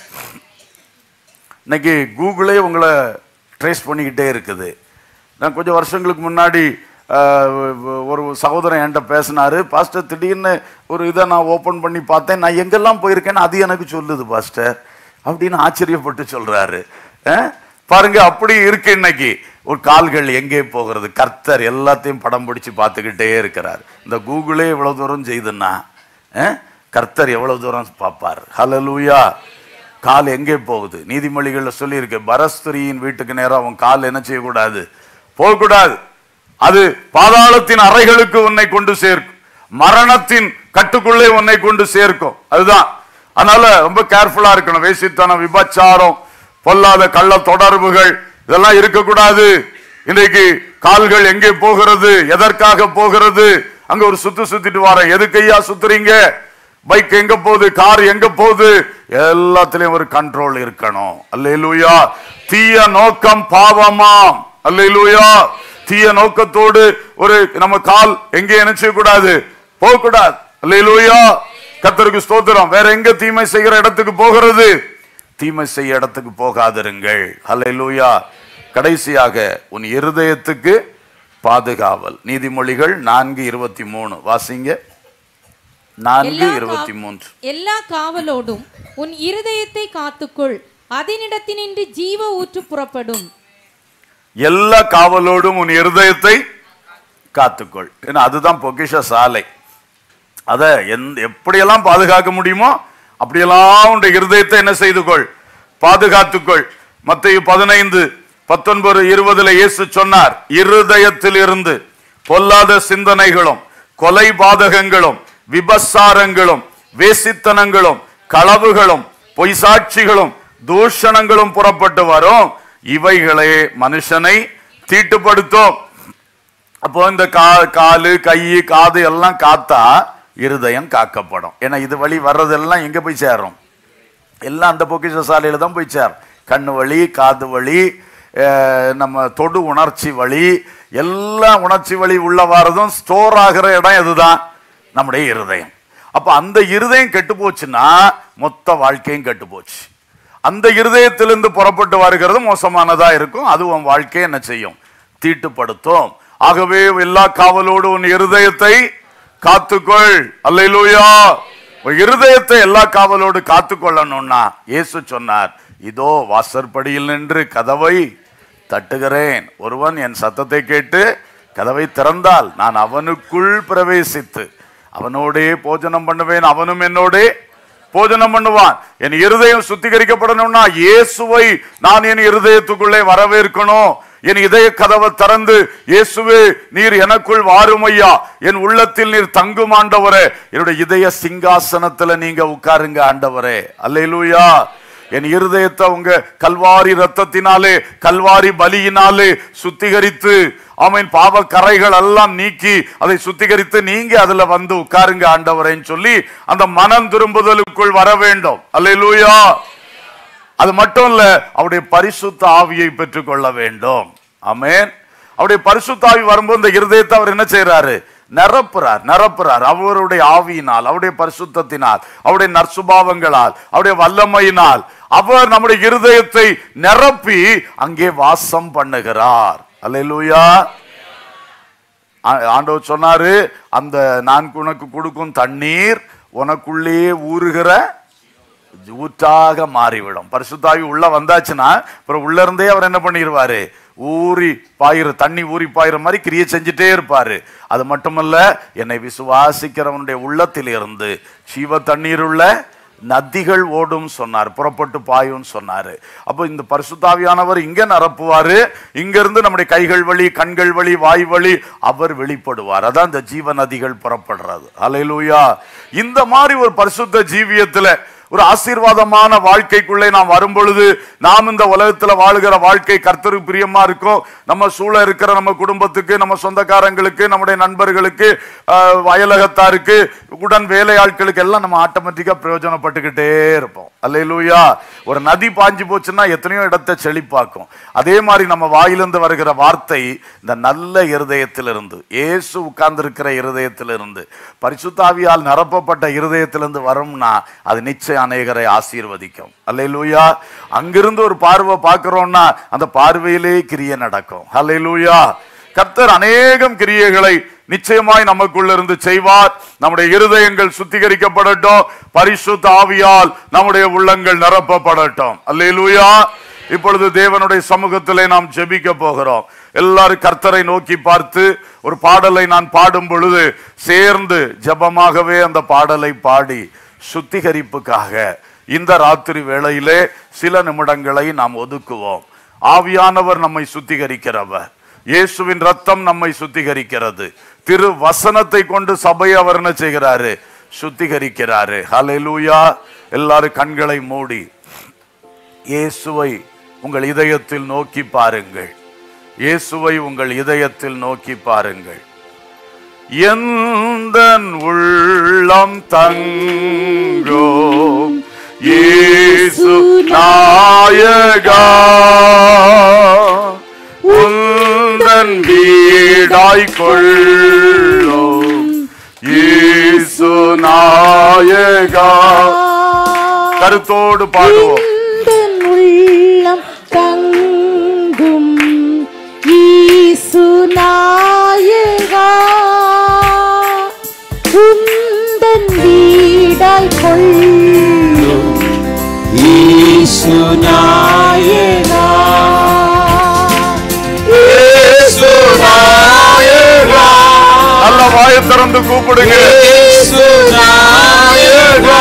இன்னைக்கு கூகுளே உங்களை ட்ரேஸ் பண்ணிக்கிட்டே இருக்குது நான் கொஞ்சம் வருஷங்களுக்கு முன்னாடி ஆஹ், ஒரு சகோதரன் என்கிட்ட பேசினாரு பாஸ்டர் திடீர்னு ஒரு இதை நான் ஓப்பன் பண்ணி பார்த்தேன் நான் எங்கெல்லாம் போயிருக்கேன்னு அது எனக்கு சொல்லுது பாஸ்டர் அப்படின்னு ஆச்சரியப்பட்டு சொல்றாரு அஹ், பாருங்க அப்படி இருக்கு இன்னைக்கு ஒரு கால்கள் எங்கே போகிறது கர்த்தர் எல்லாத்தையும் படம் பிடிச்சு பார்த்துக்கிட்டே இருக்கிறார் இந்த கூகுளே இவ்வளவு தூரம் செய்துன்னா அஹ், கர்த்தர் எவ்வளவு தூரம் பார்ப்பார் ஹalleluya கால் எங்கே போகுது நீதிமொழிகள்ல சொல்லியிருக்கு பரஸ்திரியின் வீட்டுக்கு நேரம் அவன் கால் என்ன செய்யக்கூடாது போகக்கூடாது அது பாதாளத்தின் அறைகளுக்கு உன்னை கொண்டு சேர்க்கும் மரணத்தின் கட்டுக்குள்ளே உன்னை கொண்டு சேர்க்கும் அதுதான் அதனால ரொம்ப கேர்ஃபுல்லா இருக்கணும் வேசித்தனம் விபச்சாரம் பொல்லாத கள்ள தொடர்புகள் இதெல்லாம் இருக்கக்கூடாது இன்றைக்கு கால்கள் எங்கே போகிறது எதற்காக போகிறது அங்க ஒரு சுத்து சுத்திட்டு வரேன் எதுக்கையா சுத்துறீங்க பைக் எங்க போகுது கார் எங்க போகுது எல்லாத்துலயும் ஒரு கண்ட்ரோல் இருக்கணும் அல்லேலூயா தீய நோக்கம் பாவமாம் அல்லேலூயா தீய நோக்கத்தோடு ஒரு நம்ம கால் எங்கே நினைச்ச கூடாது போக கூடாது அல்லேலூயா கத்தருக்கு ஸ்தோத்திரம் வேற எங்க தீமை செய்கிற இடத்துக்கு போகிறது தீமை செய்ய இடத்துக்கு போகாதிருங்கள் அல்லேலூயா கடைசியாக உன் இருதயத்துக்கு பாதுகாவல் நீதிமொழிகள் நான்கு இருபத்தி மூணு வாசிங்க நான்கு எல்லா கா- இருபத்தி மூன்று எல்லா காவலோடும் உன் இருதயத்தை காத்துக்கொள் அதனிடத்தினின்று ஜீவ ஊற்று புறப்படும் எல்லா காவலோடும் உன் இருதயத்தை காத்துக்கொள் ஏன்னா அதுதான் பொக்கிஷ சாலை அத எந்த எப்படியெல்லாம் பாதுகாக்க முடியுமோ அப்படியெல்லாம் உன்னுடைய இருதயத்தை என்ன செய்து கொள் பாதுகாத்துக்கொள் மத்திய பதினைந்து பத்தொன்பது இருபதுல இயேசு சொன்னார் இருதயத்தில் இருந்து பொல்லாத சிந்தனைகளும் கொலை பாதகங்களும் விபசாரங்களும் வேசித்தனங்களும் களவுகளும் பொய்சாட்சிகளும் தூஷணங்களும் புறப்பட்டு வரும் இவைகளே மனுஷனை தீட்டுப்படுத்தும் அப்போ இந்த கா காலு கை காது எல்லாம் காத்தா இருதயம் காக்கப்படும் ஏன்னா இது வழி வர்றதெல்லாம் எங்க போய் சேரும் எல்லாம் அந்த பொக்கிஷ சாலையில தான் போய் சேரும் கண்ணு வழி காது வழி அஹ், நம்ம தொடு உணர்ச்சி வழி எல்லா உணர்ச்சி வழி உள்ள வாரதும் ஸ்டோர் ஆகிற இடம் எதுதான் நம்முடைய இருதயம் அப்ப அந்த இருதயம் கெட்டு போச்சுன்னா மொத்த வாழ்க்கையும் கெட்டு போச்சு அந்த இருதயத்திலிருந்து புறப்பட்டு வருகிறது மோசமானதா இருக்கும் அது உன் வாழ்க்கையை என்ன செய்யும் தீட்டுப்படுத்தும் ஆகவே எல்லா காவலோடு உன் இருதயத்தை காத்துக்கொள் அல்லேலூயா உன் இருதயத்தை எல்லா காவலோடு காத்துக்கொள்ளணும்னா இயேசு சொன்னார் இதோ வாசற்படியில் நின்று கதவை தட்டுகிறேன் ஒருவன் என் சத்தத்தை கேட்டு கதவை திறந்தால் நான் அவனுக்குள் பிரவேசித்து அவனோடே போஜனம் பண்ணுவேன் அவனும் என்னோடே போஜனம் பண்ணுவான் என் இருதயம் சுத்திகரிக்கப்படணும்னா இயேசுவை நான் என் இருதயத்துக்குள்ளே வரவேற்கணும் என் இதய கதவை திறந்து இயேசுவே நீர் எனக்குள் வாரும் ஐயா என் உள்ளத்தில் நீர் தங்கும் ஆண்டவரே என்னுடைய இதய சிங்காசனத்துல நீங்க உட்காருங்க ஆண்டவரே அல்லேலூயா என் இருதயத்தை உங்க கல்வாரி ரத்தத்தினாலே கல்வாரி பலியினாலே சுத்திகரித்து ஆமீன் பாவ கரைகள் எல்லாம் நீக்கி அதை சுத்திகரித்து நீங்க அதுல வந்து உட்காருங்க ஆண்டவரேன்னு சொல்லி அந்த மனம் திரும்புதலுக்குள் வர வேண்டும் அல்லேலூயா அது மட்டும் இல்ல அவருடைய பரிசுத்த ஆவியை பெற்றுக்கொள்ள வேண்டும் ஆமென் அவருடைய பரிசுத்த ஆவி வரும்போது இந்த இருதயத்தை அவர் என்ன செய்யறாரு நிரப்புறார் நிரப்புறார் அவருடைய ஆவியினால் அவருடைய பரிசுத்தத்தினால் அவருடைய நற்சுபாவங்களால் அவருடைய வல்லமையினால் அவர் நம்முடைய இருதயத்தை நிரப்பி அங்கே வாசம் பண்ணுகிறார் அல்லேலூயா ஆ- ஆண்டவர் சொன்னாரு அந்த நான் உனக்கு கொடுக்கும் தண்ணீர் உனக்குள்ளே ஊறுகிற ஊற்றாக மாறிவிடும் பரிசுத்தாவி உள்ள வந்தாச்சுன்னா அப்புறம் உள்ள இருந்தே அவர் என்ன பண்ணிடுவாரு ஊறி பாயிர தண்ணி ஊறி பாயிற மாதிரி கிரியை செஞ்சுட்டே இருப்பாரு அது மட்டுமல்ல என்னை விசுவாசிக்கிறவனுடைய உள்ளத்தில் இருந்து ஜீவ தண்ணீர் உள்ள நதிகள் ஓடும் சொன்னார் புறப்பட்டு பாயும் சொன்னாரு அப்போ இந்த பரிசுத்தாவியானவர் இங்க நிரப்புவாரு இங்க இருந்து நம்முடைய கைகள் வழி கண்கள் வழி வாய் வழி அவர் வெளிப்படுவார் அதான் இந்த ஜீவ நதிகள் புறப்படுறது அலையிலூயா இந்த மாதிரி ஒரு பரிசுத்த ஜீவியத்துல ஒரு ஆசீர்வாதமான வாழ்க்கைக்குள்ளே நாம் வரும் பொழுது நாம் இந்த உலகத்துல வாழுகிற வாழ்க்கை கர்த்தருக்கு பிரியமா இருக்கும் நம்ம சூழ இருக்கிற நம்ம குடும்பத்துக்கு நம்ம சொந்தக்காரங்களுக்கு நம்முடைய நண்பர்களுக்கு ஆஹ், அயலகத்தாருக்கு உடன் வேலையாட்களுக்கு எல்லாம் நம்ம ஆட்டோமேட்டிக்கா பிரயோஜனப்பட்டுக்கிட்டே இருப்போம் அல்லேலூயா ஒரு நதி பாஞ்சு போச்சுன்னா எத்தனையோ இடத்தை செழிப்பாக்கும் அதே மாதிரி நம்ம வாயிலிருந்து வருகிற வார்த்தை இந்த நல்ல இருதயத்திலிருந்து இயேசு உட்கார்ந்திருக்கிற இருதயத்திலிருந்து பரிசுத்தாவியால் நிரப்பப்பட்ட இருதயத்திலிருந்து வரும்னா அது நிச்சயம் அநேகரை ஆசீர்வதிக்கும் அல்லேலூயா அங்கிருந்து ஒரு பார்வை பார்க்கிறோம்னா அந்த பார்வையிலே கிரிய நடக்கும் அல்லேலூயா கர்த்தர் அநேகம் கிரியைகளை நிச்சயமாய் நமக்குள்ள இருந்து செய்வார் நம்முடைய இருதயங்கள் சுத்திகரிக்கப்படட்டும் பரிசுத்த ஆவியால் நம்முடைய உள்ளங்கள் நிரப்பப்படட்டும் அல்லேலூயா இப்பொழுது தேவனுடைய சமூகத்திலே நாம் ஜெபிக்க போகிறோம் எல்லாரும் கர்த்தரை நோக்கி பார்த்து ஒரு பாடலை நான் பாடும் பொழுது சேர்ந்து ஜெபமாகவே அந்த பாடலை பாடி சுத்திகரிப்புக்காக இந்த ராத்திரி வேளையிலே சில நிமிடங்களை நாம் ஒதுக்குவோம் ஆவியானவர் நம்மை சுத்திகரிக்கிறவர் இயேசுவின் ரத்தம் நம்மை சுத்திகரிக்கிறது திரு வசனத்தை கொண்டு சபையை அவர் என்ன செய்கிறாரு சுத்திகரிக்கிறாரு ஹalleluya எல்லாரும் கண்களை மூடி இயேசுவை உங்கள் இதயத்தில் நோக்கி பாருங்கள் இயேசுவை உங்கள் இதயத்தில் நோக்கி பாருங்கள் எந்த உள்ளம் தங்கும் இயேசு நாயகா உந்தன் வீடாய் கொள்ளும் இயேசு நாயகா கருத்தோடு பாடுவோம் எந்தன் உள்ளம் தங்கும் ஈசு நாயகா உந்தன் வீடாய் கொள்ளும் ஈசு நாயகா இயேசு நாயகா நல்ல வாயை திறந்து கூப்பிடுங்க ஈசு நாயகா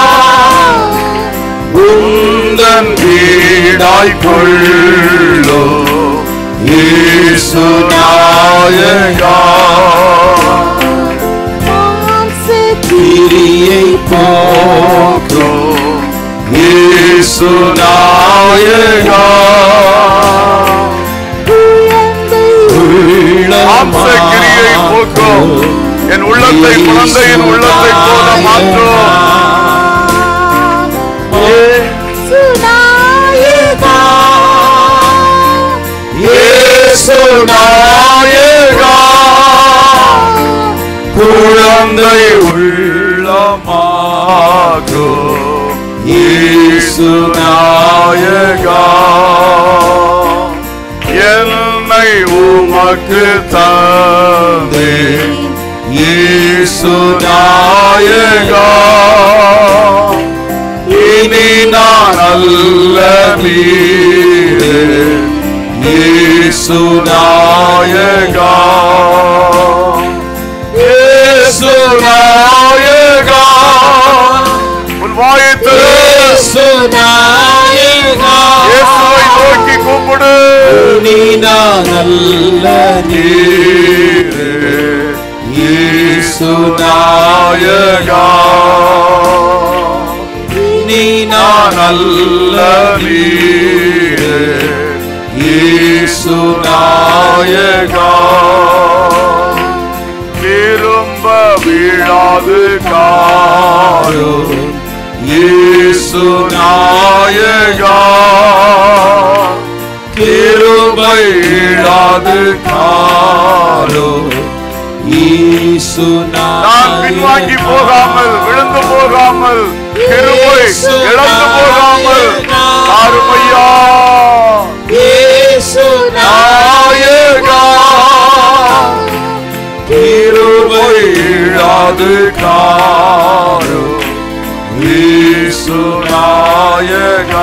உந்தன் வீடாய் கொள்ளோ இயேசு நாயகா கிரியை போக்கோ இயேசு நாயகா மாம்ச கிரியை போக்கும் என் உள்ளத்தை குழந்தையின் உள்ளத்தை போல மாற்றும் இயேசு நாயகா குழந்தை உள்ளமாகு இயேசு நாயகா என்னை உமக்கு தந்தே இயேசு நாயகா இனி நான் அல்ல நீரே இயேசு நாயகா இயேசு நாயகா உன் வாயை திறந்து ஈசு நாயகா இயேசுவை நோக்கி கூப்பிடு நீ நான் அல்ல நீரே இயேசு நாயகா நீ நான் அல்ல நீரே இயேசு நாயகா திரும்ப விழாது காரோ இயேசு நாயகா கிருபை இழாது காரோ ஈசு நான் பின்வாங்கி போகாமல் விழுந்து போகாமல் கிருபை இழந்து போகாமல் அருமையா ஈசு நாயகா கிருபை இழாது காரோ இயேசு நாயகா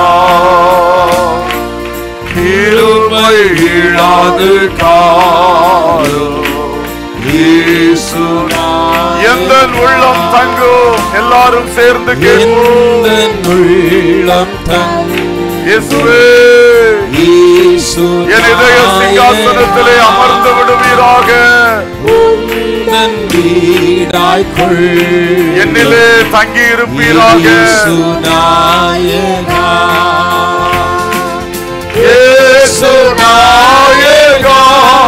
கிருபை இழாது காரோ இயேசு எந்த உள்ளம் தங்கும் எல்லாரும் சேர்ந்து கேட்போம் எந்த உள்ளம் தன் இயேசுவே ஈசு என் இதய சிங்காசனத்திலே அமர்ந்து விடுவீராக உந்தன் வீடாய் கொள் என்னிலே தங்கி இருப்பீராக ஈசு நாயகா இயேசு நாயகா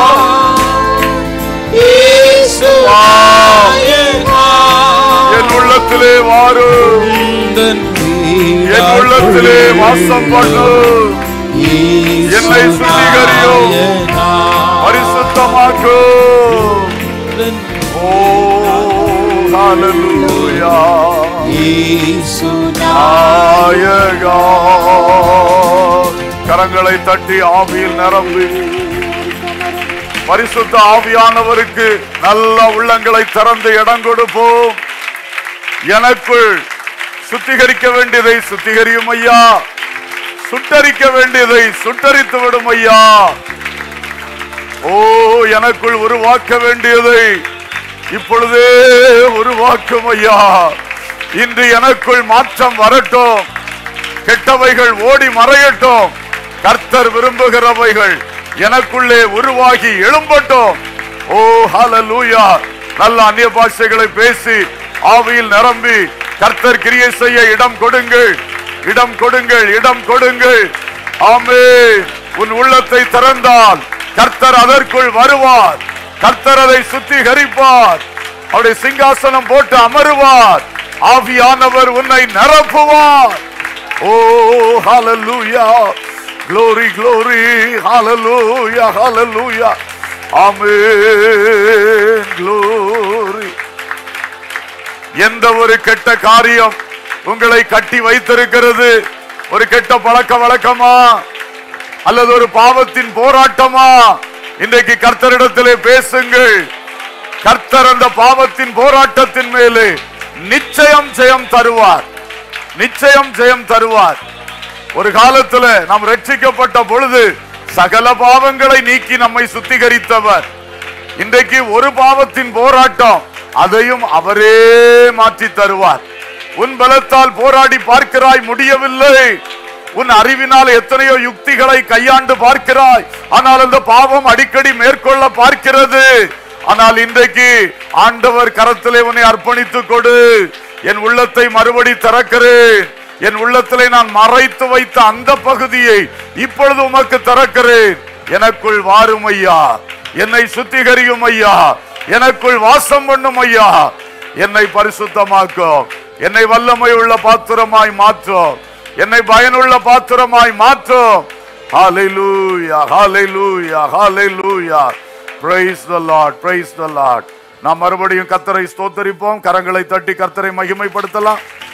ஈசு நாயகா என் உள்ளத்திலே வாரு உந்தன் என் உள்ளத்திலே வாசம் பண்ணு என்னை சுத்திகரியும். பரிசுத்தமாக்கு ஓ ஹalleluya நாயகா கரங்களை தட்டி ஆவியில் நிரம்பி பரிசுத்த ஆவியானவருக்கு நல்ல உள்ளங்களை திறந்து இடம் கொடுப்போம் எனக்குள் சுத்திகரிக்க வேண்டியதை சுத்திகரியும் ஐயா சுட்டரிக்க வேண்டியதை சுட்டரித்து விடும் ஐயா ஓ எனக்குள் உருவாக்க வேண்டியதை இப்பொழுதே உருவாக்கும் ஐயா இன்று எனக்குள் மாற்றம் வரட்டும் கெட்டவைகள் ஓடி மறையட்டும் கர்த்தர் விரும்புகிறவைகள் எனக்குள்ளே உருவாகி எழும்பட்டும் ஓ ஹalleluya நல்ல அந்நிய பாஷைகளை பேசி ஆவியில் நிரம்பி கர்த்தர் கிரியை செய்ய இடம் கொடுங்கள் இடம் கொடுங்கள் இடம் கொடுங்கள் ஆமே உன் உள்ளத்தை திறந்தால் கர்த்தர் அதற்குள் வருவார் கர்த்தர் அதை சுத்திகரிப்பார் அவருடைய சிங்காசனம் போட்டு அமருவார் ஆவியானவர் உன்னை நிரப்புவார் ஓ ஹalleluya glory glory hallelujah hallelujah amen glory எந்த ஒரு கெட்ட காரியம் உங்களை கட்டி வைத்திருக்கிறது ஒரு கெட்ட பழக்க வழக்கமா அல்லது ஒரு பாவத்தின் போராட்டமா இன்றைக்கு கர்த்தரிடத்திலே பேசுங்கள் கர்த்தர் அந்த பாவத்தின் போராட்டத்தின் மேலே நிச்சயம் ஜெயம் தருவார் நிச்சயம் ஜெயம் தருவார் ஒரு காலத்துல நாம் ரட்சிக்கப்பட்ட பொழுது சகல பாவங்களை நீக்கி நம்மை சுத்திகரித்தவர் இன்றைக்கு ஒரு பாவத்தின் போராட்டம் அதையும் அவரே மாற்றி தருவார் உன் பலத்தால் போராடி பார்க்கிறாய் முடியவில்லை உன் அறிவினால் எத்தனையோ யுக்திகளை கையாண்டு பார்க்கிறாய் ஆனால் அந்த பாவம் அடிக்கடி மேற்கொள்ள பார்க்கிறது ஆனால் இன்றைக்கு ஆண்டவர் கரத்திலே உன்னை அர்ப்பணித்துக் கொடு என் உள்ளத்தை மறுபடி திறக்கிறேன் என் உள்ளத்திலே நான் மறைத்து வைத்த அந்த பகுதியை இப்பொழுது உமக்கு திறக்கிறேன் எனக்குள் வாரும் ஐயா என்னை சுத்திகரியும் ஐயா எனக்குள் வாசம் பண்ணும் ஐயா என்னை பரிசுத்தமாக்கும் என்னை வல்லமை உள்ள பாத்திரமாய் மாற்றும் என்னை பயனுள்ள பாத்திரமாய் மாற்றும் ஹalleluya ஹalleluya ஹalleluya praise the lord praise the lord நாம் மறுபடியும் கர்த்தரை ஸ்தோத்தரிப்போம் கரங்களை தட்டி கர்த்தரை மகிமைப்படுத்தலாம்